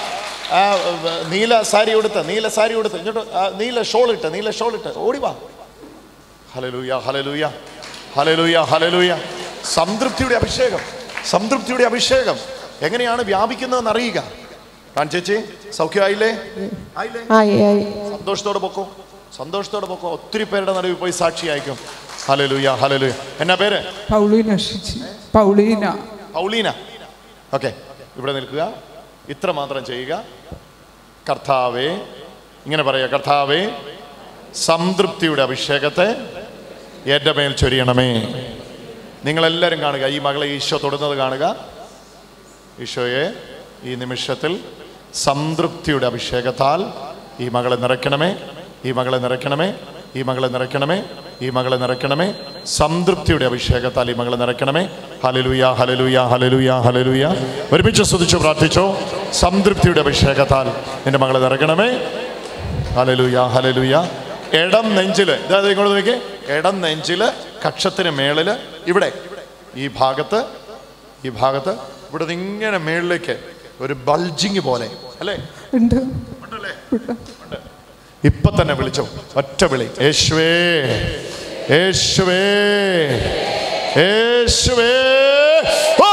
ആ, വ- നീല സാരി ഉടുത്ത് നീല സാരി ഉടുത്ത് ഇങ്ങോട്ട് ആ, നീല ഷോൾ ഇട്ട് നീല ഷോൾ ഇട്ട് ഓടി വാ ഹലലൂയ ഹലലൂയ ഹലലൂയ ഹലലൂയ സംതൃപ്തിയുടെ അഭിഷേകം സംതൃപ്തിയുടെ അഭിഷേകം എങ്ങനെയാണ് വ്യാപിക്കുന്നതെന്ന് അറിയുക കാൺ ചേച്ചി സൗഖ്യമായില്ലേ ആയില്ലേ ആയി ആയി സന്തോഷത്തോടെ പൊക്കോ സന്തോഷത്തോടെ പൊക്കോ ഒത്തിരി പേരുടെ നടുവിൽ പോയി സാക്ഷി അയക്കും ഹലലൂയ ഹലലൂയ എന്നാ പേര് Paulina Shiji Paulina Paulina okay ഇവിടെ നിൽക്കുക ഇത്ര മാത്രം ചെയ്യുക കർത്താവേ ഇങ്ങനെ പറയുക കർത്താവേ സംതൃപ്തിയുടെ അഭിഷേകത്തെ എൻ്റെ മേൽ ചൊരിയണമേ നിങ്ങളെല്ലാവരും കാണുക ഈ മകളെ ഈശോ തൊടുന്നത് കാണുക ഈശോയെ ഈ നിമിഷത്തിൽ സംതൃപ്തിയുടെ അഭിഷേകത്താൽ ഈ മകളെ നിറയ്ക്കണമേ ഈ മകളെ നിറയ്ക്കണമേ ഈ മകളെ നിറയ്ക്കണമേ ഈ മകളെ നിറയ്ക്കണമേ സംതൃപ്തിയുടെ അഭിഷേകത്താൽ ഈ മകളെ നിറയ്ക്കണമേ ഹലലുയ ഹലലുയ ഹലലുയ ഹലലുയ ഒരുമിച്ച് സ്തുതിച്ചു പ്രാർത്ഥിച്ചോ സംതൃപ്തിയുടെ അഭിഷേകത്താൽ എൻ്റെ മകളെ നിറയ്ക്കണമേ ഹലലുയ ഹലലുയ ഇടം നെഞ്ചില് ഇതായത് ഇങ്ങോട്ട് നോക്കിയേ ഇടം നെഞ്ചില് കക്ഷത്തിന് മേളില് ഇവിടെ ഈ ഭാഗത്ത് ഈ ഭാഗത്ത് ഇവിടെ നിന്ന് ഇങ്ങനെ മേളിലേക്ക് ഒരു ബൾജിങ് പോലെ അല്ലേ ഉണ്ട് ഇപ്പൊ തന്നെ വിളിച്ചോ ഒറ്റ വിളി യേശുവേ യേശുവേ യേശുവേ ഓ!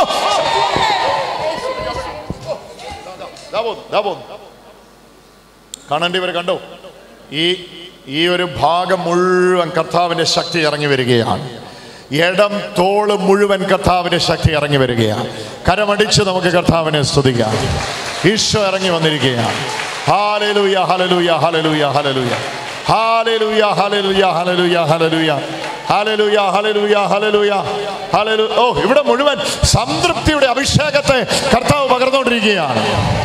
ദാ പോന്നു, ദാ പോന്നു. കാണേണ്ടിവർ കണ്ടോ ഈ ഈ ഒരു ഭാഗം മുഴുവൻ കർത്താവിന്റെ ശക്തി ഇറങ്ങി വരികയാണ് ഇടം തോള് മുഴുവൻ കർത്താവിന്റെ ശക്തി ഇറങ്ങി വരികയാണ് കരമടിച്ച് നമുക്ക് കർത്താവിനെ സ്തുതിക്കാം ഈശോ ഇറങ്ങി വന്നിരിക്കുകയാണ് ഹാലലൂയ ഹലലൂയ ഹലലൂയ ഹലലൂയ ഹാലലൂയ ഹലലൂയ ഹലലൂയ ഹലലൂയ ഹലലൂയ ഹലലൂയ ഹലലൂയ ഹലലു ഓ ഇവിടെ മുഴുവൻ സംതൃപ്തിയുടെ അഭിഷേകത്തെ കർത്താവ് പകർന്നുകൊണ്ടിരിക്കുകയാണ്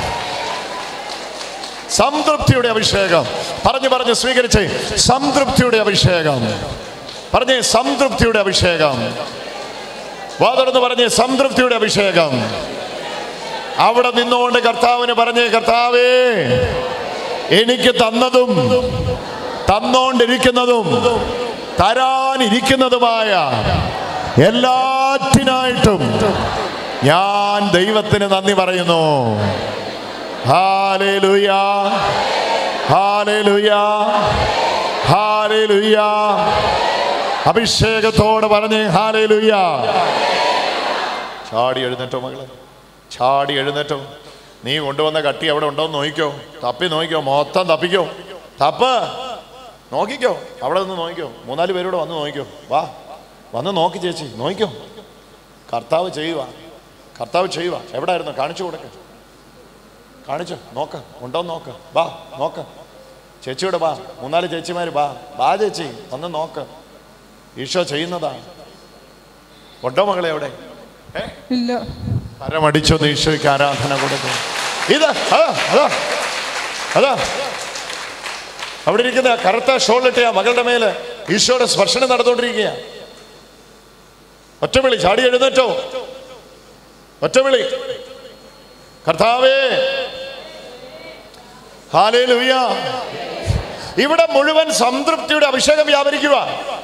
സംതൃപ്തിയുടെ അഭിഷേകം പറഞ്ഞു പറഞ്ഞു സ്വീകരിച്ചേ സംതൃപ്തിയുടെ അഭിഷേകം പറഞ്ഞേ സംതൃപ്തിയുടെ അഭിഷേകം വാതടന്ന് പറഞ്ഞേ സംതൃപ്തിയുടെ അഭിഷേകം അവിടെ നിന്നുകൊണ്ട് കർത്താവിന് പറഞ്ഞേ കർത്താവേ എനിക്ക് തന്നതും തന്നോണ്ടിരിക്കുന്നതും തരാനിരിക്കുന്നതുമായ എല്ലാറ്റിനായിട്ടും ഞാൻ ദൈവത്തിന് നന്ദി പറയുന്നു ഹാലേലുയ ഹാലേലുയ ഹാലേലുയ അഭിഷേകത്തോടെ പറഞ്ഞ് ഹാലേലുയ ചാടി എഴുന്നേറ്റോ മകളെ ചാടി എഴുന്നേറ്റോ നീ കൊണ്ടുവന്ന കട്ടി അവിടെ ഉണ്ടോ എന്ന് നോക്കിക്കോ തപ്പി നോക്കിക്കോ മൊത്തം തപ്പിക്കോ തപ്പ് നോക്കിക്കോ അവിടെ നിന്ന് നോക്കിക്കോ മൂന്നാല് പേരോട് വന്ന് നോക്കിക്കോ വാ വന്ന് നോക്കി ചേച്ചി നോക്കിക്കോ കർത്താവ് ചെയ്യുക കർത്താവ് ചെയ്യുക എവിടായിരുന്നു കാണിച്ചു കൊടുക്ക കാണിച്ചു നോക്ക ഉണ്ടോ നോക്ക വാ നോക്ക ചേച്ചിയോട് വാ മൂന്നാല് ചേച്ചിമാര് വാ വാ ചേച്ചി ഒന്ന് നോക്ക് ഈശോ ചെയ്യുന്നതാ ഉണ്ടോ മകളെ എവിടെ ഏ ഇല്ല കരമടിച്ചൊന്ന് ഈശോയ്ക്ക് ആരാധന കൊടുക്കും ഇത് അതാ അതാ അതാ അവിടെ ഇരിക്കുന്ന കറുത്ത ഷോളിട്ട ആ മകളുടെ മേല് ഈശോയുടെ സ്പർശനം നടന്നുകൊണ്ടിരിക്കുക ഒറ്റവിളി ചാടി എഴുന്നേറ്റോ ഒറ്റവിളി കർത്താവേ ഹാലേലൂയ ഇവിടെ മുഴുവൻ സംതൃപ്തിയുടെ അഭിഷേകം വ്യാപരിക്കുക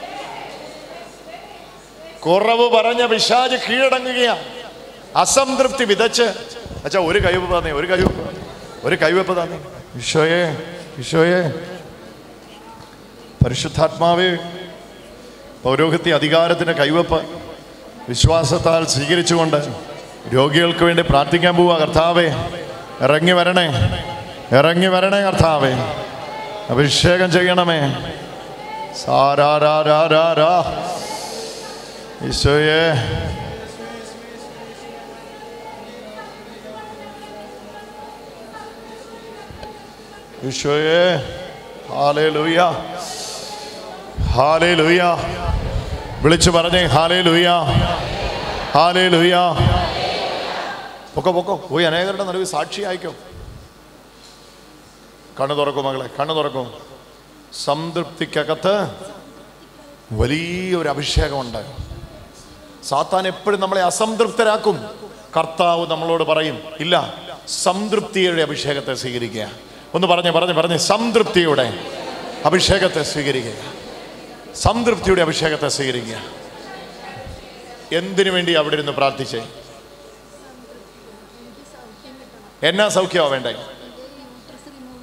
കുറവ് പറഞ്ഞ പിശാജ് കീഴടങ്ങുകയാണ് അസംതൃപ്തി വിതച്ച് അച്ഛാ ഒരു കൈവപ്പ് തന്നെ ഒരു കൈവപ്പ് ഒരു കൈവപ്പ് തന്നെ ഈശോയെ ഈശോയെ പരിശുദ്ധാത്മാവേ പൗരോഹിത്യ അധികാരത്തിന്റെ കൈവപ്പ് വിശ്വാസത്താൽ സ്വീകരിച്ചുകൊണ്ട് രോഗികൾക്ക് വേണ്ടി പ്രാർത്ഥിക്കാൻ പോവുക കർത്താവേ ഇറങ്ങി വരണേ ഇറങ്ങി വരണേ കർത്താവേ അഭിഷേകം ചെയ്യണമേ സാരാ രാ രാ രാ രാ ഈശോയെ ഈശോയെ ഹാലേ ലൂയ ഹാലേ ലൂയ വിളിച്ചു പറഞ്ഞേ ഹാലേ ലൂയ ഹാലേ ലൂയ പൊക്കോ പൊക്കോ പോയി അനേകരുടെ നടുവിൽ സാക്ഷിയായിക്കോ കണ്ണു തുറക്കും മകളെ കണ്ണു തുറക്കും സംതൃപ്തിക്കകത്ത് വലിയൊരു അഭിഷേകമുണ്ട് സാത്താൻ എപ്പോഴും നമ്മളെ അസംതൃപ്തരാക്കും കർത്താവ് നമ്മളോട് പറയും ഇല്ല സംതൃപ്തിയുടെ അഭിഷേകത്തെ സ്വീകരിക്കുക ഒന്ന് പറഞ്ഞ് പറഞ്ഞ് പറഞ്ഞ് സംതൃപ്തിയുടെ അഭിഷേകത്തെ സ്വീകരിക്കുക സംതൃപ്തിയുടെ അഭിഷേകത്തെ സ്വീകരിക്കുക എന്തിനു വേണ്ടി അവിടെ ഇരുന്ന് പ്രാർത്ഥിച്ചേ എന്നാ സൗഖ്യമാ വേണ്ടേ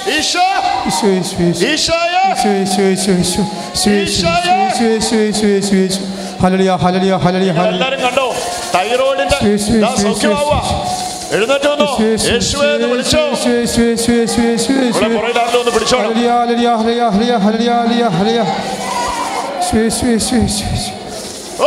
ഈശോ യേശു യേശു യേശു ഈശോയെ യേശു യേശു യേശു യേശു യേശു യേശു യേശു യേശു യേശു യേശു ഹല്ലേലൂയ ഹല്ലേലൂയ ഹല്ലേലൂയ ഹല്ലേലൂയ എല്ലാരും കണ്ടോ തൈറോയിഡിന്റെ യേശു, ദാ യേശു, സൗഖ്യമാവുക എഴുന്നേറ്റ് വന്നോ യേശുവേ എന്ന് വിളിച്ചോ യേശു യേശു യേശു യേശു യേശു യേശു ഇവിടെ പുറകിൽ ആരെങ്കിലും ഒന്ന് പിടിച്ചോണം ഹല്ലേലൂയ ഹല്ലേലൂയ ഹല്ലേലൂയ ഹല്ലേലൂയ ഹല്ലേലൂയ ഹല്ലേലൂയ യേശു യേശു യേശു യേശു ഓ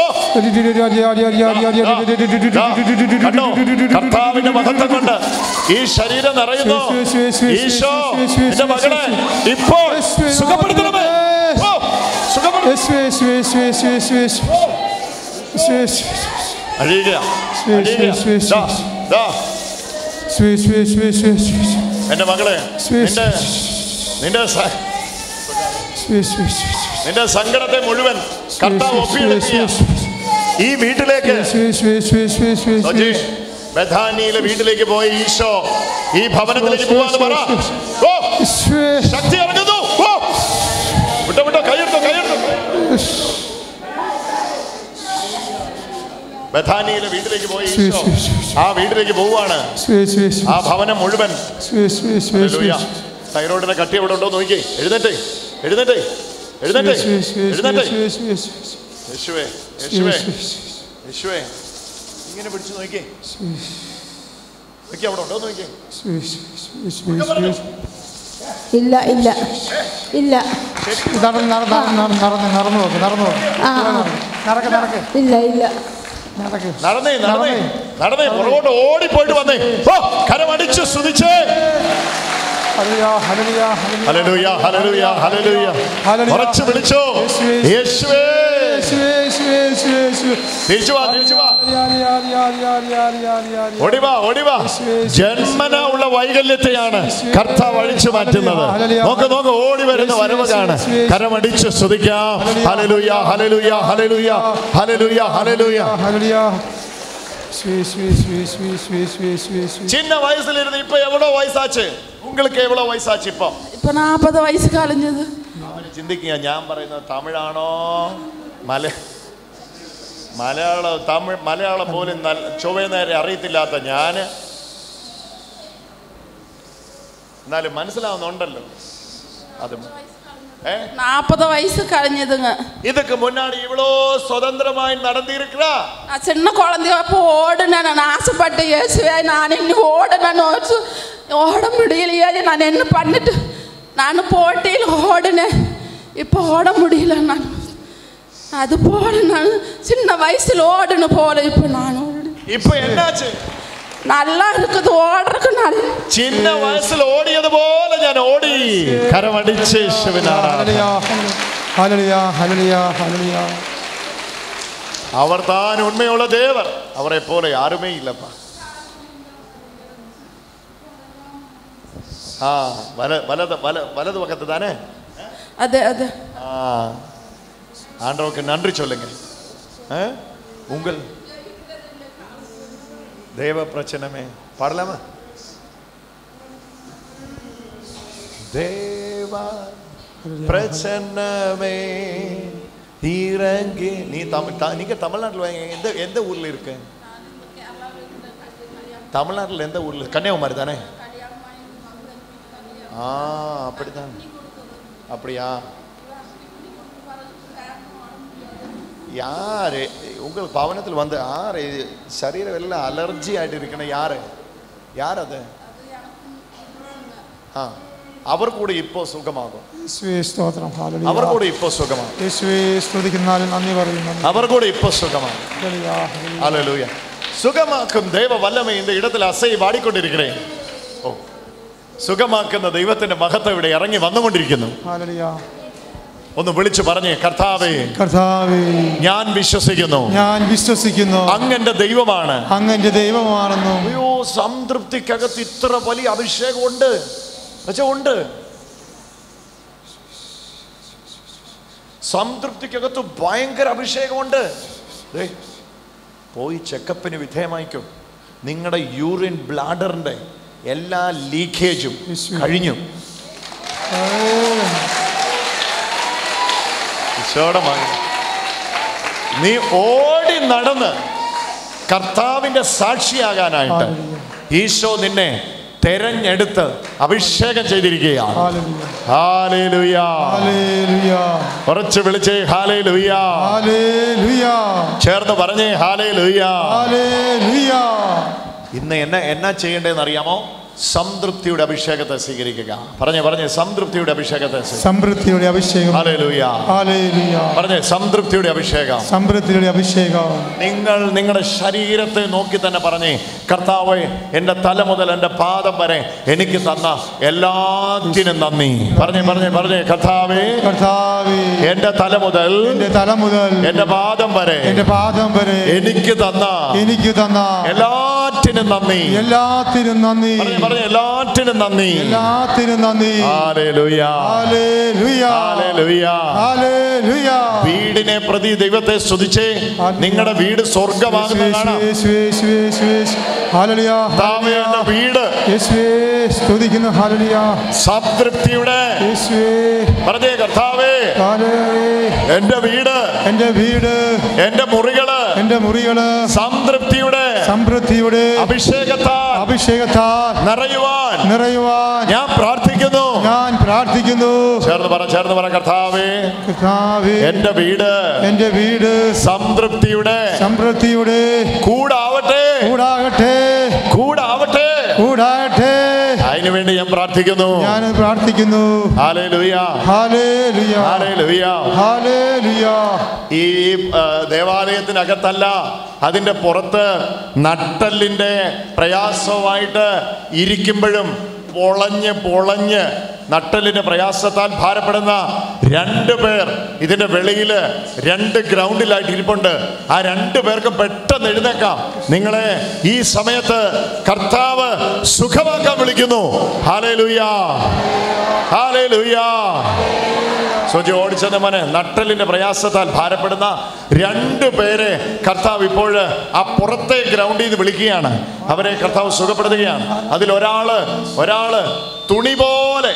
കണ്ടോ കർത്താവിന്റെ മഹത്വം കൊണ്ട് ഈ ശരീരം നിറയുന്നു ഈശോ എന്റെ മകളെ ഇപ്പോൾ സുഖപ്പെടുത്തണമേ ഓ, സുഖപ്പെടു- യേശു യേശു യേശു യേശു യേശു യേശു യേശു യേശു അഴിയുക, യേശു, അഴിയുക. യേശു, യേശു, ദാ, ദാ, യേശു യേശു യേശു യേശു യേശു എന്റെ മകളെ നിന്റെ നിന്റെ സ- യേശു യേശു നിന്റെ സങ്കടത്തെ മുഴുവൻ കർത്താവ് ഒപ്പിയെടുക്കുക ഈ വീട്ടിലേക്ക് സജി, ബഥാനിയിലെ വീട്ടിലേക്ക് പോയ ഈശോ ഈ ഭവനത്തിലേക്ക് പോവാന്ന് പറ ഓ ശക്തി ഇറങ്ങുന്നു ഓ വിട്ടോ വിട്ടോ കൈയെടുത്തോ കൈയെടുത്തോ ബഥാനിയിലെ വീട്ടിലേക്ക് പോയ ഈശോ ആ വീട്ടിലേക്ക് പോവാണ് ആ ഭവനം മുഴുവൻ ഹല്ലേലൂയ. തൈറോയിഡിന്റെ കട്ടി എവിടെ ഉണ്ടോ നോക്കിയേ എഴുന്നേറ്റേ എഴുന്നേറ്റേ എഴുന്നേറ്റേ എഴുന്നേറ്റേ യേശുവേ യേശുവേ യേശുവേ ഇങ്ങനെ പിടിച്ചു നോക്കിയേ നോക്കി അവിടെ ഉണ്ടോ നോക്കിയേ ഇല്ല ഇല്ല ഇല്ല നടന്ന് നടന്ന് നടന്ന് നടന്ന് നടന്നു നോക്ക് നടന്നു നോക്ക് ആ ആ. നടക്ക് നടക്ക് ഇല്ല ഇല്ല നടക്ക് നടന്നേ നടന്നേ നടന്നേ പുറകോട്ട് ഓടിപ്പോയിട്ട് വന്നേ ഓ കരമടിച്ച് സ്തുതിച്ചേ ഹല്ലേലൂയ ഹല്ലേലൂയ ഹല്ലേലൂയ ഹല്ലേലൂയ ഹല്ലേലൂയ ഹല്ലേലൂയ ഉറച്ചു വിളിച്ചോ യേശുവേ തിരിച്ചു വാ തിരിച്ചു വാ ഓടിവാ ഓടിവാ ജന്മന ഉള്ള വൈകല്യത്തെയാണ് കർത്താവ് അഴിച്ചു മാറ്റുന്നത് നോക്ക് നോക്ക് ഓടി വരുന്ന വരവ് കാണ് കരമടിച്ച് സ്തുതിക്കാം ഹലലുയ ഹലലുയ ഹലലുയ ഹലലുയ ഹലലുയ சின்ன வயசுல இருந்து இப்ப எவ்வளவு வயசாச்சு உங்களுக்கு எவ்வளவு வயசாச்சு இப்போ ഇപ്പൊ നാപ്പത് വയസ്സ് കളഞ്ഞത് അവന് ചിന്തിക്കുക ഞാൻ പറയുന്നത് തമിഴാണോ മല മലയാളം തമിഴ് മലയാളം പോലും നല്ല ചൊവ്വ നേരെ അറിയത്തില്ലാത്ത ഞാൻ എന്നാലും മനസ്സിലാവുന്നുണ്ടല്ലോ അത് ഏ നാപ്പത് വയസ്സ് കഴിഞ്ഞதுங்க இதுக்கு முன்னாடி இவ்வளோ சுதந்திரமாய் நடந்திருக்கிறா நான் சின்ன குழந்தைய அப்போ ஓடுனேன் நான் ஆசைப்பட்டு இயேசுவே நான் இன்னும் ஓடணும்னு யோசிச்சு, ஓட முடியலையே நான் என்ன பண்ணிட்டு நான் போட்டியில் ஓடினேன் இப்போ ஓட முடியல நான் அது போல நான் சின்ன வயசுல ஓடணும் போல இப்போ நான் ஓடுனேன். இப்ப என்னாச்சு நல்லா இருக்குது ஓடுறதுக்கு നല്ല ചിന്ന വയസ്സിൽ ഓടിയത് പോലെ ഞാൻ ഓടി കരമടിച്ച് യേശുവിനാരാധന. ഹല്ലേലൂയ ഹല്ലേലൂയ ഹല്ലേലൂയ അവർ താൻ ഉണ്മയുള്ള ദേവർ അവരെ പോലെ ആരുമേ ഇല്ലപ്പ ആ വല വലത് വല വലത് പക്കത്ത് தானே அது அது ஆ ஆண்டவருக்கு நன்றி சொல்லுங்க ஆ? உங்கள் தேவ பிரச்சனமே பாடலாமா தேவா பிரச்சனமே இறங்கி நீ தமிழ் த- நீங்க தமிழ்நாட்டில் எந்த எந்த ஊர்ல இருக்கு தமிழ்நாட்டில் எந்த ஊர்ல கன்னியாகுமரி தானே ஆ அப்படிதான் அப்படியா யாரு உங்கள் பவனத்தில் வந்து யாரு ശരീരം എല്ലാം അലർജി ആയിട്ട് ഇരിക്കണ யாரு யார் அது ആ അവർ കൂടെ ഇപ്പോ സുഖമാകും യേശുവേ സ്തോത്രം ഹല്ലേലൂയ അവർ കൂടെ ഇപ്പോ സുഖമാകും യേശുവേ സ്തുതിക്കുന്നാലും നന്ദി പറയുന്നു അവർ കൂടെ ഇപ്പോ സുഖമാകും ഹല്ലേലൂയ ഹല്ലേലൂയ അലലൂയ സുഖമാക്കും ദൈവ വല്ലമ இந்த இடத்துல അസൈ പാടിക്കൊണ്ടിരിக்கிறேன் ഓ സുഖമാക്കുന്ന ദൈവത്തിന്റെ മഹത്വം ഇവിടെ ഇറങ്ങി വന്നുകൊണ്ടിരിക്കുന്നു ഹല്ലേലൂയ ഒന്ന് വിളിച്ചു പറഞ്ഞേ കർത്താവേ കർത്താവേ ഞാൻ വിശ്വസിക്കുന്നു ഞാൻ വിശ്വസിക്കുന്നു അങ്ങന്റെ ദൈവമാണ് അങ്ങന്റെ ദൈവമാണെന്നും അയ്യോ സംതൃപ്തിക്കകത്ത് ഇത്ര വലിയ അഭിഷേകമുണ്ട് എന്നുവെച്ചാ ഉണ്ട് സംതൃപ്തിക്കകത്ത് ഭയങ്കര അഭിഷേകമുണ്ട് ദേ, പോയി ചെക്കപ്പിന് വിധേയമായിക്കും നിങ്ങളുടെ യൂറിൻ ബ്ലാഡറിന്റെ എല്ലാ ലീക്കേജും കഴിഞ്ഞു ഈശോയുടെ മകൻ നീ ഓടി നടന്ന് കർത്താവിന്റെ സാക്ഷിയാകാനായിട്ട് ഈശോ നിന്നെ തെരഞ്ഞെടുത്ത് അഭിഷേകം ചെയ്തിരിക്കുകയാണ് Hallelujah. Hallelujah Hallelujah. കുറച്ച് വിളിച്ചേ ഹാലേലുയാ Hallelujah. ചേർന്ന് പറഞ്ഞേ ഹാലേലുയാ Hallelujah. ഇന്ന് എന്നെ എന്നാ ചെയ്യേണ്ടതെന്ന് അറിയാമോ സംതൃപ്തിയുടെ അഭിഷേകത്തെ സ്വീകരിക്കുക പറഞ്ഞേ പറഞ്ഞേ സംതൃപ്തിയുടെ അഭിഷേകത്തെ സ്വീ- സമൃദ്ധിയുടെ അഭിഷേകം ഹല്ലേലൂയ Hallelujah. പറഞ്ഞേ സംതൃപ്തിയുടെ അഭിഷേകം സമൃദ്ധിയുടെ അഭിഷേകം നിങ്ങൾ നിങ്ങളുടെ ശരീരത്തെ നോക്കി തന്നെ പറഞ്ഞേ കർത്താവെ എൻ്റെ തല മുതൽ എൻ്റെ പാദം വരെ എനിക്ക് തന്ന എല്ലാത്തിനും നന്ദി പറഞ്ഞേ പറഞ്ഞേ പറഞ്ഞേ കർത്താവേ കർത്താവേ എൻ്റെ തല മുതൽ എന്റെ തല മുതൽ എൻ്റെ പാദം വരെ എന്റെ പാദം വരെ എനിക്ക് തന്ന എനിക്ക് തന്ന എല്ലാറ്റിനും നന്ദി എല്ലാത്തിനും നന്ദി പറഞ്ഞേ പറഞ്ഞേ എല്ലാറ്റിനും നന്ദി എല്ലാത്തിനും നന്ദി ഹല്ലേലൂയ ഹല്ലേലൂയ ഹല്ലേലൂയ ഹല്ലേലൂയ വീടിനെ പ്രതി ദൈവത്തെ സ്തുതിച്ചേ നിങ്ങളുടെ വീട് സ്വർഗമാകുന്ന കാണാം യേശുവേ, യേശുവേ, യേശുവേ, യേശുവേ. ഹല്ലേലൂയ, കർത്താവേ, എൻ്റെ വീട് യേശുവേ, സ്തുതിക്കുന്നു ഹല്ലേലൂയ. സംതൃപ്തിയുടെ യേശുവേ, പറഞ്ഞേ കർത്താവേ ഹല്ലേലൂയ. എന്റെ വീട് എന്റെ വീട് എന്റെ മുറികള് എന്റെ മുറികള് സംതൃപ്തിയുടെ സമൃദ്ധിയുടെ അഭിഷേകത്താൽ അഭിഷേകത്താൽ നിറയുവാൻ നിറയുവാൻ ഞാൻ പ്രാർത്ഥിക്കുന്നു ഞാൻ പ്രാർത്ഥിക്കുന്നു ചേർന്ന് പറ ചേർന്ന് പറ കർത്താവേ കർത്താവേ, എന്റെ വീട് എന്റെ വീട് സംതൃപ്തിയുടെ സമൃദ്ധിയുടെ കൂടാവട്ടെ കൂടാകട്ടെ കൂടാവട്ടെ കൂടാകട്ടെ അതിനു വേണ്ടി ഞാൻ പ്രാർത്ഥിക്കുന്നു ഞാൻ പ്രാർത്ഥിക്കുന്നു ഹാലേലുയ ഹാലേലുയ ഹാലേലുയ ഹാലേലുയ ഈ ആ, ദേവാലയത്തിനകത്തല്ല അതിൻ്റെ പുറത്ത് നട്ടലിൻ്റെ പ്രയാസമായിട്ട് ഇരിക്കുമ്പോഴും പൊളഞ്ഞ് പൊളഞ്ഞ് നട്ടലിന്റെ പ്രയാസത്താൽ ഭാരപ്പെടുന്ന രണ്ട് പേർ ഇതിന്റെ വെളിയിൽ രണ്ട് ഗ്രൗണ്ടിലായിട്ട് ഇരിപ്പുണ്ട് ആ രണ്ട് പേർക്ക് പെട്ടെന്ന് എഴുന്നേക്കാം നിങ്ങളെ ഈ സമയത്ത് കർത്താവ് സുഖമാക്കാൻ വിളിക്കുന്നു ഹാലേ ലുയ്യാ ഹാലേ ലുയ്യാ സോജി ഓടിച്ചെന്ന മോനെ നട്ടലിന്റെ പ്രയാസത്താൽ ഭാരപ്പെടുന്ന രണ്ടു പേരെ കർത്താവ് ഇപ്പോൾ ആ പുറത്തെ ഗ്രൗണ്ടിൽ നിന്ന് വിളിക്കുകയാണ് അവരെ കർത്താവ് സുഖപ്പെടുത്തുകയാണ് അതിൽ ഒരാള് ഒരാള് തുണി പോലെ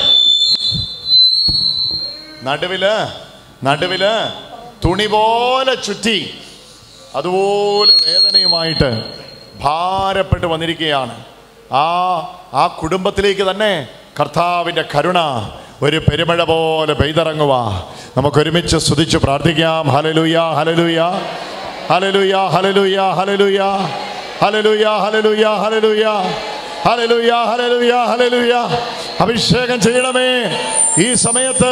നടുവില് നടുവില് തുണി പോലെ ചുറ്റി അതുപോലെ വേദനയുമായിട്ട് ഭാരപ്പെട്ട് വന്നിരിക്കുകയാണ് ആ ആ കുടുംബത്തിലേക്ക് തന്നെ കർത്താവിൻ്റെ കരുണ ഒരു പെരുമഴ പോലെ പെയ്തിറങ്ങുക നമുക്ക് ഒരുമിച്ച് സ്തുതിച്ച് പ്രാർത്ഥിക്കാം ഹലലുയ ഹലലുയ ഹലലുയ ഹലലുയ ഹലലുയ ഹലലുയ ഹലലുയ ഹലലുയ ഹലലുയ ഹലലുയ ഹലലുയ അഭിഷേകം ചെയ്യണമേ ഈ സമയത്ത്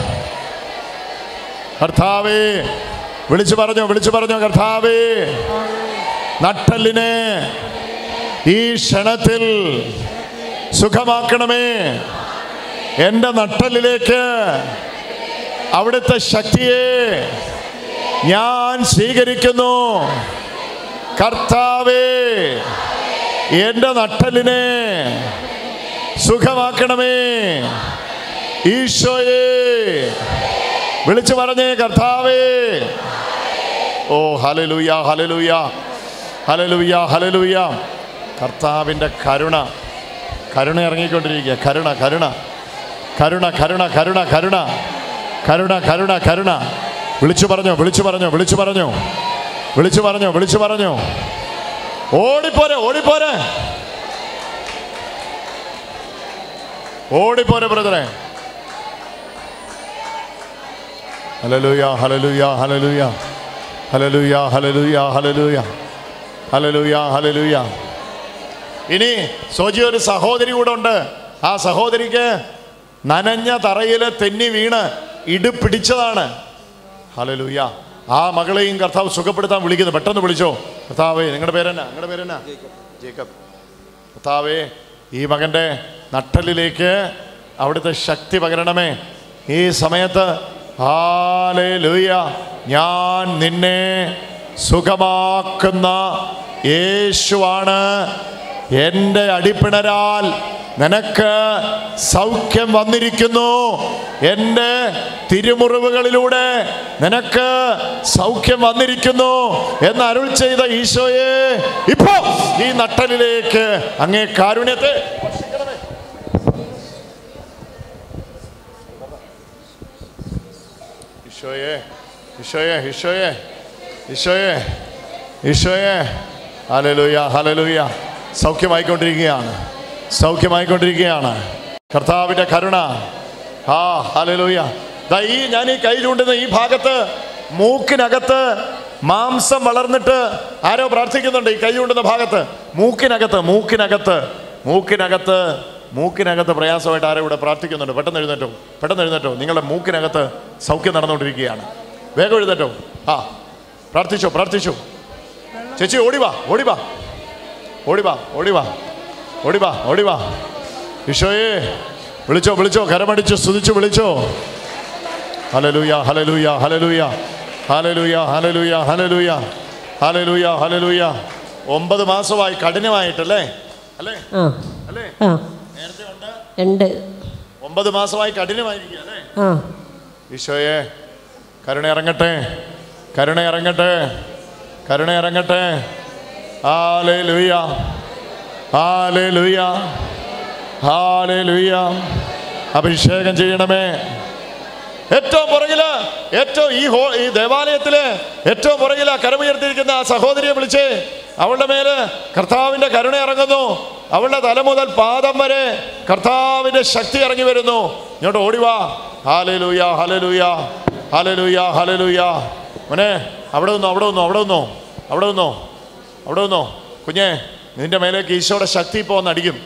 കർത്താവേ വിളിച്ചു പറഞ്ഞോ വിളിച്ചു പറഞ്ഞോ കർത്താവേ നട്ടലിനെ ഈ ക്ഷണത്തിൽ സുഖമാക്കണമേ എൻ്റെ നട്ടലിലേക്ക് അവിടുത്തെ ശക്തിയെ ഞാൻ സ്വീകരിക്കുന്നു കർത്താവേ എൻ്റെ നട്ടലിനെ സുഖമാക്കണമേ ഈശോയെ വിളിച്ചു പറഞ്ഞേ കർത്താവേ ഓ ഹലലുയ ഹലലുയ ഹലലുയ ഹലലുയ കർത്താവിൻ്റെ കരുണ കരുണ ഇറങ്ങിക്കൊണ്ടിരിക്കുക കരുണ കരുണ കരുണ കരുണ കരുണ കരുണ കരുണ കരുണ കരുണ വിളിച്ചു പറഞ്ഞോ വിളിച്ചു പറഞ്ഞോ വിളിച്ചു പറഞ്ഞോ വിളിച്ചു പറഞ്ഞോ വിളിച്ചു പറഞ്ഞോ ഓടിപ്പോരെ ഓടിപ്പോരെ ഓടിപ്പോരെ ബ്രദറെ ഹലലൂയ ഹലലൂയ ഹലലൂയ ഹലലൂയ ഹലലൂയ ഹലലൂയ ഹലലൂയ ഹലലൂയ ഇനി സോജി ഒരു സഹോദരി കൂടെ ഉണ്ട് ആ സഹോദരിക്ക് നനഞ്ഞ തറയിൽ തെന്നി വീണ് ഇടുപിടിച്ചതാണ് ഹലലൂയ ആ മകളെയും കർത്താവ് സുഖപ്പെടുത്താൻ വിളിക്കുന്നു പെട്ടെന്ന് വിളിച്ചോ കർത്താവേ നിങ്ങളുടെ പേരെന്നാ നിങ്ങളുടെ പേരെന്നാ ജേക്കബ് കർത്താവേ ഈ മകൻ്റെ നട്ടലിലേക്ക് അവിടുത്തെ ശക്തി പകരണമേ ഈ സമയത്ത് ഹാലേലൂയ ഞാൻ നിന്നെ സുഖമാക്കുന്ന യേശുവാണ് എൻ്റെ അടിപ്പിണരാൽ നിനക്ക് സൗഖ്യം വന്നിരിക്കുന്നു എൻ്റെ തിരുമുറിവുകളിലൂടെ നിനക്ക് സൗഖ്യം വന്നിരിക്കുന്നു എന്ന് അരുൾ ചെയ്ത ഈശോയെ ഇപ്പോ ഈ നട്ടലിലേക്ക് അങ്ങേ കാരുണ്യത്തെ വർഷിക്കണമേ. ഈശോയെ ഈശോയെ ഈശോയെ ഈശോയെ ഈശോയെ ഹലലുയ ഹലലുയ സൗഖ്യമായിക്കൊണ്ടിരിക്കുകയാണ് സൗഖ്യമായിക്കൊണ്ടിരിക്കുകയാണ് കർത്താവിൻ്റെ കരുണ ആ ഹല്ലേലൂയ ദാ ഈ ഞാൻ ഈ കൈ ചൂണ്ടുന്ന ഈ ഭാഗത്ത് മൂക്കിനകത്ത് മാംസം വളർന്നിട്ട് ആരോ പ്രാർത്ഥിക്കുന്നുണ്ട് ഈ കൈ ചൂണ്ടുന്ന ഭാഗത്ത് മൂക്കിനകത്ത് മൂക്കിനകത്ത് മൂക്കിനകത്ത് മൂക്കിനകത്ത് പ്രയാസമായിട്ട് ആരോ ഇവിടെ പ്രാർത്ഥിക്കുന്നുണ്ട് പെട്ടെന്ന് എഴുന്നേറ്റോ പെട്ടെന്ന് എഴുന്നേറ്റോ നിങ്ങളുടെ മൂക്കിനകത്ത് സൗഖ്യം നടന്നുകൊണ്ടിരിക്കുകയാണ് വേഗം എഴുന്നേറ്റോ ആ പ്രാർത്ഥിച്ചോ പ്രാർത്ഥിച്ചോ ചേച്ചി ഓടിവാ ഓടിവാ ഓടിവാ ഓടിവാ ഓടിവാ ഓടിവാ ഈശോയെ വിളിച്ചോ വിളിച്ചോ കരമടിച്ച് സ്തുതിച്ചു വിളിച്ചോ ഹലലൂയ ഹലലൂയ ഹലലൂയ ഹലലൂയ ഹലലൂയ ഹലലൂയ ഹലലൂയ ഹലലൂയ ഒമ്പത് മാസമായി കഠിനമായിട്ടല്ലേ അല്ലേ ആ അല്ലേ ആ നേരത്തെ ഉണ്ട് ഉണ്ട് ഒമ്പത് മാസമായി കഠിനമായിരിക്കുക അല്ലേ ആ ഈശോയെ കരുണ ഇറങ്ങട്ടെ കരുണ ഇറങ്ങട്ടെ കരുണ ഇറങ്ങട്ടെ ഹാലേ ലുയ്യ ഹാലേ ലുയ്യ ഹാലേ ലുയ്യ അഭിഷേകം ചെയ്യണമേ ഏറ്റവും പുറകില് ഏറ്റവും ഈ ഹോ ഈ ദേവാലയത്തില് ഏറ്റവും പുറകില് കരമുയർത്തിയിരിക്കുന്ന ആ സഹോദരിയെ വിളിച്ച് അവളുടെ മേല് കർത്താവിന്റെ കരുണ ഇറങ്ങുന്നു അവളുടെ തല മുതൽ പാദം വരെ കർത്താവിന്റെ ശക്തി ഇറങ്ങി വരുന്നു ഇങ്ങോട്ട് ഓടിവാ ഹാലലൂയ ഹലലൂയ ഹലലൂയ ഹലലൂയ മോനെ അവിടെ നിന്നോ അവിടെ നിന്നോ അവിടെ നിന്നോ അവിടെ നിന്നോ അവിടെ നിന്നോ കുഞ്ഞെ നിന്റെ മേലേക്ക് ഈശോയുടെ ശക്തി ഇപ്പോൾ ഒന്ന് അടിക്കും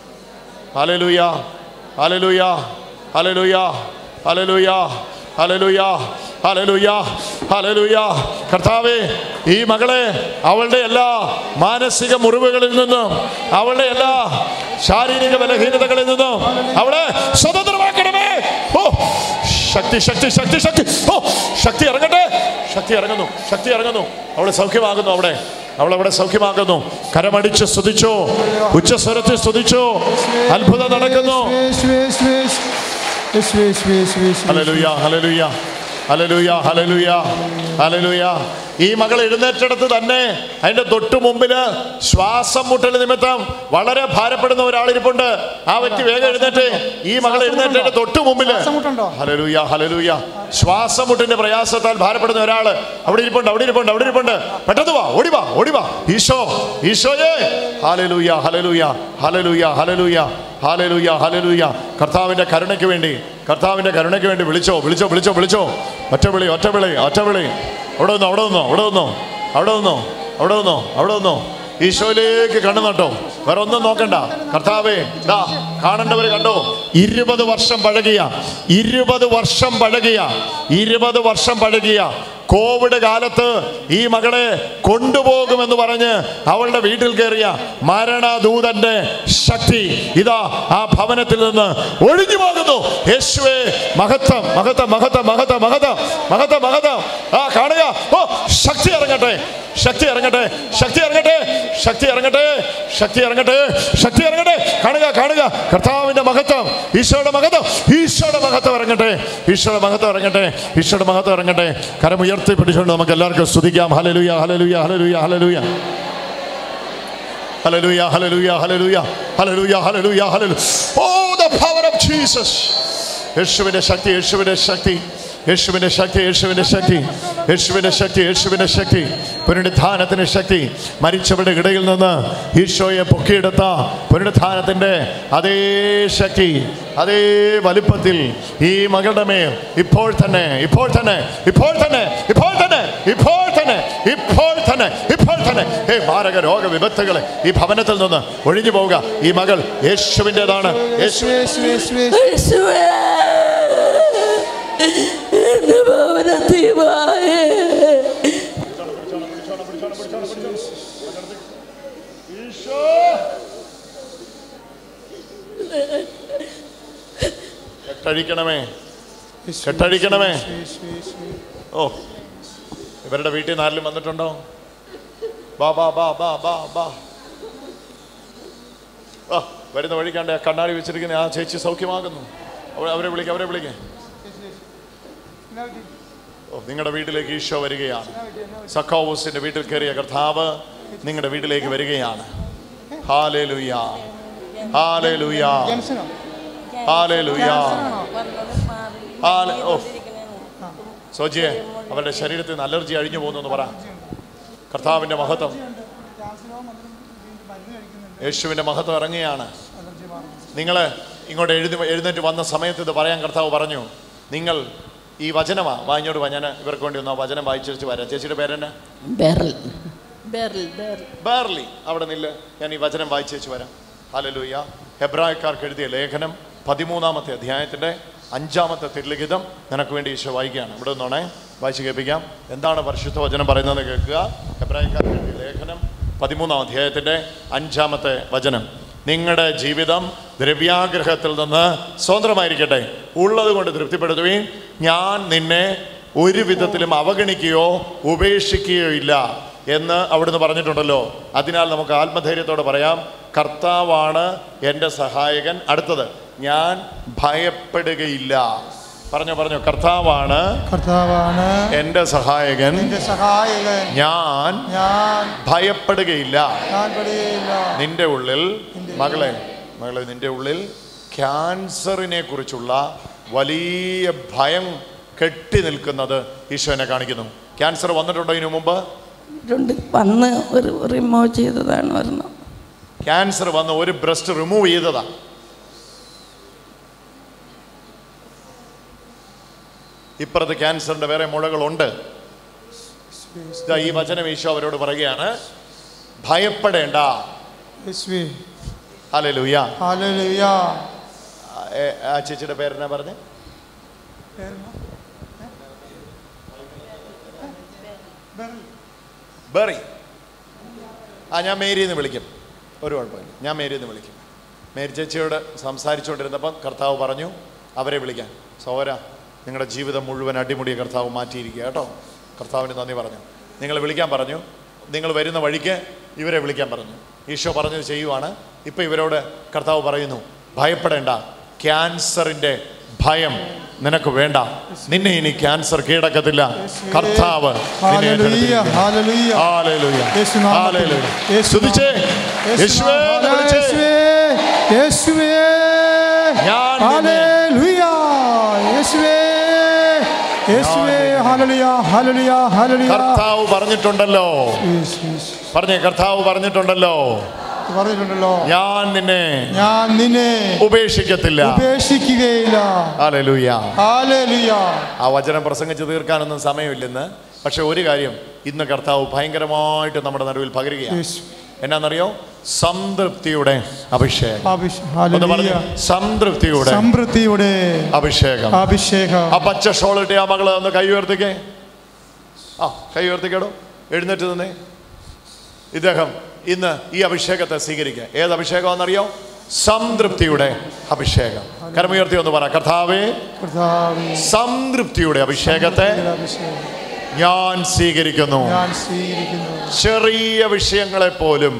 ഹലലൂയ ഹലലൂയ ഹലലൂയ ഹലലൂയ ഹലലൂയ ഹലലൂയ ഹലലൂയ കർത്താവേ ഈ മകളെ അവളുടെ എല്ലാ മാനസിക മുറിവുകളിൽ നിന്നും അവളുടെ എല്ലാ ശാരീരിക ബലഹീനതകളിൽ നിന്നും അവളെ സ്വതന്ത്രമാക്കണമേ ഓ ശക്തി ശക്തി ശക്തി ശക്തി ഓ ശക്തി ഇറങ്ങട്ടെ ശക്തി ഇറങ്ങുന്നു ശക്തി ഇറങ്ങുന്നു അവളെ സൗഖ്യമാകുന്നു അവിടെ അവളവിടെ സൗഖ്യമാകുന്നു കരമടിച്ച് സ്തുതിച്ചു ഉച്ചസ്വരത്തിൽ സ്തുതിച്ചു അത്ഭുതം നടക്കുന്നു യേശുവേ, യേശുവേ, യേശുവേ, യേശുവേ, യേശുവേ, യേശുവേ. ഹലലുയ ഹലലുയ ഹലലുയ ഹലലുയ ഹലലുയ ഈ മകൾ എഴുന്നേറ്റെടുത്ത് തന്നെ അതിന്റെ തൊട്ടു മുമ്പില് ശ്വാസം മുട്ടൽ നിമിത്തം വളരെ ഭാരപ്പെടുന്ന ഒരാളിരിപ്പുണ്ട് ആ വ്യക്തി വേഗം എഴുന്നേറ്റ് ഈ മകൾ എഴുന്നേറ്റതിന്റെ തൊട്ടു മുമ്പില് ശ്വാസമുട്ടുണ്ടോ? ഹലലുയ ഹലലുയ ശ്വാസം മുട്ടിന്റെ പ്രയാസത്താൽ ഭാരപ്പെടുന്ന ഒരാള് അവിടെ ഇരിപ്പുണ്ട് അവിടെ ഇരിപ്പുണ്ട് അവിടെ ഇരിപ്പുണ്ട് പെട്ടെന്ന് വാ ഓടിവാ ഓടിവാ ഈശോ ഈശോയെ ഹലലുയ ഹലലുയ ഹലലുയ ഹലലുയ ഹാലലൂയ ഹാലലൂയ കർത്താവിന്റെ കരുണയ്ക്ക് വേണ്ടി കർത്താവിന്റെ കരുണയ്ക്ക് വേണ്ടി വിളിച്ചോ വിളിച്ചോ വിളിച്ചോ വിളിച്ചോ ഒറ്റ വിളി ഒറ്റ വിളി ഒറ്റ വിളി അവിടെ നിന്നോ അവിടെ നിന്നോ അവിടെ നിന്നോ അവിടെ നിന്നോ അവിടെ നിന്നോ അവിടെ നിന്നോ ഈശോയിലേക്ക് കണ്ണു നട്ടോ വേറെ ഒന്നും നോക്കണ്ട കർത്താവേ ദാ കാണേണ്ടവർ കണ്ടോ ഇരുപത് വർഷം പഴകിയ ഇരുപത് വർഷം പഴകിയ ഇരുപത് വർഷം പഴകിയ കോവിഡ് കാലത്ത് ഈ മകളെ കൊണ്ടുപോകുമെന്ന് പറഞ്ഞ് അവളുടെ വീട്ടിൽ കയറിയ മരണദൂതന്റെ ശക്തി ഇതാ ആ ഭവനത്തിൽ നിന്ന് ഒഴിഞ്ഞു പോകുന്നു യേശുവേ മഹത്വം മഹത്വം മഹത്വം മഹത്വം മഹത്വം മഹത്വം മഹത്വം ആ കാണുക ഓ ശക്തി ഇറങ്ങട്ടെ ശക്തി ഇറങ്ങട്ടെ ശക്തി ഇറങ്ങട്ടെ ശക്തി ഇറങ്ങട്ടെ ശക്തി ഇറങ്ങട്ടെ ശക്തി ഇറങ്ങട്ടെ കാണുക കാണുക കർത്താവിന്റെ മഹത്വം ഈശോയുടെ മഹത്വം ഈശോയുടെ മഹത്വം ഇറങ്ങട്ടെ ഈശോയുടെ മഹത്വം ഇറങ്ങട്ടെ ഈശോയുടെ മഹത്വം ഇറങ്ങട്ടെ കരം ഉയർത്തി പിടിച്ചുകൊണ്ട് നമുക്ക് എല്ലാവർക്കും സ്തുതിക്കാം ഹലലുയ ഹലലുയ ഹലലുയ ഹലലുയ Hallelujah, hallelujah, hallelujah, hallelujah, hallelujah, hallelujah. Oh, the power of Jesus. യേശുവിന്റെ ശക്തി യേശുവിന്റെ ശക്തി യേശുവിന്റെ ശക്തി യേശുവിന്റെ ശക്തി യേശുവിന്റെ ശക്തി യേശുവിന്റെ ശക്തി പുനരുദ്ധാനത്തിന്റെ ശക്തി മരിച്ചവരുടെ ഇടയിൽ നിന്ന് ഈശോയെ പൊക്കിയെടുത്ത പുനരുദ്ധാനത്തിന്റെ അതേ ശക്തി അതേ വലുപ്പത്തിൽ ഈ മകളുടെ മേൽ ഇപ്പോൾ തന്നെ ഇപ്പോൾ തന്നെ ഇപ്പോൾ തന്നെ ഇപ്പോൾ തന്നെ ഇപ്പോൾ തന്നെ ഇപ്പോൾ തന്നെ ഇപ്പോൾ തന്നെ ഹേ മാരക രോഗ വിപത്തുകളെ ഈ ഭവനത്തിൽ നിന്ന് ഒഴിഞ്ഞു പോവുക ഈ മകൾ യേശുവിൻ്റെതാണ് യേശു യേശുവേ, യേശുവേ, യേശുവേ. യേശുവേ എന്റെ ഭവനത്തിവായേ കെട്ടഴിക്കണമേ കെട്ടഴിക്കണമേ യേശുവേ, യേശുവേ. ഓ ഇവരുടെ വീട്ടിൽ നിന്ന് ആരെങ്കിലും വന്നിട്ടുണ്ടോ ബാ ബാ ബാ ബാ ബാ ബാ ആ വരുന്ന വഴിക്കാണ്ട് ആ കണ്ണാടി വെച്ചിരിക്കുന്ന ആ ചേച്ചി സൗഖ്യമാകുന്നു അവ- അവരെ വിളിക്ക അവരെ വിളിക്ക ഓ നിങ്ങളുടെ വീട്ടിലേക്ക് ഈശോ വരികയാണ് സക്കോവൂസിന്റെ വീട്ടിൽ കയറിയ കർത്താവ് നിങ്ങളുടെ വീട്ടിലേക്ക് വരികയാണ് ഹാലേ ലുയാ ഹാലേ ലുയാ ജെൻസനോ? ഹാലേ ലുയാ ഹാലേ ഓ സോജിയെ അവരുടെ ശരീരത്തിൽ നിന്ന് അലർജി അഴിഞ്ഞു പോകുന്നു എന്ന് പറ കർത്താവിന്റെ മഹത്വം യേശുവിന്റെ മഹത്വം ഇറങ്ങിയാണ് നിങ്ങൾ ഇങ്ങോട്ട് എഴുതി എഴുന്നേറ്റ് വന്ന സമയത്ത് ഇത് പറയാൻ കർത്താവ് പറഞ്ഞു നിങ്ങൾ ഈ വചനമാ വാ ഇങ്ങോട്ട് വാ ഞാൻ ഇവർക്ക് വേണ്ടി ഒന്ന് ആ വചനം വായിച്ചു വരാം ചേച്ചിയുടെ പേരെന്നെ ബെറൽ ബെറൽ ബെറൽ ബേർലി അവിടെ നില്ല് ഞാൻ ഈ വചനം വായിച്ചേച്ച് വരാം ഹലലൂയ ഹെബ്രായക്കാർക്ക് എഴുതിയ ലേഖനം പതിമൂന്നാമത്തെ അധ്യായത്തിന്റെ അഞ്ചാമത്തെ തിരുലിഖിതം നിനക്ക് വേണ്ടി ഈശോ വായിക്കുകയാണ് ഇവിടെ നിന്നോണേ വായിച്ച് കേൾപ്പിക്കാം എന്താണ് പരിശുദ്ധ വചനം പറയുന്നത് കേൾക്കുക ഹെബ്രായക്കാർക്ക് എഴുതിയ ലേഖനം പതിമൂന്നാം അധ്യായത്തിന്റെ അഞ്ചാമത്തെ വചനം നിങ്ങളുടെ ജീവിതം ദ്രവ്യാഗ്രഹത്തിൽ നിന്ന് സ്വതന്ത്രമായിരിക്കട്ടെ ഉള്ളത് കൊണ്ട് തൃപ്തിപ്പെടുത്തുകയും ഞാൻ നിന്നെ ഒരു വിധത്തിലും അവഗണിക്കുകയോ ഉപേക്ഷിക്കുകയോ ഇല്ല എന്ന് അവിടുന്ന് പറഞ്ഞിട്ടുണ്ടല്ലോ അതിനാൽ നമുക്ക് ആത്മധൈര്യത്തോടെ പറയാം കർത്താവാണ് എൻ്റെ സഹായകൻ അടുത്തത് ഞാൻ ഭയപ്പെടുകയില്ല പറഞ്ഞോ പറഞ്ഞോ കർത്താവാണ് കർത്താവാണ് എൻ്റെ സഹായകൻ എന്റെ സഹായകൻ ഞാൻ ഞാൻ ഭയപ്പെടുകയില്ല ഞാൻ പെടുകയില്ല നിന്റെ ഉള്ളിൽ മകളെ മകളെ നിന്റെ ഉള്ളിൽ ക്യാൻസറിനെ കുറിച്ചുള്ള വലിയ ഭയം കെട്ടി നിൽക്കുന്നത് ഈശോനെ കാണിക്കുന്നു ക്യാൻസർ വന്നിട്ടുണ്ടോ ഇതിനു മുമ്പ് രണ്ട് വന്ന് ഒരു റിമൂവ് ചെയ്തതാണ് ഒരെണ്ണം ക്യാൻസർ വന്ന് ഒരു ബ്രസ്റ്റ് റിമൂവ് ചെയ്തതാ ഇപ്പുറത്ത് ക്യാൻസറിന്റെ വേറെ മുഴകളുണ്ട് ഇതാ ഈ വചനം ഈശോ അവരോട് പറയുകയാണ് ഭയപ്പെടേണ്ട യേശുവേ ഹല്ലേലൂയ ഹല്ലേലൂയ ഏ, ആ ചേച്ചിയുടെ പേരെന്നാ പറഞ്ഞേ ബെറി ആ ഞാൻ മേരി എന്ന് വിളിക്കും ഒരു കുഴപ്പമില്ല ഞാൻ മേരി എന്ന് വിളിക്കും മേരി ചേച്ചിയോട് സംസാരിച്ചുകൊണ്ടിരുന്നപ്പം കർത്താവ് പറഞ്ഞു അവരെ വിളിക്കാൻ സോര നിങ്ങളുടെ ജീവിതം മുഴുവൻ അടിമുടിയ കർത്താവ് മാറ്റിയിരിക്കുക കേട്ടോ കർത്താവിന് നന്ദി പറഞ്ഞു നിങ്ങൾ വിളിക്കാൻ പറഞ്ഞു നിങ്ങൾ വരുന്ന വഴിക്ക് ഇവരെ വിളിക്കാൻ പറഞ്ഞു ഈശോ പറഞ്ഞത് ചെയ്യുവാണ് ഇപ്പം ഇവരോട് കർത്താവ് പറയുന്നു ഭയപ്പെടേണ്ട ക്യാൻസറിൻ്റെ ഭയം നിനക്ക് വേണ്ട നിന്നെ ഇനി ക്യാൻസർ കീഴടക്കത്തില്ല കർത്താവ് നിന്നെ ഹല്ലേലൂയ ഏറ്റെടുത്തിരിക്കുന്നു. ഹല്ലേലൂയ ഹല്ലേലൂയ. യേശു നാമത്തിൽ. ഹല്ലേലൂയ. യേശു സ്തുതിച്ചേ. നാമത്തിൽ. യേശുവേ എന്ന് വിളിച്ചേ. യേശുവേ യേശുവേ ഞാൻ നിന്നെ- ഹല്ലേലൂയ യേശുവേ യേശുവേ ഹല്ലേലൂയ ഹല്ലേലൂയ ഹല്ലേലൂയ കർത്താവ് പറഞ്ഞിട്ടുണ്ടല്ലോ യേശു, യേശു. പറഞ്ഞേ കർത്താവ് പറഞ്ഞിട്ടുണ്ടല്ലോ പറഞ്ഞിട്ടുണ്ടല്ലോ ഞാൻ നിന്നെ ഞാൻ നിന്നെ ഉപേക്ഷിക്കത്തില്ല ഉപേക്ഷിക്കുകയില്ല ഹല്ലേലൂയ ഹല്ലേലൂയ ആ വചനം പ്രസംഗിച്ച് തീർക്കാനൊന്നും സമയമില്ലെന്ന് പക്ഷെ ഒരു കാര്യം ഇന്ന് കർത്താവ് ഭയങ്കരമായിട്ട് നമ്മുടെ നടുവിൽ പകരുകയാണ് യേശു എന്നാന്നറിയോ സംതൃപ്തിയുടെ അഭിഷേകം അഭിഷ- ഒന്ന് പറഞ്ഞു ഹല്ലേലൂയ സംതൃപ്തിയുടെ സമൃദ്ധിയുടെ അഭിഷേകം അഭിഷേകം ആ പച്ച ഷോളിട്ട് ആ മകളെ ഒന്ന് കൈ ഉയർത്തിക്കേ ആ കൈ ഉയർത്തിക്കേടോ എഴുന്നേറ്റ് നിന്നേ ഇദ്ദേഹം ഇന്ന് ഈ അഭിഷേകത്തെ സ്വീകരിക്കുക ഏത് അഭിഷേകമാണെന്നറിയോ സംതൃപ്തിയുടെ അഭിഷേകം കരമുയർത്തി ഒന്ന് പറ കർത്താവേ കർത്താവേ സംതൃപ്തിയുടെ അഭിഷേകത്തെ അഭിഷേകം ഞാൻ സ്വീകരിക്കുന്നു ഞാൻ സ്വീകരിക്കുന്നു ചെറിയ വിഷയങ്ങളെ പോലും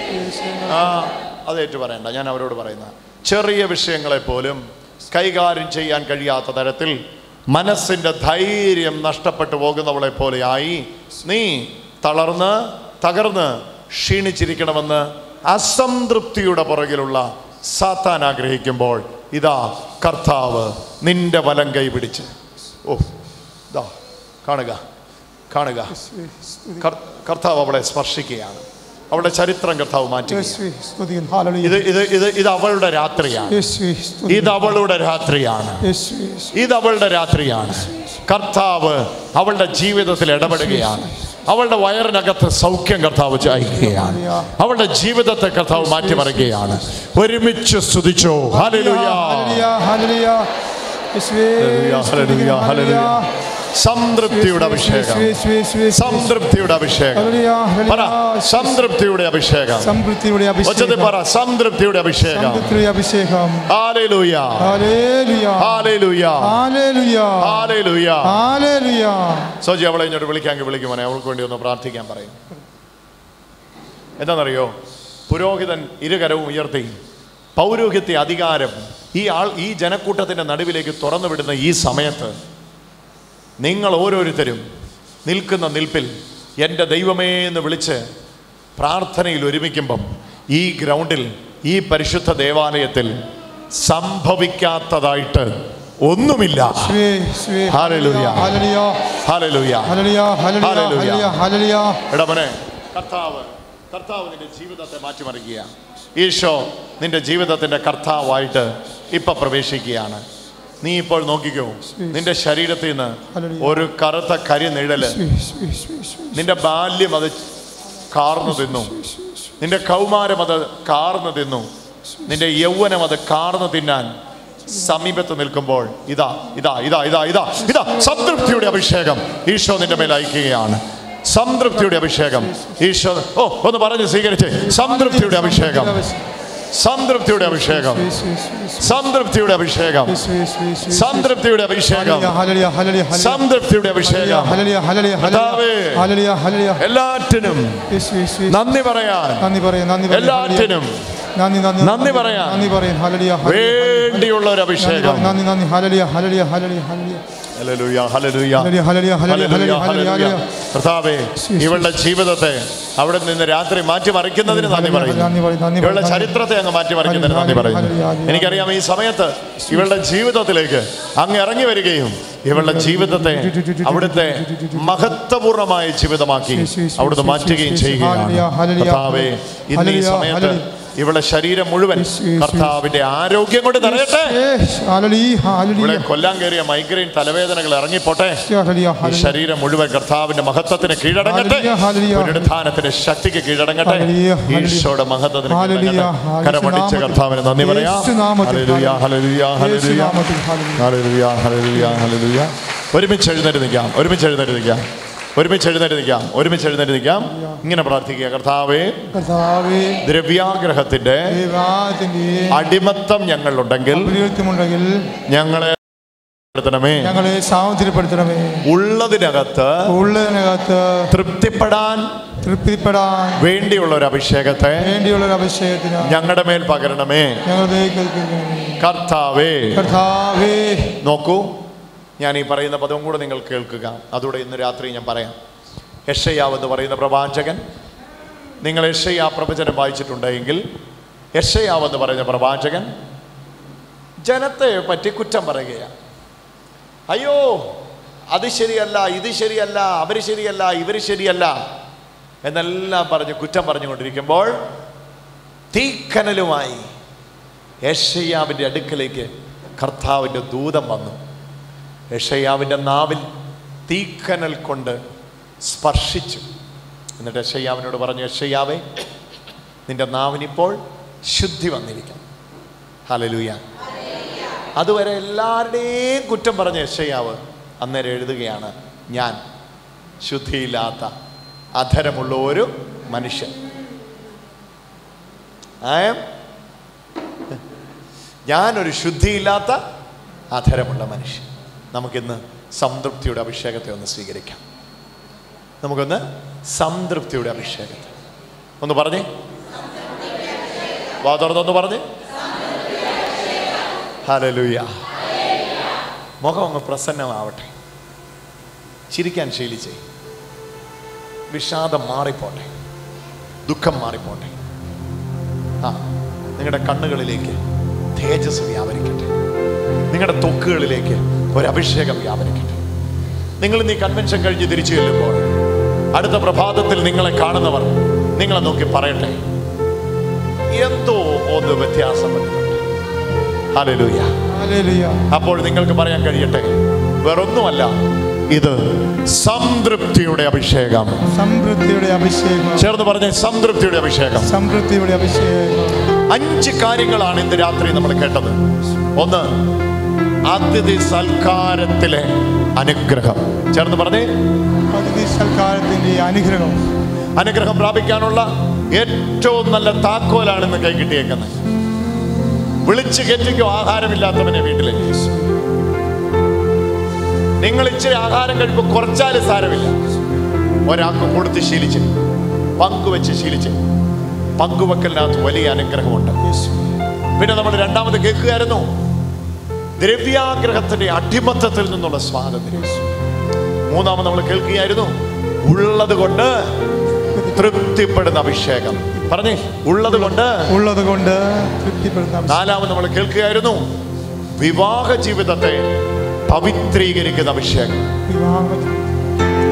ആ അത് ഏറ്റു പറയണ്ട ഞാൻ അവരോട് പറയുന്ന ചെറിയ വിഷയങ്ങളെ പോലും കൈകാര്യം ചെയ്യാൻ കഴിയാത്ത തരത്തിൽ മനസ്സിൻ്റെ ധൈര്യം നഷ്ടപ്പെട്ടു പോകുന്നവളെ പോലെയായി നീ തളർന്ന് തകർന്ന് ക്ഷീണിച്ചിരിക്കണമെന്ന് അസംതൃപ്തിയുടെ പുറകിലുള്ള സാത്താൻ ആഗ്രഹിക്കുമ്പോൾ ഇതാ കർത്താവ് നിന്റെ വലം കൈ പിടിച്ച് ഓ ഇതാ കാണുക കാണുക കർ- കർത്താവ് അവളെ സ്പർശിക്കുകയാണ് അവളുടെ ചരിത്രം കർത്താവ് മാറ്റി യേശുവേ സ്തുതിക്കുന്നു ഹല്ലേലൂയ ഇത് ഇത് ഇത് ഇത് അവളുടെ രാത്രിയാണ് യേശുവേ ഇത് സ്തുതിക്കുന്നു അവളുടെ രാത്രിയാണ് യേശുവേ ഇത് അവളുടെ രാത്രിയാണ് കർത്താവ് അവളുടെ ജീവിതത്തിൽ ഇടപെടുകയാണ് അവളുടെ വയറിനകത്ത് സൗഖ്യം കർത്താവ് ചായ്ക്കുകയാണ് അവളുടെ ജീവിതത്തെ കർത്താവ് മാറ്റിമറിക്കുകയാണ് ഒരുമിച്ച് സ്തുതിച്ചോ ഹല്ലേലൂയ ഹല്ലേലൂയ ഹല്ലേലൂയ യേശുവേ ഹല്ലേലൂയ, ഹല്ലേലൂയ, ഹല്ലേലൂയ. സംതൃപ്തിയുടെ അഭിഷേകം യേശുവേ, യേശുവേ, യേശുവേ. സംതൃപ്തിയുടെ അഭിഷേകം ഹല്ലേലൂയ, ഹല്ലേലൂയ. പറ സംതൃപ്തിയുടെ അഭിഷേകം സംതൃപ്തിയുടെ ഒച്ചത്തിൽ അഭിഷേകം പറ സംതൃപ്തിയുടെ അഭിഷേകം സംതൃപ്തിയുടെ അഭിഷേകം ഹാലേലൂയ ഹല്ലേലൂയ ഹാലേലൂയ ഹല്ലേലൂയ ഹാലേലൂയ ഹല്ലേലൂയ സോജി അവളെ ഇങ്ങോട്ട് വിളിക്കാമെങ്കിൽ വിളിക്കുമോനെ അവൾക്ക് വേണ്ടി ഒന്ന് പ്രാർത്ഥിക്കാൻ പറയും എന്താണെന്നറിയോ പുരോഹിതൻ ഇരുകരവും ഉയർത്തി പൗരോഹിത്യ അധികാരം ഈ ആൾ ഈ ജനക്കൂട്ടത്തിന്റെ നടുവിലേക്ക് തുറന്നു വിടുന്ന ഈ സമയത്ത് നിങ്ങൾ ഓരോരുത്തരും നിൽക്കുന്ന നിൽപ്പിൽ എൻ്റെ ദൈവമേ എന്ന് വിളിച്ച് പ്രാർത്ഥനയിൽ ഒരുമിക്കുമ്പം ഈ ഗ്രൗണ്ടിൽ ഈ പരിശുദ്ധ ദേവാലയത്തിൽ സംഭവിക്കാത്തതായിട്ട് ഒന്നുമില്ല യേശുവേ, യേശുവേ. ഹല്ലേലൂയ. ഹല്ലേലൂയ ഹാലലൂയ ഹല്ലേലൂയ ഹല്ലേലൂയ ഹല്ലേലൂയ. ഹല്ലേലൂയ ഹല്ലേലൂയ എടാ മോനെ കർത്താവ് കർത്താവ് നിന്റെ ജീവിതത്തെ മാറ്റിമറിക്കുക ഈശോ നിന്റെ ജീവിതത്തിൻ്റെ കർത്താവായിട്ട് ഇപ്പം പ്രവേശിക്കുകയാണ് നീ ഇപ്പോൾ നോക്കിക്കോ നിന്റെ ശരീരത്തിൽ നിന്ന് ഒരു കറുത്ത കരി നിഴല് നിന്റെ ബാല്യം അത് കാർന്നു തിന്നു നിന്റെ കൗമാരം അത് കാർന്നു തിന്നു നിന്റെ യൗവനം അത് കാർന്നു തിന്നാൻ സമീപത്ത് നിൽക്കുമ്പോൾ ഇതാ ഇതാ ഇതാ ഇതാ ഇതാ ഇതാ സംതൃപ്തിയുടെ അഭിഷേകം ഈശോ നിന്റെ മേൽ അയക്കുകയാണ് സംതൃപ്തിയുടെ അഭിഷേകം ഈശോ ഓ ഒന്ന് പറഞ്ഞ് സ്വീകരിച്ച് സംതൃപ്തിയുടെ അഭിഷേകം സംതൃപ്തിയുടെ അഭിഷേകം സംതൃപ്തിയുടെ അഭിഷേകം സംതൃപ്തിയുടെ അഭിഷേകം ഹല്ലേലൂയ ഹല്ലേലൂയ സംതൃപ്തിയുടെ അഭിഷേകം ഹല്ലേലൂയ ഹല്ലേലൂയ കർത്താവേ, ഹല്ലേലൂയ ഹല്ലേലൂയ എല്ലാറ്റിനും യേശു യേശു യേശു. നന്ദി പറയാൻ നന്ദി പറയാം നന്ദി പറയാം എല്ലാറ്റിനും നന്ദി നന്ദി നന്ദി പറയാം. നന്ദി പറയാം ഹല്ലേലൂയ ഹല്ലേലൂയ. വേണ്ടിയുള്ള ഒരു അഭിഷേകം നന്ദി നന്ദി ഹല്ലേലൂയ ഹല്ലേലൂയ ഹല്ലേലൂയ ഹല്ലേലൂയ ഹല്ലേലൂയ, ഹല്ലേലൂയ. ഹല്ലേലൂയ ഹല്ലേലൂയ ഹല്ലേലൂയ ഹല്ലേലൂയ, ഹല്ലേലൂയ ഹല്ലേലൂയ. ഹല്ലേലൂയ കർത്താവേ ഇവളുടെ ജീവിതത്തെ അവിടെ നിന്ന് രാത്രി മാറ്റിമറിക്കുന്നതിന് നന്ദി പറയുന്നു നന്ദി പറയും നന്ദി ഇവളുടെ പറയും ചരിത്രത്തെ അങ്ങ് മാറ്റിമറിക്കുന്നതിന് നന്ദി പറയുന്നു എനിക്കറിയാം ഈ സമയത്ത് ഇവളുടെ ജീവിതത്തിലേക്ക് അങ്ങ് ഇറങ്ങി വരികയും ഇവളുടെ ജീവിതത്തെ അവിടുത്തെ മഹത്വപൂർണമായ ജീവിതമാക്കി അവിടുന്ന് മാറ്റുകയും ചെയ്യുകയാണ് കർത്താവേ ഇന്ന് ഈ സമയത്ത് ഇവളുടെ ശരീരം മുഴുവൻ കർത്താവിന്റെ ആരോഗ്യം കൊണ്ട് നിറയട്ടെ യേശ്, ഹല്ലേലൂയ ഇവിടെ ഹല്ലേലൂയ കൊല്ലാൻ കയറിയ മൈഗ്രെയിൻ തലവേദനകൾ ഇറങ്ങിപ്പോട്ടെ ഹല്ലേലൂയ ഈ ഹല്ലേലൂയ ശരീരം മുഴുവൻ കർത്താവിന്റെ മഹത്വത്തിന് കീഴടങ്ങട്ടെ ഹല്ലേലൂയ, ഹല്ലേലൂയ. പുനരുത്ഥാനത്തിന്റെ ശക്തിക്ക് കീഴടങ്ങട്ടെ ഹല്ലേലൂയ, ഹല്ലേലൂയ. ഈശോയുടെ മഹത്വത്തിന് ഹല്ലേലൂയ, കീഴടങ്ങട്ടെ കരമടിച്ച യേശുനാമത്തിൽ. കർത്താവിന് നന്ദി പറയാം യേശുനാമത്തിൽ. ഹല്ലേലൂയ ഹല്ലേലൂയ ഹല്ലേലൂയ യേശുനാമത്തിൽ ഹല്ലേലൂയ. ഹല്ലേലൂയ ഹല്ലേലൂയ ഹല്ലേലൂയ ഒരുമിച്ച് എഴുന്നേറ്റ് നിൽക്കാം ഒരുമിച്ച് എഴുന്നേറ്റ് നിൽക്കാം ഒരുമിച്ച് എഴുന്നേറ്റ് നിൽക്കാം ഒരുമിച്ച് എഴുന്നേറ്റ് നിൽക്കാം ഇങ്ങനെ പ്രാർത്ഥിക്കുക കർത്താവേ കർത്താവേ ദ്രവ്യാഗ്രഹത്തിന്റെ ദൈവാത്തിന്റെ അടിമത്തം ഞങ്ങളുണ്ടെങ്കിൽ അഭിവൃദ്ധിമുണ്ടെങ്കിൽ ഞങ്ങളെ നടത്തണമേ ഞങ്ങളെ സാഹചര്യപ്പെടുത്തണമേ ഉള്ളതിനകത്ത് ഉള്ളതിനകത്ത് തൃപ്തിപ്പെടാൻ തൃപ്തിപ്പെടാൻ വേണ്ടിയുള്ള ഒരു അഭിഷേകത്തെ വേണ്ടിയുള്ള ഒരു അഭിഷേകത്തിന് ഞങ്ങളുടെ മേൽ പകരണമേ ഞങ്ങൾ ദൈവം കർത്താവേ കർത്താവേ നോക്കൂ ഞാൻ ഈ പറയുന്ന പദവും കൂടെ നിങ്ങൾ കേൾക്കുക അതോടെ ഇന്ന് രാത്രി ഞാൻ പറയാം യഷയാവ് എന്ന് പറയുന്ന പ്രവാചകൻ നിങ്ങൾ യഷയാ പ്രവചനം വായിച്ചിട്ടുണ്ടെങ്കിൽ യഷയാവ് എന്ന് പറയുന്ന പ്രവാചകൻ ജനത്തെ പറ്റി കുറ്റം പറയുകയാണ് അയ്യോ അത് ശരിയല്ല ഇത് ശരിയല്ല അവർ ശരിയല്ല ഇവർ ശരിയല്ല എന്നെല്ലാം പറഞ്ഞ് കുറ്റം പറഞ്ഞുകൊണ്ടിരിക്കുമ്പോൾ തീക്കനലുമായി യഷയാവിൻ്റെ അടുക്കലേക്ക് കർത്താവിൻ്റെ ദൂതം വന്നു യഷയാവിൻ്റെ നാവിൽ തീക്കനൽ കൊണ്ട് സ്പർശിച്ചു എന്നിട്ട് യഷയാവിനോട് പറഞ്ഞു യഷയാവേ നിന്റെ നാവിനിപ്പോൾ ശുദ്ധി വന്നിരിക്കണം ഹലലൂയ അതുവരെ എല്ലാവരുടെയും കുറ്റം പറഞ്ഞ യശയാവ് അന്നേരം എഴുതുകയാണ് ഞാൻ ശുദ്ധിയില്ലാത്ത അധരമുള്ള ഒരു മനുഷ്യൻ ആയം ഞാനൊരു ശുദ്ധിയില്ലാത്ത അധരമുള്ള മനുഷ്യൻ നമുക്കിന്ന് സംതൃപ്തിയുടെ അഭിഷേകത്തെ ഒന്ന് സ്വീകരിക്കാം നമുക്കൊന്ന് സംതൃപ്തിയുടെ അഭിഷേകത്തെ ഒന്ന് പറഞ്ഞേ വാ തുറന്നൊന്ന് പറഞ്ഞേ ഹലലുയ മുഖം അങ്ങ് പ്രസന്നമാവട്ടെ ചിരിക്കാൻ ശീലിച്ചേ വിഷാദം മാറിപ്പോട്ടെ ദുഃഖം മാറിപ്പോട്ടെ ആ നിങ്ങളുടെ കണ്ണുകളിലേക്ക് തേജസ് വ്യാപരിക്കട്ടെ നിങ്ങളുടെ തൊക്കുകളിലേക്ക് ഒരു അഭിഷേകം വ്യാപരിക്കട്ടെ നിങ്ങൾ ഇന്ന് ഈ കൺവെൻഷൻ കഴിഞ്ഞ് തിരിച്ചു ചെല്ലുമ്പോൾ അടുത്ത പ്രഭാതത്തിൽ നിങ്ങളെ കാണുന്നവർ നിങ്ങളെ നോക്കി പറയട്ടെ എന്തോ ഒന്ന് വ്യത്യാസം വരുന്നുണ്ട് ഹല്ലേലൂയ ഹല്ലേലൂയ അപ്പോൾ നിങ്ങൾക്ക് പറയാൻ കഴിയട്ടെ വേറൊന്നുമല്ല ഇത് സംതൃപ്തിയുടെ അഭിഷേകം സംതൃപ്തിയുടെ അഭിഷേകം ചേർന്ന് പറഞ്ഞ സംതൃപ്തിയുടെ അഭിഷേകം സംതൃപ്തിയുടെ അഭിഷേകം അഞ്ച് കാര്യങ്ങളാണ് ഇന്ന് രാത്രി നമ്മൾ കേട്ടത് ഒന്ന് അതിഥി സൽക്കാരത്തിലെ അനുഗ്രഹം ചേർന്ന് പറഞ്ഞേ അതിഥി സൽക്കാരത്തിന്റെ അനുഗ്രഹം അനുഗ്രഹം പ്രാപിക്കാനുള്ള ഏറ്റവും നല്ല താക്കോലാണെന്ന് കൈ കിട്ടിയേക്കുന്നത് വിളിച്ചു കെറ്റിക്കോ ആഹാരമില്ലാത്തവനെ വീട്ടിലേക്ക് നിങ്ങൾ ഇച്ചിരി ആഹാരം കഴിയുമ്പോൾ കുറച്ചാലും സാരമില്ല ഒരാൾക്ക് കൊടുത്ത് ശീലിച്ച് പങ്കുവെച്ച് ശീലിച്ച് പങ്കുവെക്കലിനകത്ത് വലിയ അനുഗ്രഹമുണ്ട് പിന്നെ നമ്മൾ രണ്ടാമത് കേൾക്കുകയായിരുന്നു ദ്രവ്യാഗ്രഹത്തിന്റെ അടിമത്തത്തിൽ നിന്നുള്ള സ്വാതന്ത്ര്യം മൂന്നാമത് നമ്മൾ കേൾക്കുകയായിരുന്നു ഉള്ളത് കൊണ്ട് തൃപ്തിപ്പെടുന്ന അഭിഷേകം പറഞ്ഞേ ഉള്ളത് കൊണ്ട് ഉള്ളത് കൊണ്ട് തൃപ്തിപ്പെടുന്ന അഭിഷേകം. നാലാമത് നമ്മൾ കേൾക്കുകയായിരുന്നു വിവാഹ ജീവിതത്തെ പവിത്രീകരിക്കുന്ന അഭിഷേകം വിവാഹ-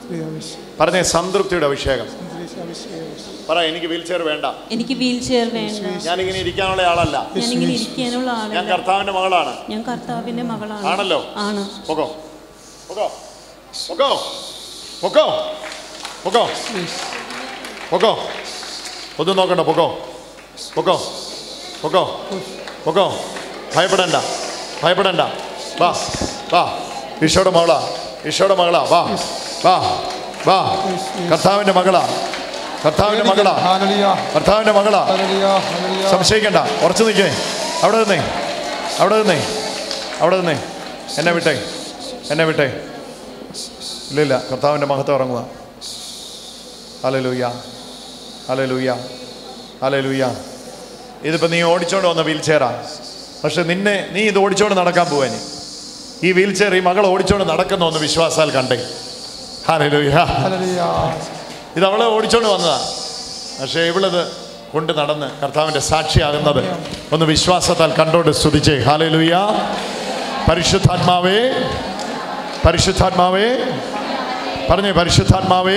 പറഞ്ഞേ സംതൃപ്തിയുടെ അഭിഷേകം പറ എനിക്ക് വീൽ ചെയർ വേണ്ട എനിക്ക് വീൽ ചെയർ വേണ്ട ഞാനിങ്ങനെ ഇരിക്കാനുള്ള ആളല്ല ഞാനിങ്ങനെ ഇരിക്കാനുള്ള ഞാൻ ആളല്ല കർത്താവിന്റെ മകളാണ് ഞാൻ കർത്താവിന്റെ മകളാണ് ആണല്ലോ ആണ് പൊക്കോ പൊക്കോ പൊക്കോ പൊക്കോ പൊക്കോ പൊക്കോ ഒന്നും നോക്കണ്ട പൊക്കോ പൊക്കോ പൊക്കോ പൊക്കോ ഭയപ്പെടണ്ട ഭയപ്പെടണ്ട വാ വാ ഈശോയുടെ മകളാ ഈശോയുടെ മകളാ വാ വാ വാ കർത്താവിന്റെ മകളാ കർത്താവിന്റെ മകളാ കർത്താവിന്റെ മകളാ സംശയിക്കണ്ട ഉറച്ചു നിൽക്കേ അവിടെ നിന്നേ അവിടെ നിന്നേ അവിടെ നിന്നേ എന്നെ വിട്ടേ എന്നെ വിട്ടേ ഇല്ല ഇല്ല കർത്താവിൻ്റെ മഹത്വം ഇറങ്ങുക അലലൂയ അലലൂയ അലലൂയ ഇതിപ്പോൾ നീ ഓടിച്ചോണ്ട് വന്ന വീൽ ചെയറാ പക്ഷെ നിന്നെ നീ ഇത് ഓടിച്ചോണ്ട് നടക്കാൻ പോവാനി ഈ വീൽ ചെയർ ഈ മകൾ ഓടിച്ചോണ്ട് നടക്കുന്ന ഒന്ന് വിശ്വാസാൽ കണ്ടേ ഹലലൂയ ഇത് അവളെ ഓടിച്ചോണ്ട് വന്നതാ പക്ഷേ ഇവളിത് കൊണ്ട് നടന്ന് കർത്താവിൻ്റെ സാക്ഷിയാകുന്നത് ഒന്ന് വിശ്വാസത്താൽ കണ്ടോണ്ട് സ്തുതിച്ചേ ഹാലലൂയ പരിശുദ്ധാത്മാവേ പരിശുദ്ധാത്മാവേ പറഞ്ഞേ പരിശുദ്ധാത്മാവേ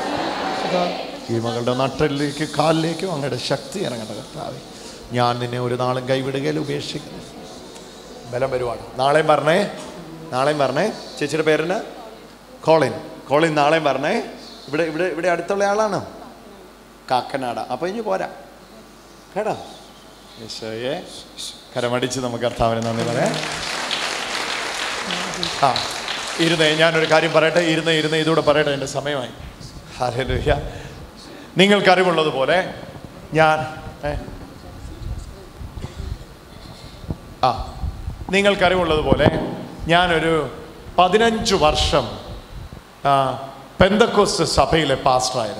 ഈ മകളുടെ നട്ടലിലേക്ക് കാലിലേക്കും അങ്ങയുടെ ശക്തി ഇറങ്ങേണ്ട കർത്താവേ ഞാൻ നിന്നെ ഒരു നാളും കൈവിടുകയിൽ ഉപേക്ഷിക്കുന്നു ബലം വരുവാണ് നാളെയും പറഞ്ഞേ നാളെയും പറഞ്ഞേ ചേച്ചിയുടെ പേരിന് കോളിൻ കോളിൻ നാളെയും പറഞ്ഞേ ഇവിടെ ഇവിടെ ഇവിടെ അടുത്തുള്ള ആളാണ് കാക്കനാട അപ്പോൾ ഇനി പോരാ കേട്ടോ യേശോയെ കരമടിച്ച് നമുക്ക് കർത്താവിന് നന്ദി പറയാം ആ ഇരുന്നേ ഞാനൊരു കാര്യം പറയട്ടെ ഇരുന്ന് ഇരുന്ന് ഇതൂടെ പറയട്ടെ എൻ്റെ സമയമായി ഹല്ലേലൂയ നിങ്ങൾക്കറിവുള്ളതുപോലെ ഞാൻ ഏ? ആ നിങ്ങൾക്കറിവുള്ളതുപോലെ ഞാനൊരു പതിനഞ്ച് വർഷം ആ, പെന്തക്കോസ്റ്റ് സഭയിലെ പാസ്റ്ററായിരുന്നു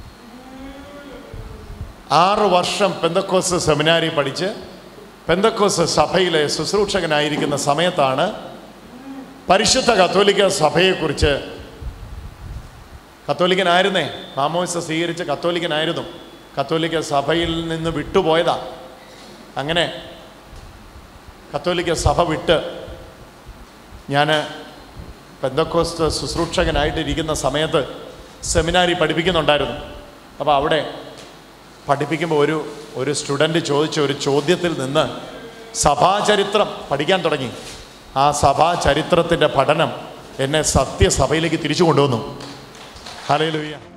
ആറ് വർഷം പെന്തക്കോസ് സെമിനാരി പഠിച്ച് പെന്തക്കോസ് സഭയിലെ ശുശ്രൂഷകനായിരിക്കുന്ന സമയത്താണ് പരിശുദ്ധ കത്തോലിക്ക സഭയെക്കുറിച്ച് കത്തോലിക്കനായിരുന്നേ മാമോയിസ സ്വീകരിച്ച കത്തോലിക്കനായിരുന്നു കത്തോലിക്ക സഭയിൽ നിന്ന് വിട്ടുപോയതാ അങ്ങനെ കത്തോലിക്ക സഭ വിട്ട് ഞാൻ പെന്തക്കോസ്റ്റ് ശുശ്രൂഷകനായിട്ടിരിക്കുന്ന സമയത്ത് സെമിനാരി പഠിപ്പിക്കുന്നുണ്ടായിരുന്നു അപ്പോൾ അവിടെ പഠിപ്പിക്കുമ്പോൾ ഒരു ഒരു സ്റ്റുഡൻറ്റ് ചോദിച്ച ഒരു ചോദ്യത്തിൽ നിന്ന് സഭാചരിത്രം പഠിക്കാൻ തുടങ്ങി ആ സഭാചരിത്രത്തിൻ്റെ പഠനം എന്നെ സത്യസഭയിലേക്ക് തിരിച്ചു കൊണ്ടുവന്നു ഹലേ